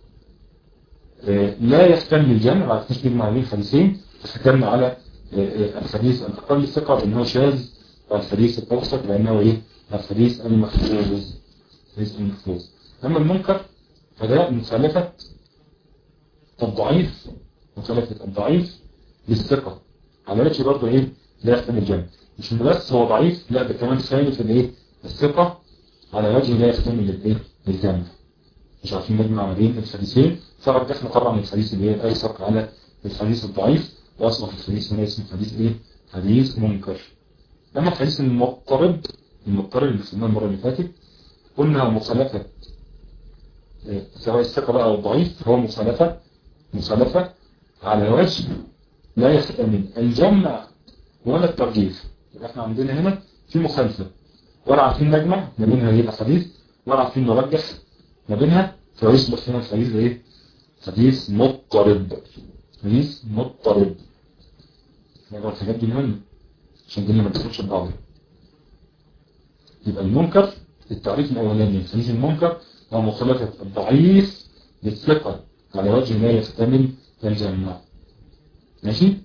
لا يحتمل الجمع بعد كده نجمع عليه حديثين حكمنا على الحديث الأقل ثقة بأنه شاذ والحديث الأوسط بأنه إيه الحديث المحفوظ الحديث المحفوظ أما المنكر فده مخالفة الضعيف مخالفة الضعيف للثقة على وجه برضه إيه لا يحتمل الجمع مش إنه بس هو ضعيف لا ده كمان خالف الإيه الثقة على وجه لا يحتمل الإيه الجمع مش عارفين نجمع ما بين الحديثين فرجحنا طبعا الحديث اللي هي الايسر على الحديث الضعيف واصبح الحديث هنا اسمه حديث ايه حديث منكر اما الحديث المضطرب المضطرب اللي فهمناه المره اللي فاتت قلنا مخالفه سواء الثقه بقى او الضعيف هو مخالفه مخالفه على وجه لا يحتمل الجمع ولا الترجيح يبقى احنا عندنا هنا في مخالفه ولا عارفين نجمع ما بين هذه الاحاديث ولا عارفين نرجح ما بينها فيصبح هنا الحديث ايه حديث مضطرب حديث مضطرب يبقى الحاجات دي مهمة عشان الدنيا ما تدخلش ببعضها يبقى المنكر التعريف الاولاني الحديث المنكر هو مخالفة الضعيف للثقة على وجه لا يحتمل الجمع ماشي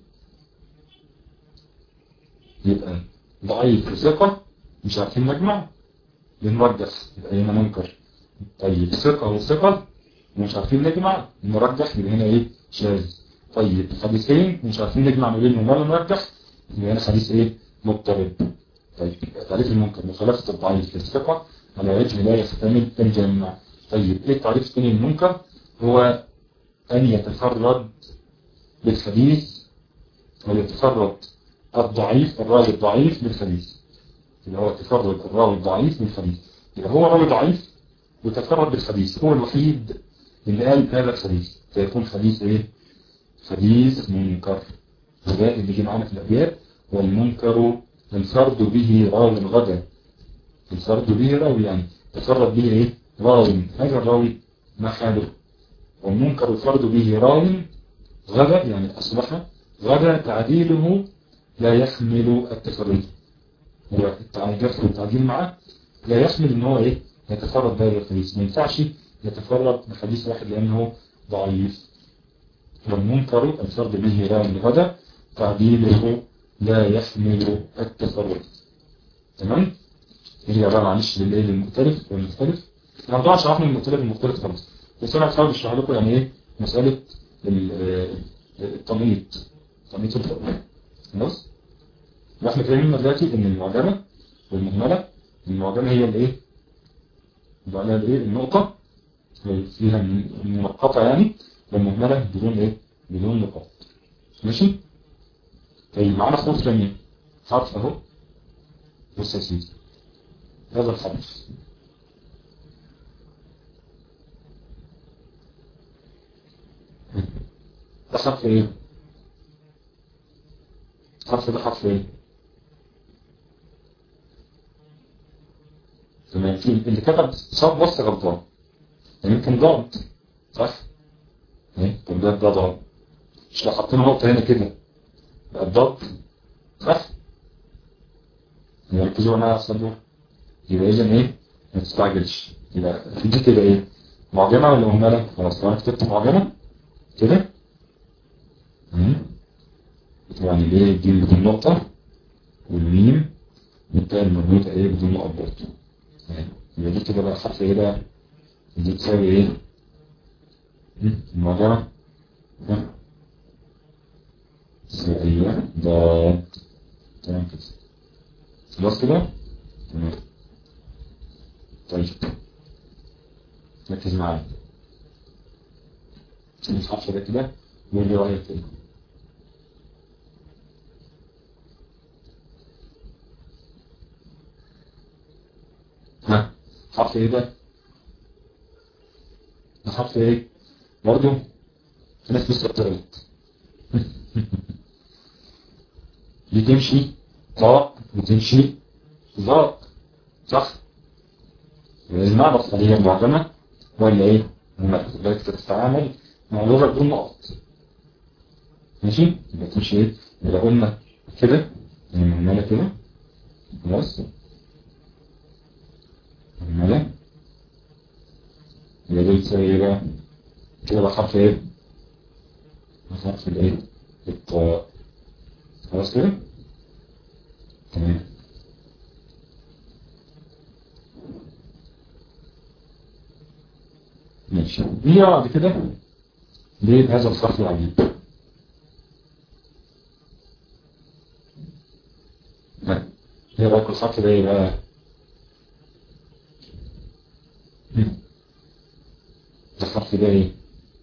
يبقى ضعيف وثقة مش عارفين نجمع بنرجح يبقى هنا منكر طيب ثقة وثقة ومش عارفين نجمع نرجح يبقى هنا ايه شاذ طيب حديثين مش عارفين نجمع ما بينهم ولا نرجح يبقى هنا حديث ايه مضطرب طيب تعريف المنكر مخالفة الضعيف للثقة على وجه لا يحتمل الجمع طيب ايه التعريف الثاني للمنكر هو ان يتفرد بالحديث ويتفرد الضعيف الراوي الضعيف بالحديث اللي هو تفرد الراوي الضعيف بالحديث يبقى هو راوي ضعيف وتفرد بالحديث هو الوحيد اللي قال هذا الحديث فيكون حديث ايه حديث منكر وده اللي جه معانا في الابيات والمنكر الفرد به راو غدا الفرد به راوي يعني تفرد به ايه راوي هذا الراوي ما حاله والمنكر الفرد به راوي غدا يعني اصبح غدا تعديله لا يحمل التفرد هو التعديل والتعديل معه لا يحمل ان هو ايه يتفرد بهذا الحديث ما ينفعش يتفرد بحديث واحد لانه ضعيف والمنكر الفرد به راوي غدا تعديله لا يحمل التفرد تمام هي بقى معلش للايه للمختلف والمختلف الموضوع شرحنا المختلف المختلف خالص بس انا هحاول اشرح لكم يعني ايه مساله التمييط تمييط الفرق خلاص واحنا فهمنا دلوقتي ان المعجمه والمهمله المعجمه هي الايه بعدها الايه النقطه فيها منقطه يعني والمهمله بدون ايه بدون نقاط ماشي طيب معانا حروف ثانيه حرف اهو بص يا سيدي هذا الحرف ده حرف ايه حرف ده حرف ايه تمام في اللي كتب صاد بص غلطان يعني يمكن ضاد صح ايه طب ده ده ضاد مش لو حطينا نقطه هنا كده بقى الضاد صح يركزوا معايا اصلا يبقى اذا ايه ما تستعجلش يبقى دي كده ايه معجمه ولا مهمله خلاص لو انا كتبت معجمه كده يعني الايه دي بدون نقطة والميم والتاء المربوطة ايه بدون نقط برضه يبقى دي كده بقى حرف ايه بقى دي تساوي ايه المعجمة تساوي ايوه ضاد تمام كده خلاص كده تمام طيب ركز معايا الحرف ده كده واللي رأيك كده ها حرف ايه ده ده حرف ايه برضو في ناس لسه بتغلط بتمشي طاق بتمشي ضاق صح لازم نعرف هل هي معجمة ولا ايه لما تتعامل مع لغة بدون نقط ماشي يبقى تمشي ايه يبقى قلنا كده يعني عمالة كده خلاص عمالة يبقى دي تساوي ايه بقى كده بقى حرف ايه حرف الايه الطاء خلاص كده تمام ماشي نيجي بعد كده ليه هذا الصرف العجيب ايه رايك الخط ده ايه بقى الخط ده ايه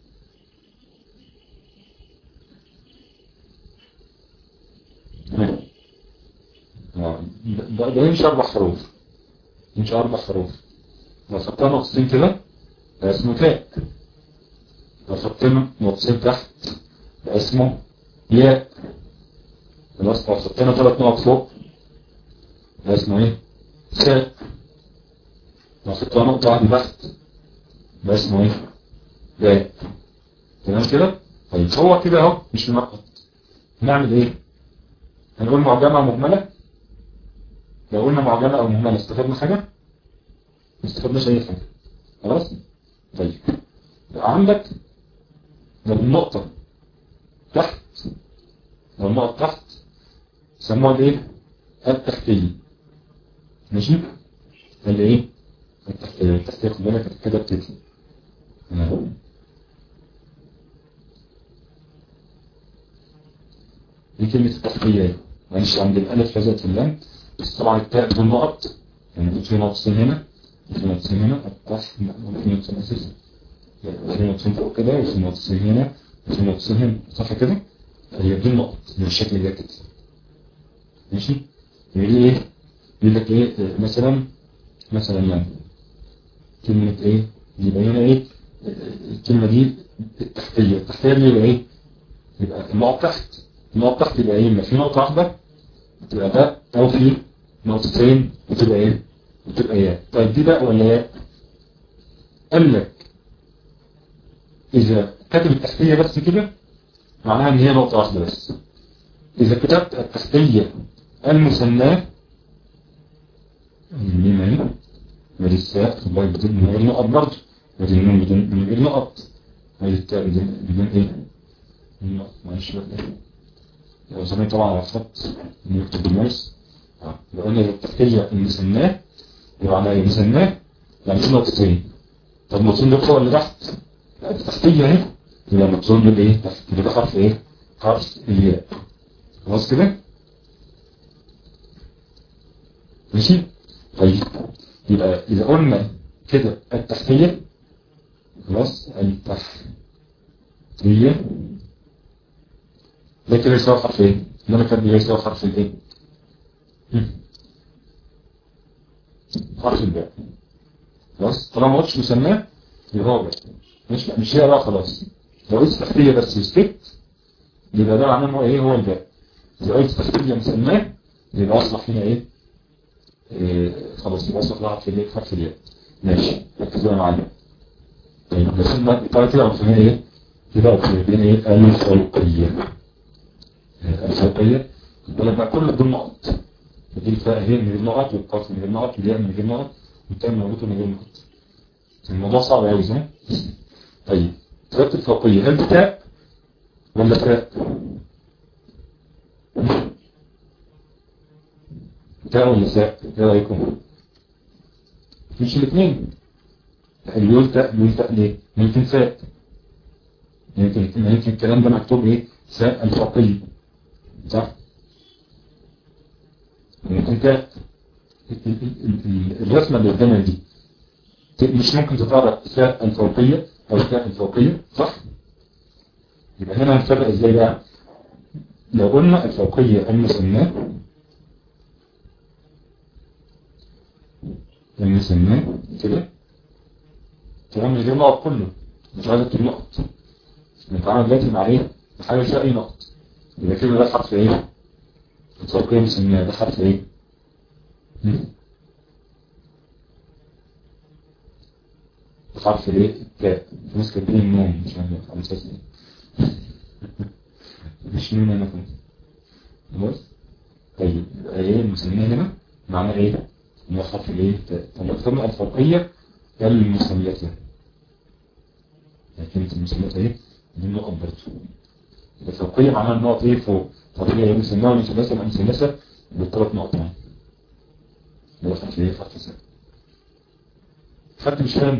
ده ده يمشي اربع حروف يمشي اربع حروف لو خدتها نقطتين كده ده اسمه تاء لو خدتنا نقطتين تحت ده اسمه ياء خلاص لو خدتنا ثلاث نقط فوق ده اسمه ايه ساء لو خدتها نقطة واحدة تحت ده اسمه ايه باء تمام كده طيب هو كده اهو مش منقط نعمل ايه هنقول معجمة مهملة لو قلنا معجمة او مهملة استفدنا حاجة ما استفدناش اي حاجة خلاص طيب عندك لو النقطة تحت لو النقطة تحت سموها الايه التحتية ماشي اللي ايه التحتية التحتية خد بالك كده بتطلع دي كلمة التحتية معلش عند الألف لازت اللام بس طبعا التاء بدون نقط يعني يكون في نقطتين هنا وفي نقطتين هنا التاء في نقطتين اساسا في نقطتين فوق كده وفي نقطتين هنا وفي نقطتين هنا صح كده؟ هي بدون نقط بالشكل ده كده ماشي؟ يقول لي ايه؟ يقول لك ايه مثلا مثلا يعني كلمة ايه؟ يبقى هنا ايه؟ الكلمة دي التحتية التحتية دي يبقى ايه؟ يبقى النقط تحت النقط تحت يبقى ايه؟ في نقطة واحدة تبقى ده او في نقطتين وتبقى ايه؟ وتبقى ياء طيب دي بقى ولا ياء؟ قال لك إذا كتب التحتية بس كده معناها إن هي نقطة واحدة بس إذا كتبت التحتية المثناه الميم اهي ودي الساء خد بالك بدون من غير نقط برضه ودي النون بدون من غير نقط ودي التاء بدون بدون ايه؟ نقط معلش بقى لو زمان طبعا على الخط نكتب بالماوس اه لو قلنا التحتية المثناه يبقى معناها ايه؟ مثناه يعني في نقطتين طب النقطتين دول فوق اللي تحت؟ لا دي تحتية اهي يبقى النقطتين دول ايه؟ تحت يبقى ده حرف ايه؟ حرف الياء خلاص كده؟ ماشي؟ طيب يبقى إذا قلنا كده التحتية خلاص التحتية ده كده يساوي حرف ايه؟ ده انا كاتبه يساوي حرف الايه؟ حرف الباء خلاص طالما ما قلتش مسماه يبقى هو باء مش مش هي بقى خلاص لو قلت تحتية بس وسكت يبقى ده معناه هو ايه هو الباء إذا قلت تحتية مسماه يبقى أصبح هنا ايه؟ إيه خلاص يبقى أصبح لها في الياء حرف الياء ماشي ركزوا معايا طيب دخلنا طيب كده عرفنا ايه؟ كده عرفنا بين ايه؟ الفوقية الفوقية بالك بقى كل دول نقط دي الفاء هي من غير نقط والقاف من غير نقط والياء من غير نقط والتاء موجودة من غير نقط الموضوع صعب قوي صح؟ طيب كتابة الفوقية هل تاء ولا تاء؟ تاء ولا ساء؟ ايه رأيكم؟ مش الاثنين اللي يقول تاء يقول تاء ليه؟ ممكن ساء يمكن يمكن الكلام ده مكتوب ايه؟ ساء الفوقية صح؟ ممكن تاء الرسمة اللي قدامنا دي مش ممكن تتعرف ساء الفوقية أو ساء الفوقية صح؟ يبقى هنا هنفرق ازاي بقى؟ لو قلنا الفوقية المسماه المسماه كده كلام من غير نقط كله مش عايز اكتب نقط نتعامل دلوقتي مع ايه؟ بحاجة فيها اي نقط يبقى كده ده حرف ايه؟ الفوقية مسماه ده حرف ايه؟ حرف الايه؟ التاء في ناس كاتبين النوم مش عارف على اساس ايه مش نون انا كنت خلاص طيب ايه المسميه هنا معناه ايه؟ ان هو حرف الايه؟ التاء طب اخترنا الفوقيه المسميات لكن المسميات ايه؟ دي نقط برضه الفوقيه معناها النقط ايه فوق طب هي مسميه ولا مثلثه ولا مثلثه بالثلاث نقط يعني ده حرف ايه؟ حرف ساء حد مش فاهم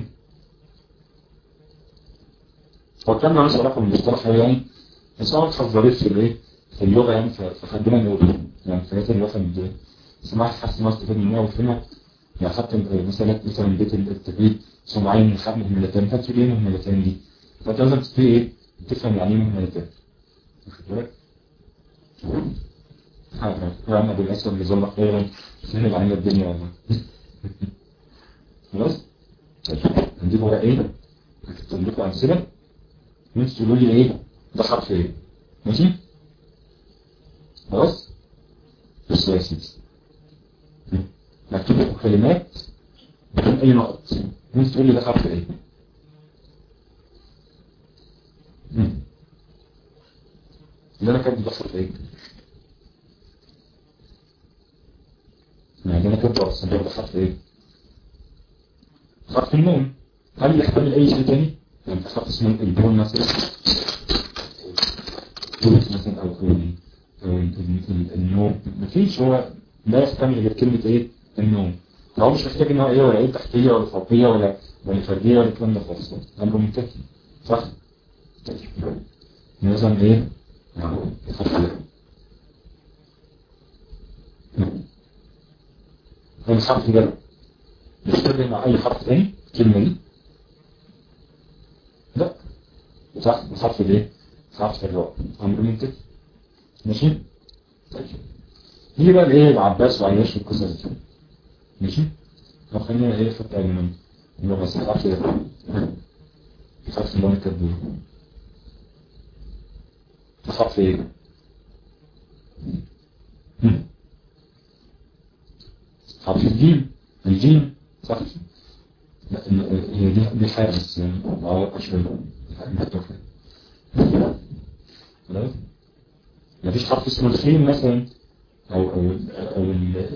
هو كان مالوش علاقة بالمصطلح يعني بس هو متحف ظريف في الايه في اللغة يعني فخدنا نقول يعني في الحاجات اللي واخد سمعت حاسس ما استفاد منها وفهمها يعني حتى مثلا مثلا بيت التجويد سمعين حق مهملتين كانت ايه مهملتين دي فانت لازم تبتدي ايه تفهم يعني ايه مهملتين واخد بالك؟ يا عم ابو الاسود اللي ظل خيرا سهل علينا الدنيا والله خلاص؟ طيب هنجيب ورقه ايه؟ هكتب لكم امثله وانتوا تقولوا لي ايه ده حرف ايه ماشي خلاص بصوا يا سيدي مكتوب لكم كلمات بدون اي نقط وانتوا تقول لي ده حرف ايه اللي انا كاتبه ده حرف ايه يعني انا كاتبه اصلا ده حرف ايه حرف النون هل يحتمل اي شيء تاني يعني حرف اسمه البون مثلا بولت مثلا او او النوم مفيش هو لا يحتمل غير كلمة ايه النوم هو مش محتاج ان هو ايه ولا ايه تحتية ولا فوقية ولا ولا فردية ولا الكلام ده خالص امر منتهي صح؟ طيب مثلا ايه؟ حرف الحرف ده يشتغل مع اي حرف تاني الكلمة دي لا صح حرف الايه حرف الراء امر منطقي ماشي طيب دي بقى الايه العباس وعياش والقصص دي ماشي طب خلينا ايه خط اجمل اللي هو بس حرف الراء حرف اللون الكبير حرف ايه حرف الجيم الجيم صح لا هي دي دي حاجة بس معوقة شوية مفتوحة خلاص مفيش حرف اسمه الخيل مثلا او او او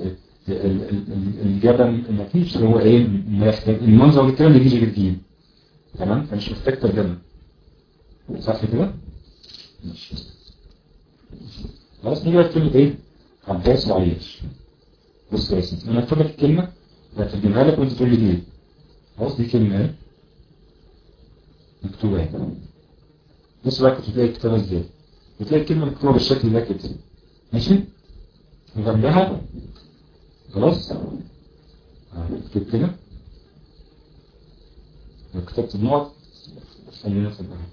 الجبل مفيش هو ايه ما يحتاج المنظر ده كده اللي بيجي بالجيم تمام فمش محتاج ترجمة صح كده؟ ماشي خلاص نيجي بقى كلمة ايه؟ عباس وعياش بص يا سيدي انا هكتب لك الكلمة هترجمها لك وانت تقول لي ايه خلاص دي كلمة ايه مكتوبة ايه بص بقى كنت تلاقي الكتابة ازاي بتلاقي الكلمة مكتوبة بالشكل ده كده ماشي وجنبها خلاص اكتب كده لو كتبت النقط خلينا في الأول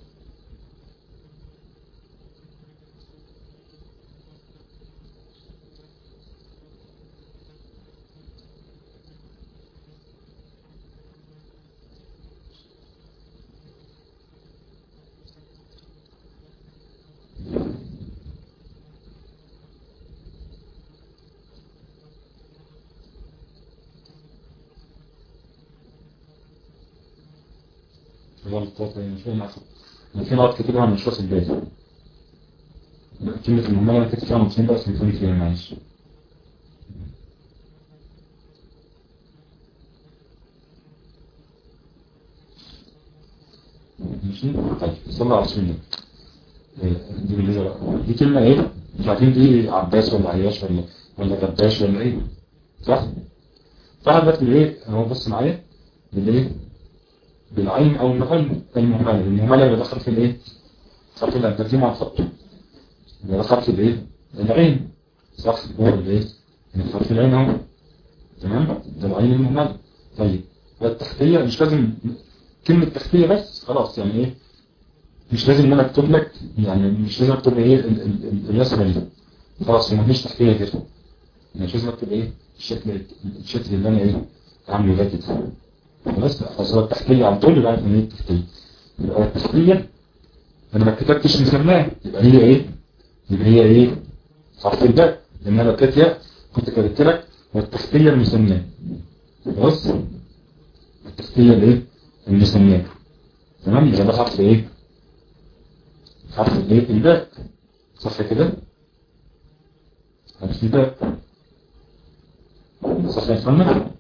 غلطات يعني شو ما في نقط كتير عن مش واخد بالي كلمة المهمة أنا كنت فيها نقطتين بس بيكون فيها معلش ماشي طيب صلى على رسول الله دي بالنسبة بقى دي كلمة ايه مش عارفين دي عباس ولا عياش ولا ولا غباش ولا ايه صح؟ فاحد دلوقتي ايه هو بص معايا بالايه بالعين او المهمل المهملة المهملة اللي دخل في الايه خط الانترجيم على الخط اللي دخل في الايه العين صح هو الايه يعني خط العين اهو تمام ده العين المهملة طيب والتحتية مش لازم كلمة تحتية بس خلاص يعني ايه مش لازم ان انا اكتب لك يعني مش لازم اكتب ايه الرسمة دي خلاص ما فيش تحتية كده مش لازم اكتب ايه الشكل الشكل اللي انا ايه عامله ده كده خلاص اصل التحتية على طول يبقى ان هي التحتية يبقى التحتية انا ما كتبتش مسماه يبقى هي ايه يبقى هي ايه حرف الباء لان انا كتبت ياء كنت كتبت لك والتحتية المسماه خلاص التحتية الايه المسماه تمام يبقى ده حرف ايه حرف الايه الباء صح كده حرف الباء صح يا فندم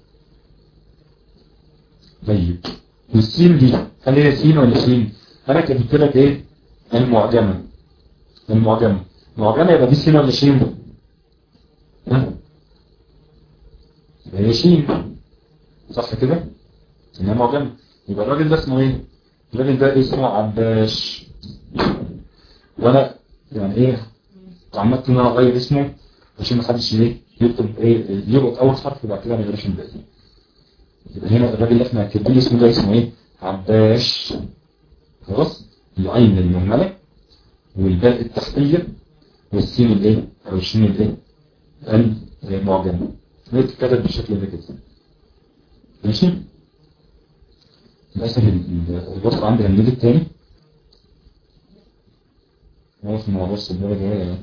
طيب والسين دي هل هي سين ولا سين انا كتبت لك ايه المعجمة المعجمة المعجمة يبقى دي سين ولا شين ها يبقى هي شين صح كده انها معجمة يبقى الراجل ده اسمه ايه الراجل ده اسمه عباش وانا يعني ايه عملت ان انا اغير اسمه عشان ما حدش ايه يكتب ايه يلقط اول حرف وبعد كده ما يغيرش الباقي يبقى هنا الراجل اللي احنا كاتبين اسمه ده اسمه ايه عباش خلاص العين المهملة والباء التحتية والسين الايه او الشين الايه المعجمة هي بتتكتب بالشكل ده كده ماشي للأسف الوصف عندي هنجيب التاني واقف مع بص الدرجة هي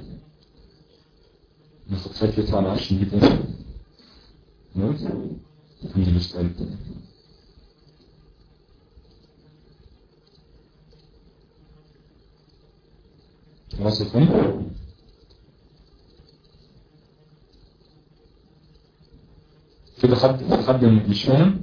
ناخد خايف يطلع على عرش نجيب تاني نعم الحمد لله اشتغلت خلاص يا فندم كده حد حد مش فاهم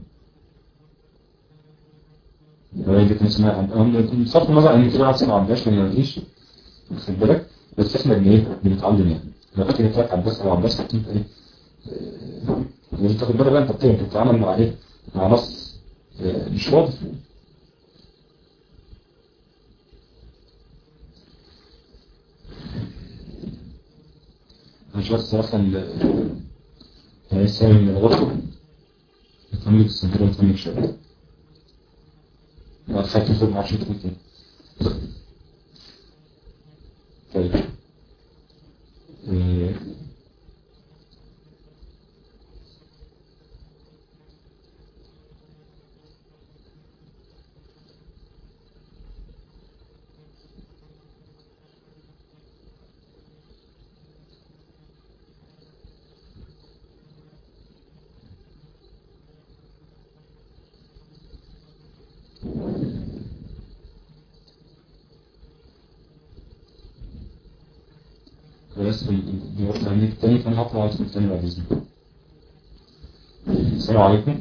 هي دي كان اسمها بصرف النظر ان في واحد اسمه عباس ما يجيش واخد بالك بس احنا بن ايه بنتعلم يعني لو فاكر انت عباس او عباس كنت ايه مش تاخد بالك بقى انت بتتعامل مع ايه مع نص مش واضح مش بس مثلا هيساوي من الغرفة يتملك السنتر ويتملك شباب ما تخاف تاخد معرفش تقول كده طيب إيه. بس بيوصل عندك تاني فانا هطلع على تاني بعد اذنك السلام عليكم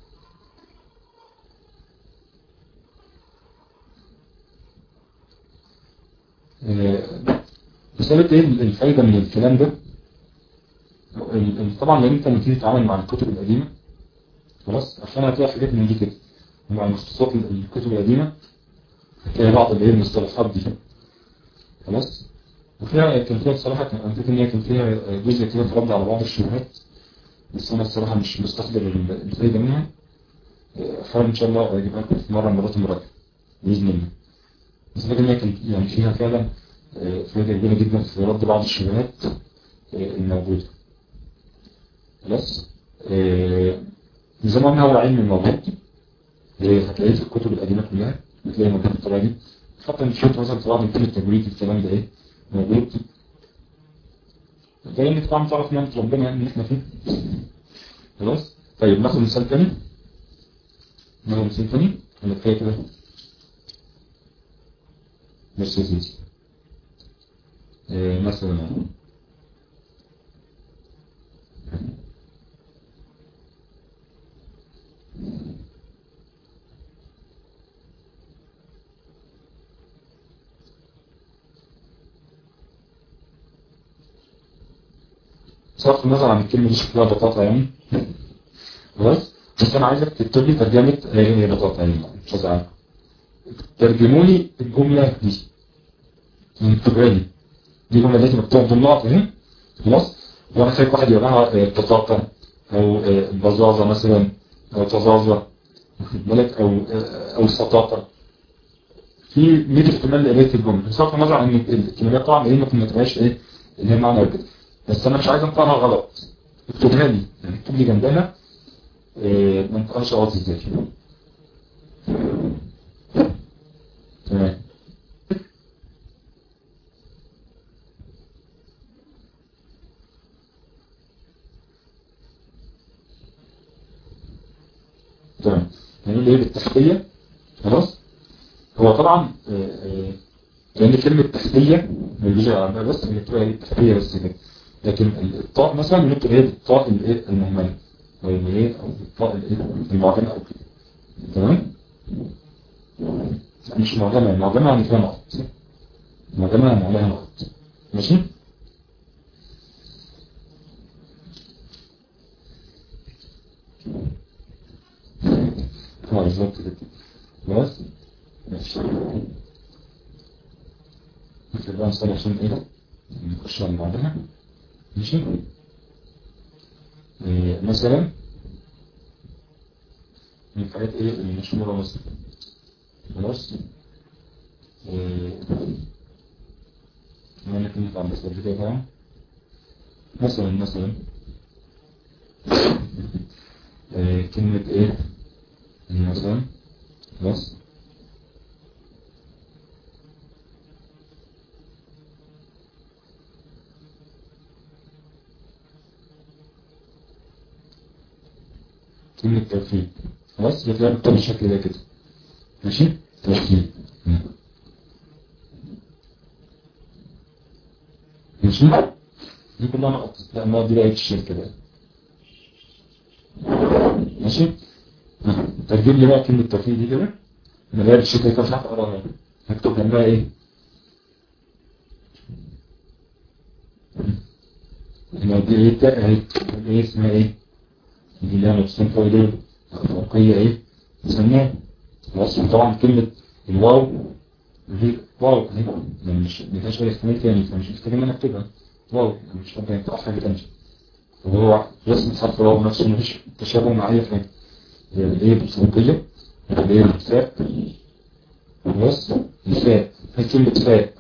رسالة ايه الفايدة من الكلام ده ال- ال- طبعا لان انت لما تيجي تتعامل مع الكتب القديمة خلاص عشان هتلاقي حاجات من دي كده ومع مختصات ال- الكتب القديمة هتلاقي بعض الايه المصطلحات دي خلاص وفيها كان فيها الصراحة كان أنا فاكر إن هي كان فيها جزء كده ترد على بعض الشبهات بس أنا الصراحة مش مستحضر ال- الفايدة منها أحاول إن شاء الله أجيبها لكم في مرة من مرات المراجعة بإذن الله بس فاكر إن هي كان يعني فيها فعلا آه، فايدة كبيرة جدا في رد بعض الشبهات آه، الموجودة خلاص آه، زي ما قلنا هو علم موجود آه، هتلاقيه في الكتب القديمة كلها هتلاقيه موجود بالطريقة دي حتى إن شفت مثلا في بعض الكتب التجويد الكلام ده إيه موجود ده انك طبعا تعرف نعمة ربنا يعني ان احنا فيه خلاص طيب ناخد مثال تاني ناخد مثال تاني ولا كفايه كده بس يا سيدي آه، مثلا أهو. صرف النظر عن الكلمة دي شكلها بطاطا يعني خلاص بس انا عايزك تكتب لي ترجمة هي هي بطاطا يعني مش هزعل ترجموا لي الجملة دي اكتبها لي دي جملة دلوقتي مكتوبة بالنقط اهي خلاص وانا خايف واحد يقراها آه، بطاطا او آه، بزازة مثلا او طزازة واخد بالك او آه، او سطاطا في 100 احتمال لقراية الجملة بصرف النظر عن إن الكلمات طبعا ايه ممكن ما تبقاش ايه اللي هي معنى كده بس انا مش عايز انطقها غلط اكتبها لي يعني اكتب لي جنبها إيه، ما انطقهاش غلط ازاي تمام تمام يعني ايه بالتحتية خلاص هو طبعا آه، آه، لان كلمة تحتية بيجي على بس بنكتبها ايه التحتية بس كده لكن الطاء مثلا بنكتب ايه الطاء الايه المهملة او الايه او الطاء الايه المعجمة او كده تمام مش معجمة المعجمة يعني فيها نقط المعجمة يعني عليها نقط ماشي اه بالظبط كده خلاص ماشي نكتب بقى نصلي عشان ايه نخش على اللي بعدها ماشي إيه مثلا من الحاجات ايه المشهورة مثلا خلاص إيه ما انا كنت عم بسأل كده طبعا مثلا مثلا إيه كلمة ايه مثلا خلاص كلمة توفيق خلاص بتلاقي بالطبع الشكل ده كده ماشي توفيق مم. ماشي دي كلها نقط لا النقط دي بقت الشركة بقى ماشي ها. ترجم لي بقى كلمة توفيق دي كده انا بقى الشركة كده مش عارف اقراها هكتب جنبها ايه هنا دي ايه التاء اهي ايه اسمها ايه دي اللي انا بتصنف ايه الفوقية ايه نسميها خلاص طبعا كلمة الواو دي واو اهي يعني مش ما فيهاش اي احتمال تاني فمش محتاج ان انا اكتبها واو يعني مش محتاج ان اكتب حاجة تانية وهو رسم حرف الواو نفسه مفيش تشابه مع أي حاجة هي الإيه بالسلوكية الإيه الفاء بص الفاء هي كلمة فاء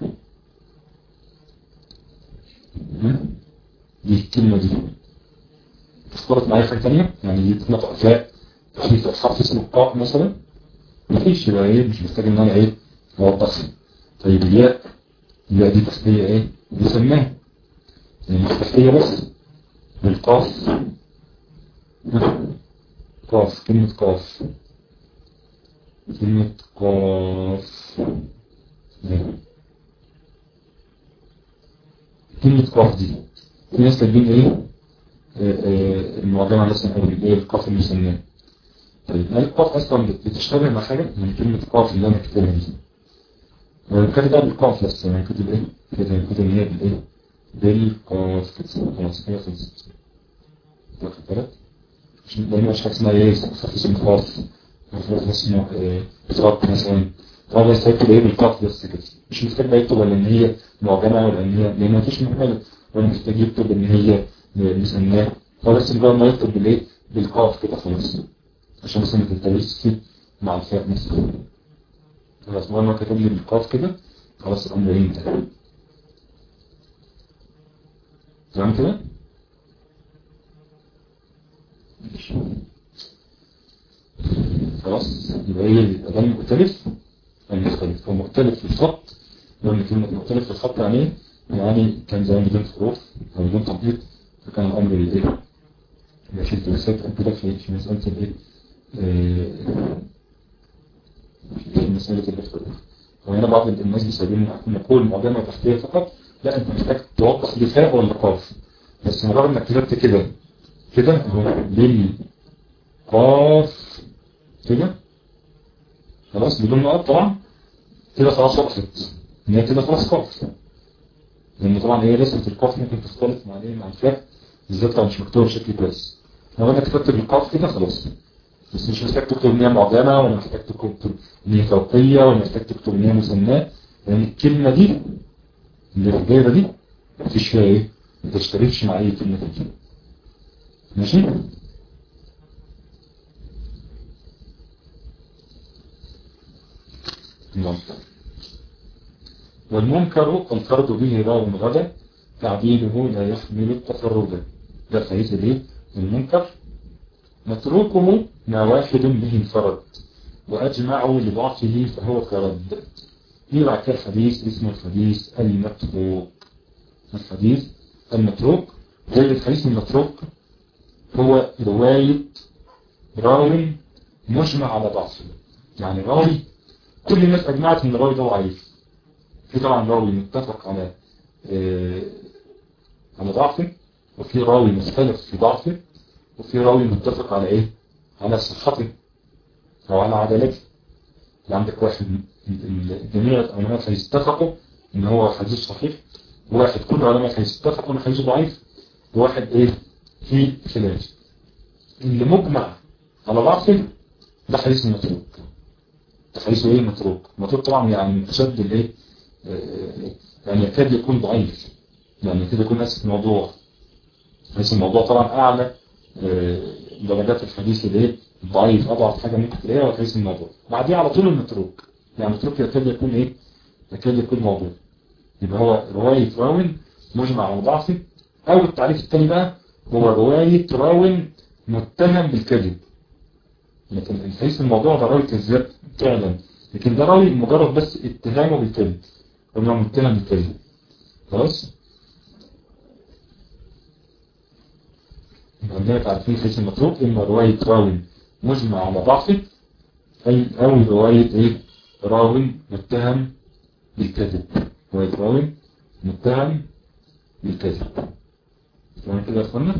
دي الكلمة دي اختلط معايا حاجة تانية يعني دي تنطق فاء في حرف اسمه قاء مثلا مفيش يبقى ايه مش محتاج ان انا ايه اوضحها طيب الياء الياء دي تحتية ايه بنسميها يعني مش تحتية بس بالقاف قاف كلمة قاف كلمة قاف كلمة قاف دي في ناس كاتبين ايه المعجمة مثلا او ايه القاف المسمى طيب هل القاف اصلا بتشتغل مع حاجة من كلمة قاف اللي انا كاتبها دي هو كاتب بقى بالقاف بس يعني كاتب ايه كاتب كاتب ان هي بالايه بالقاف كده خلاص هي خلصت واخد بالك لان مش حاجة اسمها ايه خف اسم خاص خف اسمه صوت مثلا هو بس هيكتب ايه بالقاف بس كده مش محتاج بقى يكتب ولا ان هي معجمة ولا ان هي لان مفيش محتاج ولا محتاج يكتب ان هي مسماه هو بس بقى ما يكتب بالايه بالقاف كده خلاص عشان مثلا ما تلتبسش مع الفاء مثلا خلاص ما كتب لي بالقاف كده خلاص الامر ينتهي تمام كده خلاص يبقى ايه الاداء مختلف المختلف هو مختلف في الخط لان كلمه مختلف في الخط يعني ايه يعني كان زمان بدون حروف او بدون تطبيق فكان الامر الايه ماشي الدراسات كده في في مساله الايه في مساله الاختلاف وهنا بعض الناس بيسالون نقول معجمه تحتيه فقط لا انت محتاج توضح دفاع ولا قاف بس مجرد انك كتبت كده كده اهو بالقاف كده خلاص بدون نقط طبعا كده خلاص وقفت ان هي كده خلاص قاف لان طبعا هي رسمه القاف ممكن تختلف مع ايه مع الفاء بالذات لو مش مكتوبه بشكل كويس لو انا كتبت بالقاف كده خلاص بس مش محتاج تكتب ان هي معجمه ولا محتاج تكتب ان هي فوقيه ولا محتاج تكتب ان هي مسماه لان الكلمه دي اللي في الدايره دي مفيش فيها ايه ما تشتركش مع اي كلمه تانيه ماشي نعم والمنكر الفرد به راو غدا تعديله لا يحمل التفرد ده حديث الايه المنكر متروكه ما واحد به انفرد واجمعوا لضعفه فهو كرد دي بعد كده حديث اسمه الحديث المتروك الحديث المتروك زي الحديث المتروك هو رواية راوي مجمع على ضعفه يعني راوي كل الناس اجمعت ان الراوي ده ضعيف في طبعا راوي متفق على آه على ضعفه وفي راوي مختلف في ضعفه وفي راوي متفق على ايه على صحته او على عدالته عندك واحد جميع العلماء هيتفقوا ان هو حديث صحيح وواحد كل العلماء هيتفقوا ان حديث ضعيف وواحد ايه في خلاف اللي مجمع على ضعفه ده حديث متروك ده حديث ايه متروك متروك طبعا يعني اشد الايه يعني يكاد يكون ضعيف يعني كده يكون اسف الموضوع حيث الموضوع طبعا اعلى درجات الحديث الايه ضعيف اضعف حاجه ممكن تلاقيها هو حديث الموضوع بعديه على طول المتروك يعني المتروك يكاد يكون ايه يكاد يكون موضوع يبقى هو روايه راون مجمع على ضعفه او التعريف الثاني بقى هو روايه راون متهم بالكذب لكن الحديث الموضوع ده راوي كذاب فعلا لكن ده راوي مجرد بس اتهامه بالكذب انه متهم بالكذب خلاص عندنا تعرفين حيث المطلوب إما رواية راوي مجمع على ضعفه أي أو رواية إيه راوي متهم بالكذب رواية راوي متهم بالكذب تمام كده يا أخوانا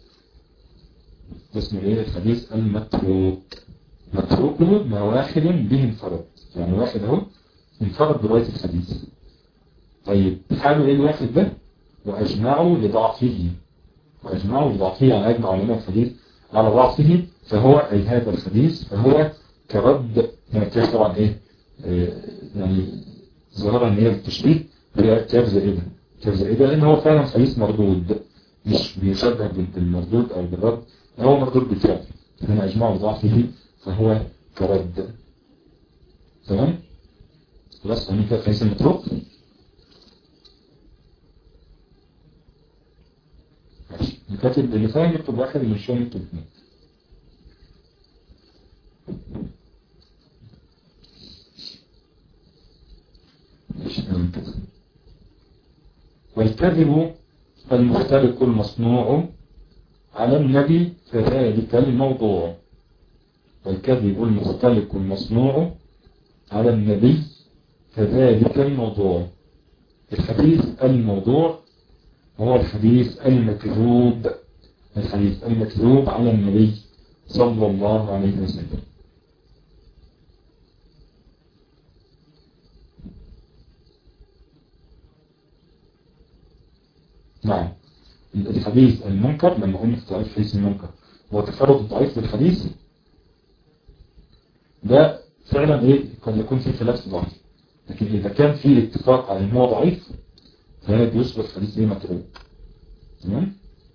اسمه إيه الحديث المتروك متروكه ما واحد به انفرد يعني واحد أهو انفرد برواية الحديث طيب حاله إيه الواحد ده وأجمعوا لضعفه وأجمعوا لضعفه يعني أجمع علماء الحديث على ضعفه فهو أي هذا الحديث فهو كرد يعني طبعا إيه آه يعني ظهر أن هي التشبيه هي كاف زائدة كاف زائدة لأن هو فعلا حديث مردود مش بيشبه بالمردود او بالرد هو مردود بالفعل هنا اجمعوا بضعفه فهو كرد تمام خلاص هني كده حديث المتروك ماشي الكاتب اللي فاهم يكتب واحد اللي مش فاهم يكتب اثنين والكذب المختلق المصنوع على النبي فذلك الموضوع والكذب المختلق المصنوع على النبي فذلك الموضوع الحديث الموضوع هو الحديث المكذوب الحديث المكذوب على النبي صلى الله عليه وسلم نعم الحديث المنكر لما قلنا في تعريف الحديث المنكر هو تفرد الضعيف للحديث ده فعلا ايه قد يكون فيه خلاف ضعيف لكن اذا كان فيه اتفاق على ان هو ضعيف فهذا بيصبح حديث ايه متروك تمام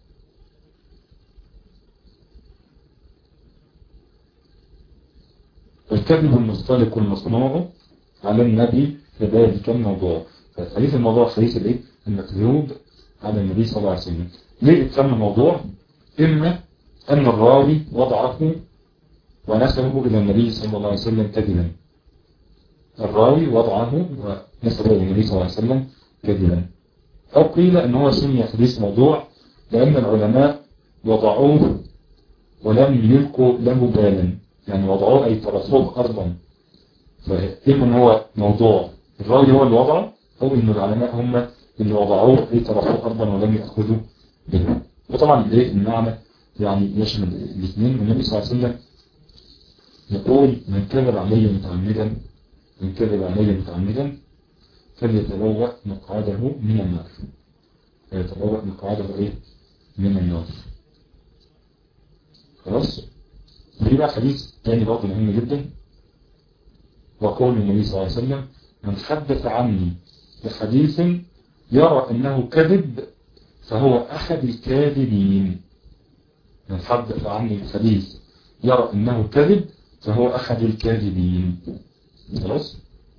الكذب المختلق المصنوع على النبي كذلك الموضوع فالحديث الموضوع حديث الايه المكذوب على النبي صلى الله عليه وسلم ليه اتسمى موضوع اما ان الراوي وضعه ونسبه الى النبي صلى الله عليه وسلم كذبا الراوي وضعه ونسبه الى النبي صلى الله عليه وسلم كذبا او قيل ان هو سمي حديث موضوع لان العلماء وضعوه ولم يلقوا له بالا يعني وضعوه اي طرفوه ارضا فاما ان هو موضوع الراوي هو اللي وضعه او ان العلماء هم اللي وضعوه ايه طرفوه ارضا ولم ياخذوا به وطبعا الايه المعنى يعني يشمل الاثنين النبي صلى الله عليه وسلم يقول من كذب علي متعمدا من كذب علي متعمدا فليتبوأ مقعده من النار فليتبوأ مقعده ايه من النار خلاص في بقى حديث تاني برضه مهم جدا وقول النبي صلى الله عليه وسلم من حدث عني بحديث يرى أنه كذب فهو أحد الكاذبين من حدث عني بحديث يرى أنه كذب فهو أحد الكاذبين خلاص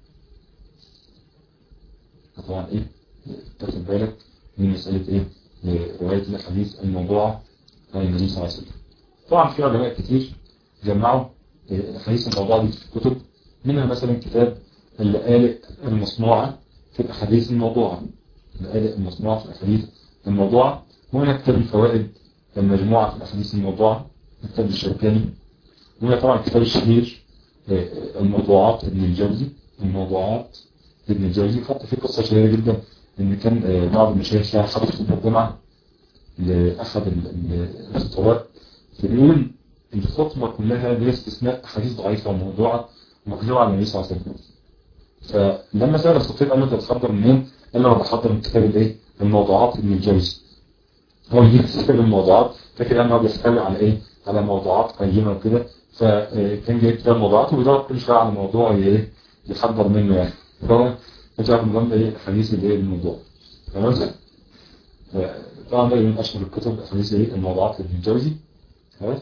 طبعا إيه تاخد بالك من مسألة إيه رواية الحديث الموضوعة عن النبي صلى الله عليه وسلم طبعا في علماء كتير جمعوا الحديث الموضوعة دي في الكتب منها مثلا كتاب اللآلئ المصنوعة في الأحاديث الموضوعة اللآلئ المصنوعة في الأحاديث الموضوعة وهنا كتاب الفوائد المجموعة في الأحاديث الموضوعة كتاب الشوكاني وهنا طبعا كتاب الشهير الموضوعات ابن الجوزي الموضوعات ابن الجوزي حتى في قصة شهيرة جدا ان كان بعض المشايخ فيها حضر في الجمعة لأحد الخطوات فبيقول الخطبة كلها بلا استثناء حديث ضعيفة وموضوعة مكذوبة على النبي صلى الله عليه وسلم فلما سأل الخطيب قال له انت بتحضر منين؟ قال له انا بحضر من كتاب الايه؟ الموضوعات ابن الجوزي هو يجيب كتاب الموضوعات فاكر ان هو بيحتوي على ايه؟ على موضوعات قيمة وكده فكان جايب كتاب موضوعات وبيدور كل شوية على موضوع ايه؟ يحضر منه يعني فهو مجرد نظام ايه؟ حديث الايه؟ الموضوع تمام؟ طبعا ده من اشهر الكتب حديث ايه؟ الموضوعات ابن الجوزي خلاص؟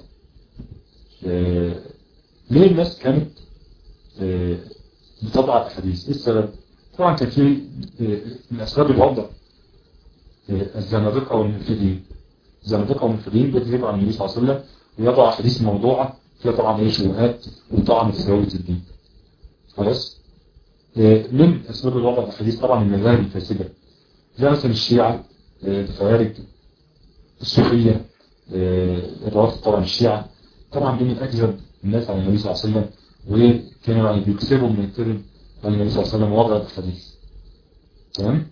ليه الناس كانت بتضع الحديث ايه السبب طبعا كان في من اسباب الوضع الزنادقه والملحدين الزنادقه والملحدين بيكذبوا عن النبي صلى الله عليه وسلم ويضع حديث موضوعه فيها طبعا ايه شبهات وطعن في ثوابت الدين خلاص من اسباب الوضع الحديث طبعا المذاهب الفاسده زي مثلا الشيعه الخوارج الصوفيه الروافض طبعا الشيعه طبعا دي من اكذب الناس على النبي صلى الله عليه وسلم وكانوا يعني بيكسبوا من الكذب على النبي صلى الله عليه وسلم وضع الحديث تمام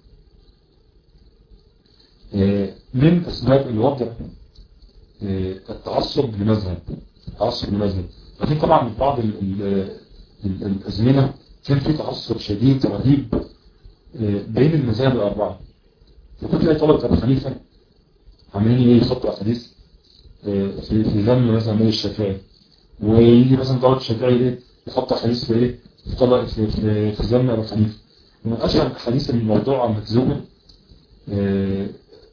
من اسباب الوضع التعصب لمذهب التعصب لمذهب لكن طبعا في بعض ال ال ال الازمنه كان في تعصب شديد رهيب بين المذاهب الاربعه فكنت تلاقي طلبه ابو حنيفه عاملين ايه يحطوا احاديث في في ذم مثلا من الشافعي ويجي مثلا طلبة الشافعي ايه يحط حديث في ايه في طلب في في, في ذم ابو حنيفه ومن اشهر الحديث الموضوع المكذوبه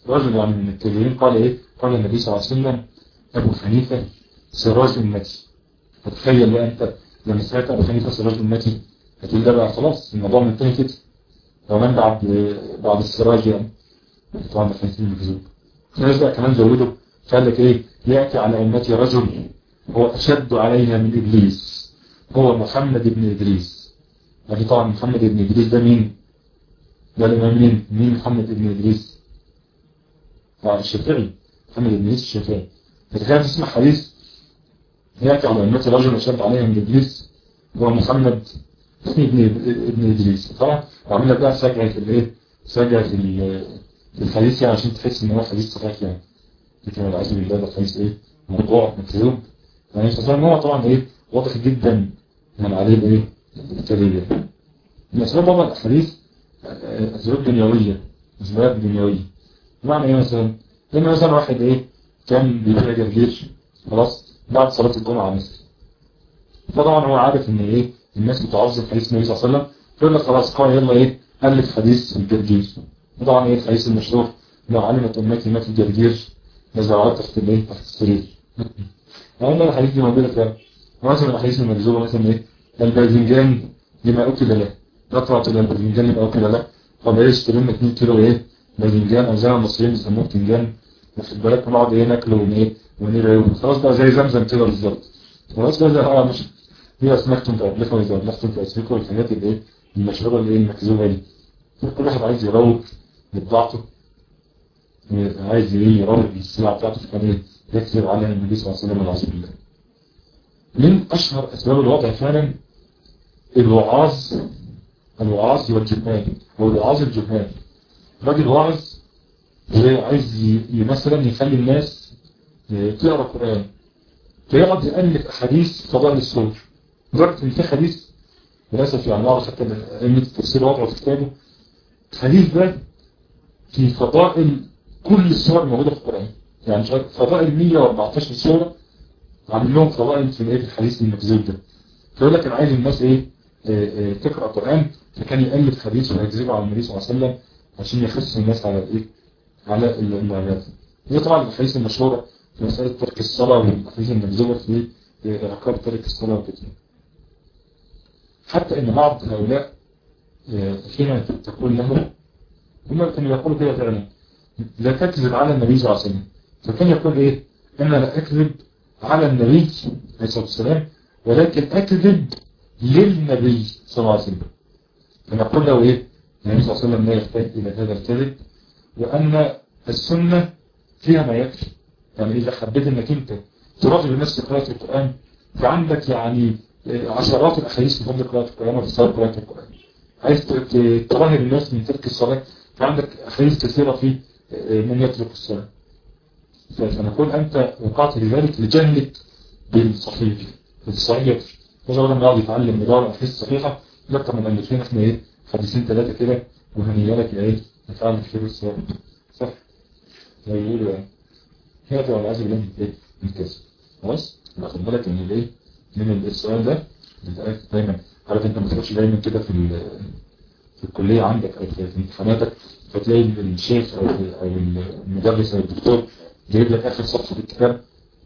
رجل يعني من التابعين قال ايه قال النبي صلى الله عليه وسلم ابو حنيفة سراج امتي فتخيل بقى انت لما سمعت ابو حنيفة سراج امتي هتقول ده بقى خلاص الموضوع منتهي كده لو من بعد بعد السراج يعني طبعا ده حنيفة المكذوب في ناس بقى كمان زودوا قال لك ايه ياتي على امتي رجل هو اشد عليها من ابليس هو محمد بن ادريس يعني طبعا محمد بن ادريس ده مين ده الامام مين مين محمد بن ادريس طبعا الشافعي محمد بن ادريس الشافعي فتخيل تسمع حديث ياتي على امتي رجل اشد عليها من ابليس هو محمد ابن ابن ادريس طبعا وعامل لك بقى سجعه الايه سجعه الحديث يعني عشان تحس ان هو حديث صحيح يعني لكن العزم بالله ده حديث ايه موضوع مكذوب يعني فصار هو طبعا ايه واضح جدا من عليه الايه الكذبية من اسباب طبعا الاحاديث اسباب دنيويه اسباب دنيويه بمعنى ايه مثلا لما مثلا واحد ايه كان بيبيع جرجير خلاص بعد صلاه الجمعه مثلا فطبعا هو عارف ان ايه الناس بتعظم حديث النبي صلى الله عليه وسلم فيقول لك خلاص قال يلا ايه الف حديث الجرجير وطبعا ايه الحديث المشهور لو علمت امتي ما في الجرجير نزعات تحت الايه تحت السرير يعني الحديث دي موجوده فعلا مثلا الاحاديث المكذوبه مثلا ايه الباذنجان لما اكل له قطعه الباذنجان لما اكل له طب ايه اشتري لنا 2 كيلو ايه باذنجان او زي ما المصريين بيسموه بتنجان واخد بالك ونقعد ايه ناكله ون ونيه خلاص بقى زي زمزم كده بالظبط خلاص بقى زي اه مش هي اسماكتم تألفوا اذا ألفتم تأسفكوا والحاجات اللي ايه المشهوره اللي ايه المكذوبه دي كل واحد عايز يروج لبضاعته عايز ايه يروج للسلعه بتاعته فكان ايه يكذب على النبي صلى الله عليه وسلم والعياذ بالله من اشهر اسباب الوضع فعلا الوعاظ الوعاظ والجهال هو الوعاظ الجهال راجل واعظ عايز مثلا يخلي الناس تقرا قران فيقعد يألف أحاديث فضائل السور لدرجة إن في حديث للأسف يعني أعرف حتى أئمة التفسير وضعه في كتابه الحديث ده في فضائل كل السور الموجودة في القرآن يعني فضائل 114 سورة عامل لهم فضائل في الايه الحديث المكذوب ده فيقول لك انا عايز الناس ايه اه اه تقرا قران فكان يالف حديث ويكذبه على النبي صلى الله عليه وسلم عشان يخص الناس على الايه على العباده دي طبعا الحديث المشهوره في مساله ترك الصلاه والاحاديث المكذوبه في عقاب ترك الصلاه وكده حتى ان بعض هؤلاء اه حين تقول له هم كانوا يقولوا كده فعلا لا تكذب على النبي صلى الله عليه وسلم فكان يقول ايه انا لا اكذب على النبي عليه الصلاة والسلام ولكن أكذب للنبي صلى الله عليه وسلم فنقول له إيه النبي صلى الله عليه وسلم لا يحتاج إلى هذا الكذب وأن السنة فيها ما يكفي يعني إذا حبيت أنك أنت تراجع لنفس قراءة القرآن فعندك يعني عشرات الأحاديث في فضل قراءة القرآن وفي صلاة قراءة القرآن عايز تراهب الناس من ترك الصلاة فعندك أحاديث كثيرة في من يترك الصلاة فنقول أنت وقعت لذلك لجهلك بالصحيح بالصحيح وزي ما يقعد يتعلم مدار الأحاديث الصحيحة لك من ألفين احنا ايه حديثين ثلاثة كده وهنيا لك ايه نتعلم في الصلاة صح زي يقولوا يعني هذا والعياذ بالله من ايه من كذب خلاص خد بالك ان الايه من السؤال ده دايما عارف انت ما تخش دايما كده في في الكلية عندك او في امتحاناتك فتلاقي الشيخ او او المدرس او الدكتور جايب لك اخر صفحه في الكتاب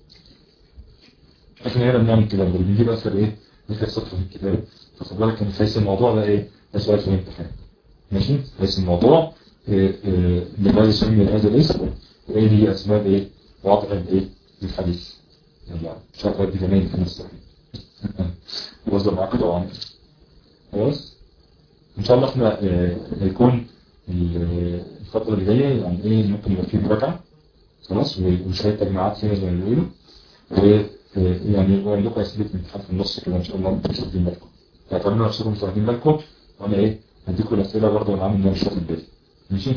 احنا هنا بنعمل كده بنجيب اخر ايه اخر صفحه في الكتاب فخد بالك ان حيث الموضوع ده ايه ده سؤال في الامتحان ماشي حيث الموضوع لماذا يسمي هذا الاسم وايه هي اسباب ايه وضع الايه للحديث يلا مش عارف ادي زمان في نفس وصل معاك كده وعمل خلاص ان شاء الله احنا هيكون الفتره اللي جايه يعني ايه ممكن يبقى فيه مراجعه خلاص وشوية تجمعات فيها زي ما بيقولوا ويعني هو عندكم اسئله امتحان في النص كده ان شاء الله انتم مش واخدين بالكم اعتبروا نفسكم مش واخدين بالكم وانا ايه هديكم الاسئله برضه وانا عامل ان انا مش واخد بالي ماشي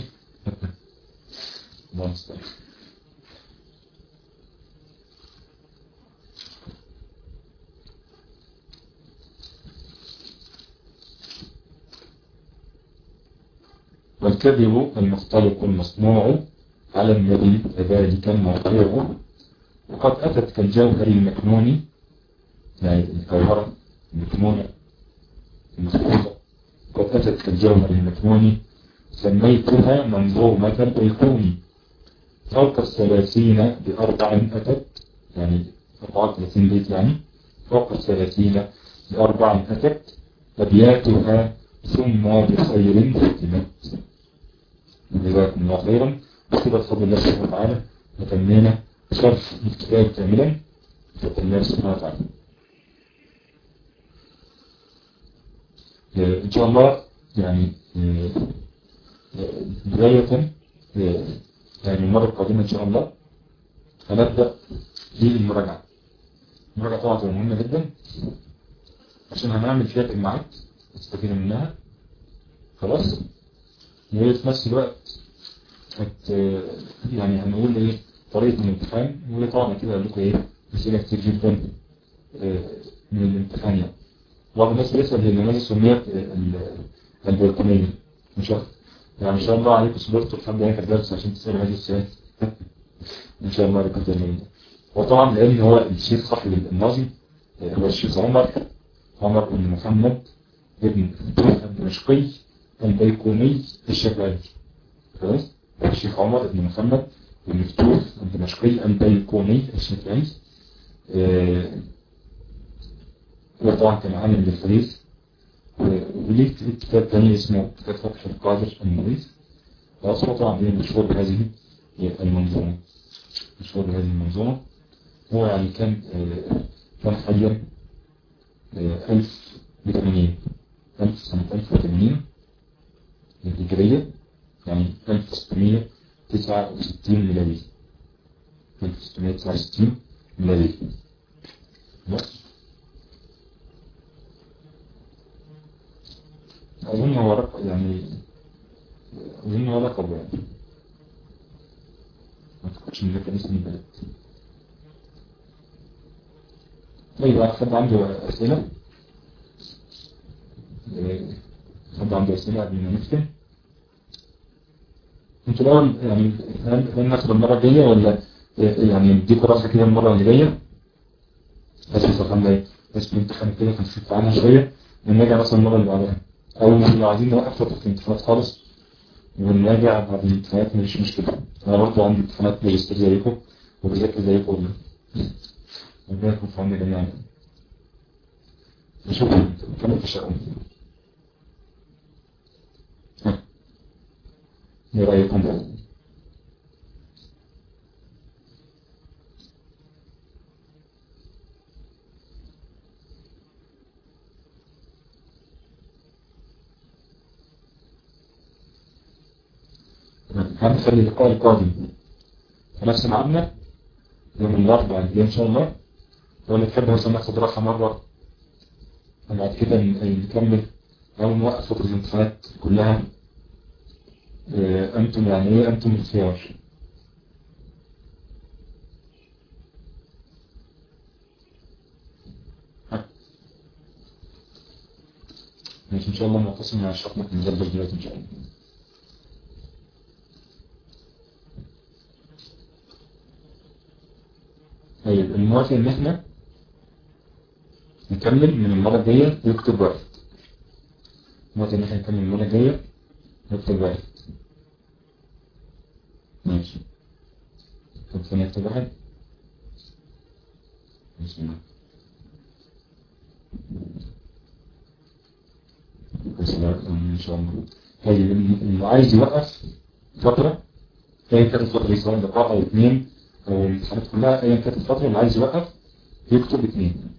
الله المستعان والكذب المختلق المصنوع على النبي كذلك الموضوع وقد أتت كالجوهر المكنون يعني الجوهرة المكنونة المخطوطة قد أتت كالجوهر المكنون سميتها منظومة الأيقوني فوق الثلاثين بأربع أتت يعني 34 بيت يعني فوق الثلاثين بأربع أتت أبياتها ثم بخير ختمت جزاكم الله خيرا وكده بفضل الله سبحانه وتعالى وتمينا شرح الكتاب كاملا بفضل الله سبحانه وتعالى إن شاء الله يعني بداية يعني المرة القادمة إن شاء الله هنبدأ بالمراجعة المراجعة طبعا تبقى مهمة جدا عشان هنعمل فيها تجمعات نستفيد منها خلاص وفي نفس الوقت هت يعني هنقول ايه طريقة الامتحان وهي طبعا كده قال لكم ايه أسئلة كتير جدا من الامتحان يعني بعض الناس بيسأل هي لماذا سميت البريطانية مش عارف يعني ان شاء الله عليكم صبرتوا لحد هيك الدرس عشان تسألوا هذه السؤال ان شاء الله عليكم تعملوا وطبعا لان هو الشيخ صاحب النظم هو الشيخ عمر عمر بن محمد ابن الدمشقي البيكوني الشافعي خلاص الشيخ عمر بن محمد بن فتوح الدمشقي البيكوني الشافعي وطبعا كان عالم بالحديث وليه كتاب ثاني اسمه كتاب فتح القادر المغيث وأصبح طبعا مشهور بهذه المنظومة مشهور بهذه المنظومة هو يعني كان كان حيا ألف بثمانين ألف سنة ألف وثمانين الهجرية يعني ألف ستمية تسعة وستين ميلادية ألف ستمية تسعة وستين ميلادية بس أظن هو رقم يعني أظن هو لقب يعني ما تقولش إن كان اسم البلد طيب حد عنده أسئلة حد عنده أسئلة قبل ما نختم انتوا الأول يعني هل ناخد المرة الجاية ولا يعني نديكوا راسها كده المرة اللي جاية بس الحمد لله بس الامتحان كده هنشوف عنها شوية ونرجع مثلا المرة اللي بعدها أو لو عايزين نوقف فترة الامتحانات خالص ونراجع بعد الامتحانات مش مشكلة أنا برضه عندي امتحانات ماجستير زيكم وبذاكر زيكم ربنا يكون في عوننا جميعا نشوف كم التشاؤم ايه رأيكم هنخلي اللقاء القادم في نفس ميعادنا يوم الأربعاء الجاي إن شاء الله ولا تحب مثلا ناخد راحة مرة وبعد كده نكمل أو نوقف فترة الامتحانات كلها أنتم يعني إيه أنتم الخيار ماشي إن شاء الله نقسم مع شرطنا في المدرب دلوقتي إن شاء الله طيب الموافق ان احنا نكمل من المرة الجاية يكتب واحد موافق ان احنا نكمل من المرة الجاية يكتب واحد ماشي طب ثانية يكتب واحد بسم الله بسم الله ان شاء الله طيب اللي عايز يوقف فترة ايا كانت الفترة سواء دقائق او اثنين او الامتحانات كلها ايا كانت الفترة اللي عايز يوقف يكتب اثنين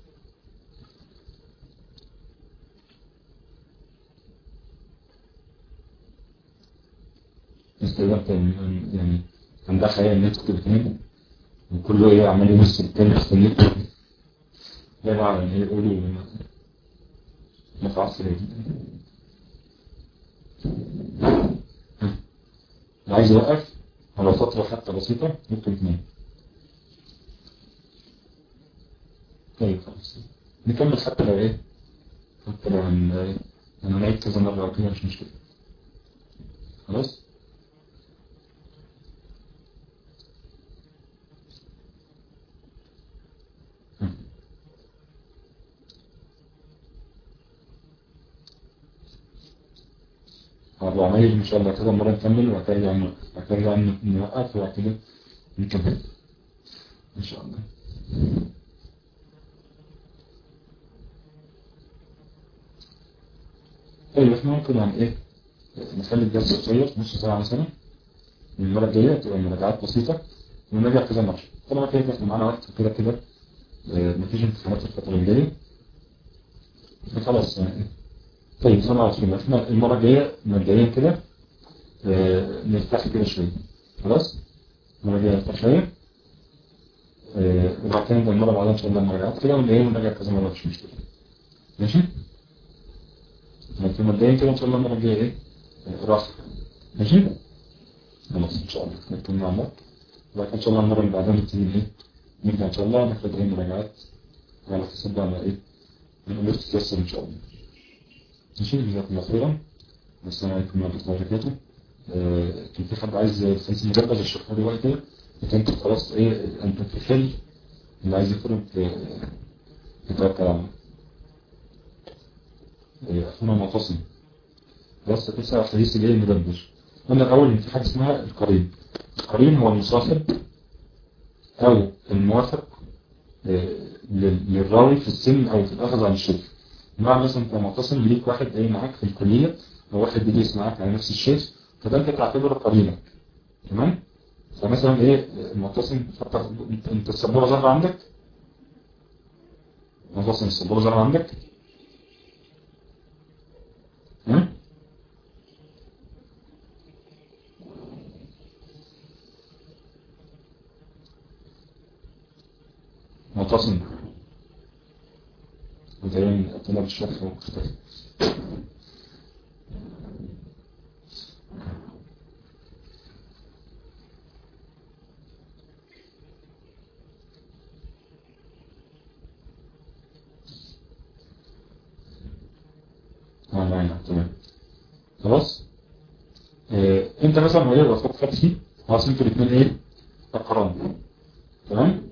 استخدمت يعني عندها خيال ان تكتب اثنين وكله ايه عمال يبص التاني يستنيك لا لا يعني يقولوا ما تعصر ايه عايز يوقف على فترة حتى بسيطة يكتب اثنين طيب خلاص نكمل حتى لو ايه حتى لو هن هنعيد كذا مرة او كده مش مشكلة خلاص أربع ميل إن شاء الله كده مرة نكمل وهترجع نوقف وبعد كده نكمل ان شاء الله طيب احنا ممكن يعني ايه نخلي الدرس قصير نص ساعة مثلا المرة الجاية تبقى مراجعات بسيطة ونراجع كذا مرة طالما كده كده معانا وقت كده كده مفيش امتحانات الفترة الجاية خلاص يعني طيب صلى الله عليه وسلم احنا المرة الجاية مبدئيا كده اه نرتاح كده شوية خلاص المرة الجاية نرتاح شوية اه وبعد كده نبقى المرة بعدها ان شاء الله مراجعات كده ونلاقيه ونراجع كذا مرة مش مشكلة ماشي؟ لكن مبدئيا كده ان شاء الله المرة الجاية ايه؟ اه راحة ماشي؟ خلاص ان شاء الله نكتب مع بعض وبعد كده ان شاء الله المرة اللي بعدها نبتدي ايه؟ نبدأ ان شاء الله ناخد ايه مراجعات على حسب على ايه؟ الأمور تتيسر إن شاء الله. ماشي جزاكم الله خيرا. السلام عليكم ورحمة الله وبركاته. كان في حد عايز خمسين مجرد اشرحه له وقت كده انت خلاص ايه انت في خل اللي عايز يخرج يتوكل على الله. اخونا معتصم. بس تسعة حديث الايه المدبر. قلنا الأول إن في حاجة اسمها القرين. القرين هو المصاحب أو الموافق للراوي في السن او في الاخذ عن الشيخ بمعنى مثلا انت معتصم ليك واحد جاي معاك في الكليه او واحد بيجلس معاك على نفس الشيخ فده انت تعتبره قرينك تمام فمثلا ايه المعتصم انت السبوره ظاهره عندك معتصم السبوره ظاهره عندك ها معتصم ودايما طلب الشرح مختلف اه معنا تمام خلاص آه. انت مثلا وهي واخوك فتحي خلاص انتوا الاثنين ايه اقران تمام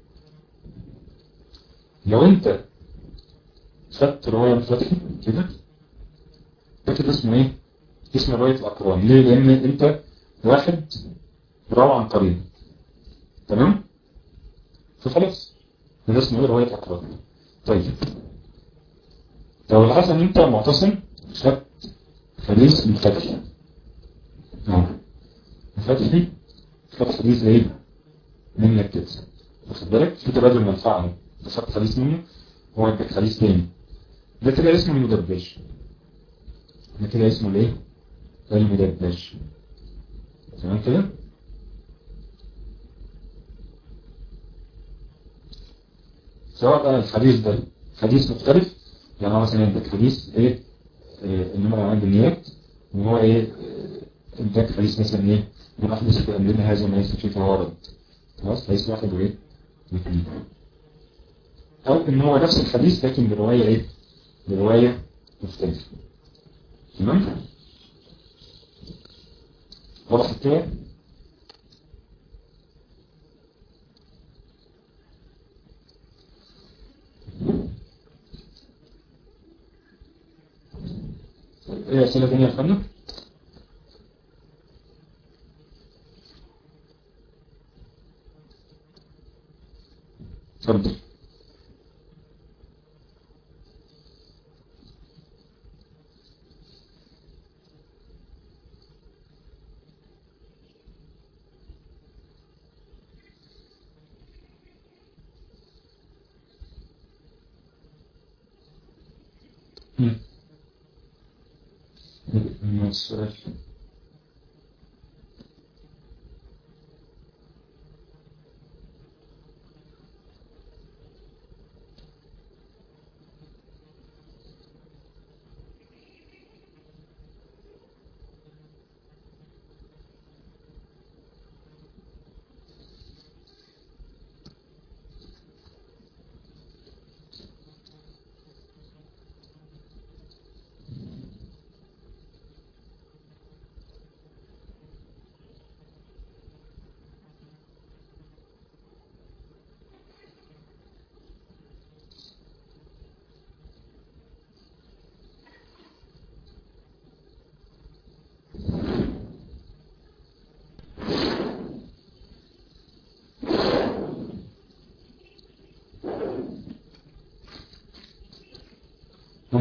لو انت خدت رواية الفتحي كده ده كده اسمه ايه اسمه رواية الأقران ليه لأن انت واحد روى عن قريب تمام فخلاص ده اسمه ايه رواية الأقران طيب لو الحسن ان انت معتصم خدت حديث الفتحي اه الفتحي خدت حديث ايه منك كده واخد بالك في تبادل منفعه خدت حديث منه هو يديك حديث تاني ده كده اسمه المدبج ده كده اسمه الايه المدبج تمام كده سواء بقى الحديث ده حديث مختلف يعني هو مثلا يديك حديث ايه, إيه انما عند النيات وهو ايه اداك حديث مثلا ايه من احدث في امرنا هذا ما ليس فيه فوارد خلاص حديث واحد وايه واثنين او ان هو نفس الحديث لكن برواية ايه برواية مختلفة تمام واضح كده ايه اسئلة تانية يا فندم اتفضل السؤال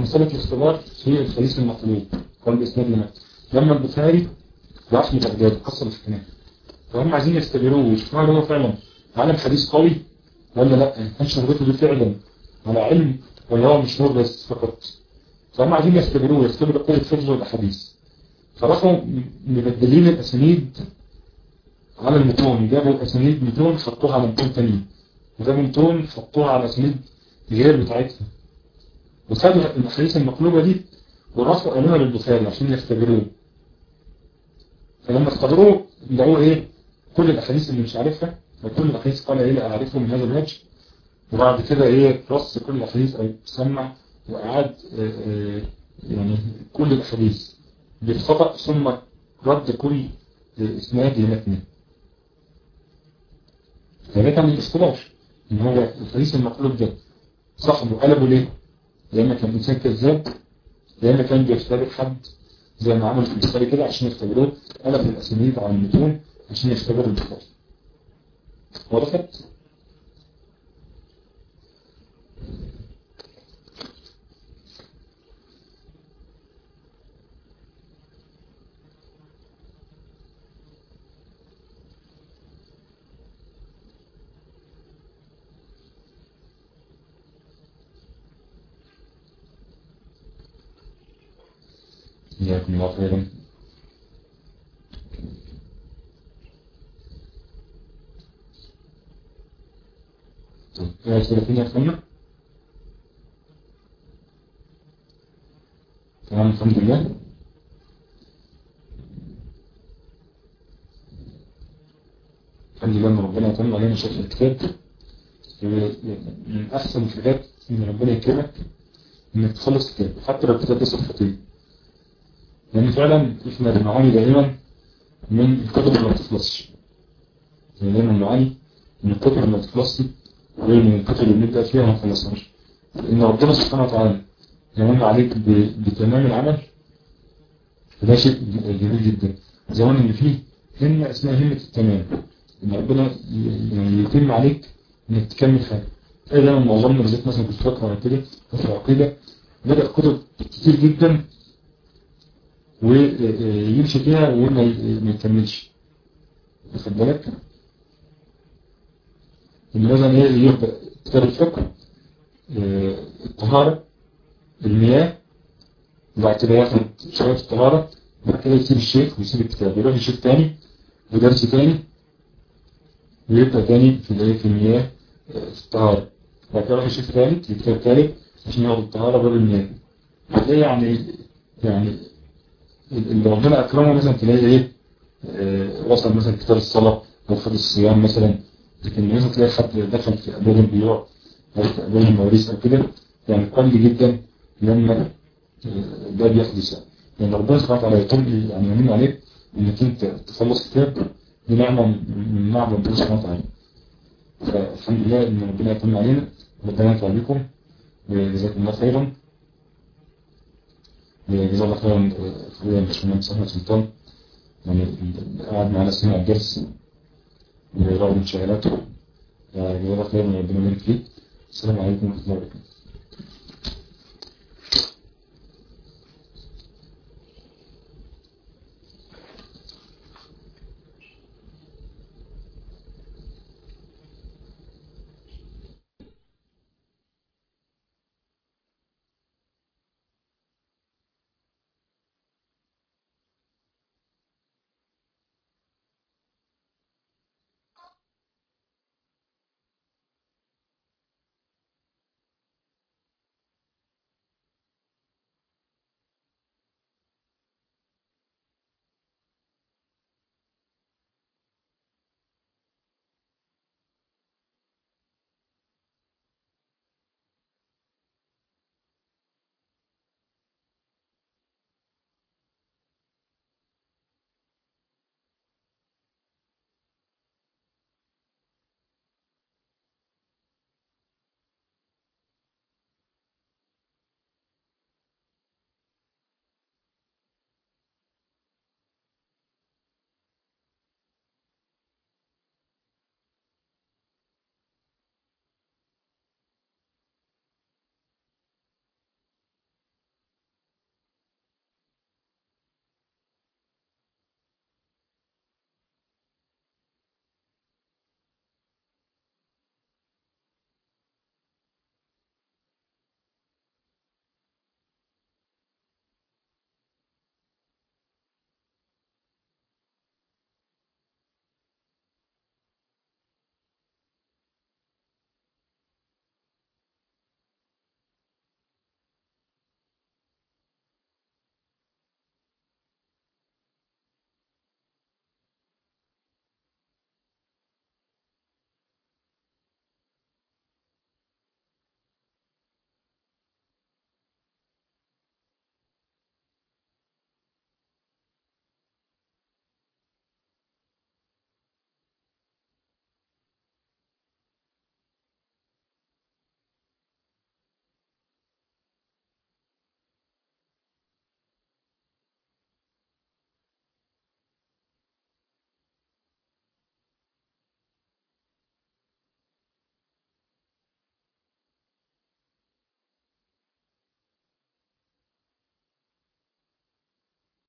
مسألة الاختبار في الحديث المطلوب قال بإسناد لما لما البخاري ضعف بغداد حصل اختلاف فهم عايزين يختبروه ويشوفوا هل هو فعلا عالم حديث قوي ولا لا ما كانش شهرته دي فعلا على علم ولا هو مشهور بس فقط فهم عايزين يختبروه يختبروا قوة حفظه الأحاديث فراحوا مبدلين الأسانيد على المتون جابوا أسانيد متون حطوها على متون تانيين وجابوا متون حطوها على أسانيد غير بتاعتها وخدوا الأحاديث المقلوبة دي وراحوا قالوها للبخاري عشان يختبروه فلما اختبروه لقوا ايه كل الأحاديث اللي مش عارفها وكل الأحاديث قال ايه لا أعرفه من هذا الوجه وبعد كده ايه رص كل الأحاديث أو سمع وأعاد اه اه يعني كل الأحاديث بالخطأ ثم رد كل إسناد لمتنه فده كان الاختلاف ان هو الحديث المقلوب ده صاحبه قلبه ليه؟ لأن كان إنسان كذاب لأن كان بيختبر حد زي ما عمل في البخاري كده عشان يختبروه قلب الأسانيد على المتون عشان يختبروا البخاري وضحت؟ جزاكم الله خيرا طيب ايه أسئلة يا أخوانا؟ تمام الحمد لله الحمد لله ان ربنا يتم علينا شرح الكتاب من احسن الحاجات ان ربنا يكرمك انك تخلص كتاب حتى لو الكتاب ده صفحتين لأن فعلا إحنا بنعاني دائما من الكتب اللي ما بتخلصش يعني دايما بنعاني من الكتب اللي ما بتخلصش ومن الكتب اللي بنبدأ فيها ما خلصناش لأن ربنا سبحانه وتعالى يمن عليك بتمام العمل وده شيء جميل جدا زمان إن فيه همة اسمها همة التمام إن ربنا يعني يتم عليك إنك تكمل حاجة تلاقي دايما معظمنا بالذات مثلا في الفقه ولا كده في العقيدة بدأ كتب كتير جدا ويمشي فيها وما يكملش واخد بالك ان لازم يبدأ كتاب الفقه الطهارة المياه وبعد كده ياخد شوية الطهارة وبعد كده يسيب الشيخ ويسيب الكتاب يروح يشوف تاني ودرس تاني ويبدأ تاني في الايه في المياه في الطهارة وبعد كده يروح يشوف ثالث يكتب ثالث عشان ياخد الطهارة باب المياه هتلاقي يعني يعني اللي ربنا أكرمه مثلا تلاقي إيه آه وصل مثلا كتاب الصلاة أو خد الصيام مثلا لكن مثلا تلاقي حد دخل في أبواب البيوع أو في أبواب المواريث أو كده يعني قل جدا لما ده بيحدث يعني ربنا سبحانه وتعالى يطل يعني يمين عليك إنك أنت تخلص كتاب دي نعمة من نعم ربنا سبحانه وتعالى فالحمد لله إن ربنا يكون علينا ربنا ينفع بكم وجزاكم الله خيرا جزاه الله خيرا اخويا الباشمهندس احمد سلطان يعني قعد معانا سمع الدرس ورغم انشغالاته جزاه الله خيرا وربنا يبارك فيك السلام عليكم ورحمه الله وبركاته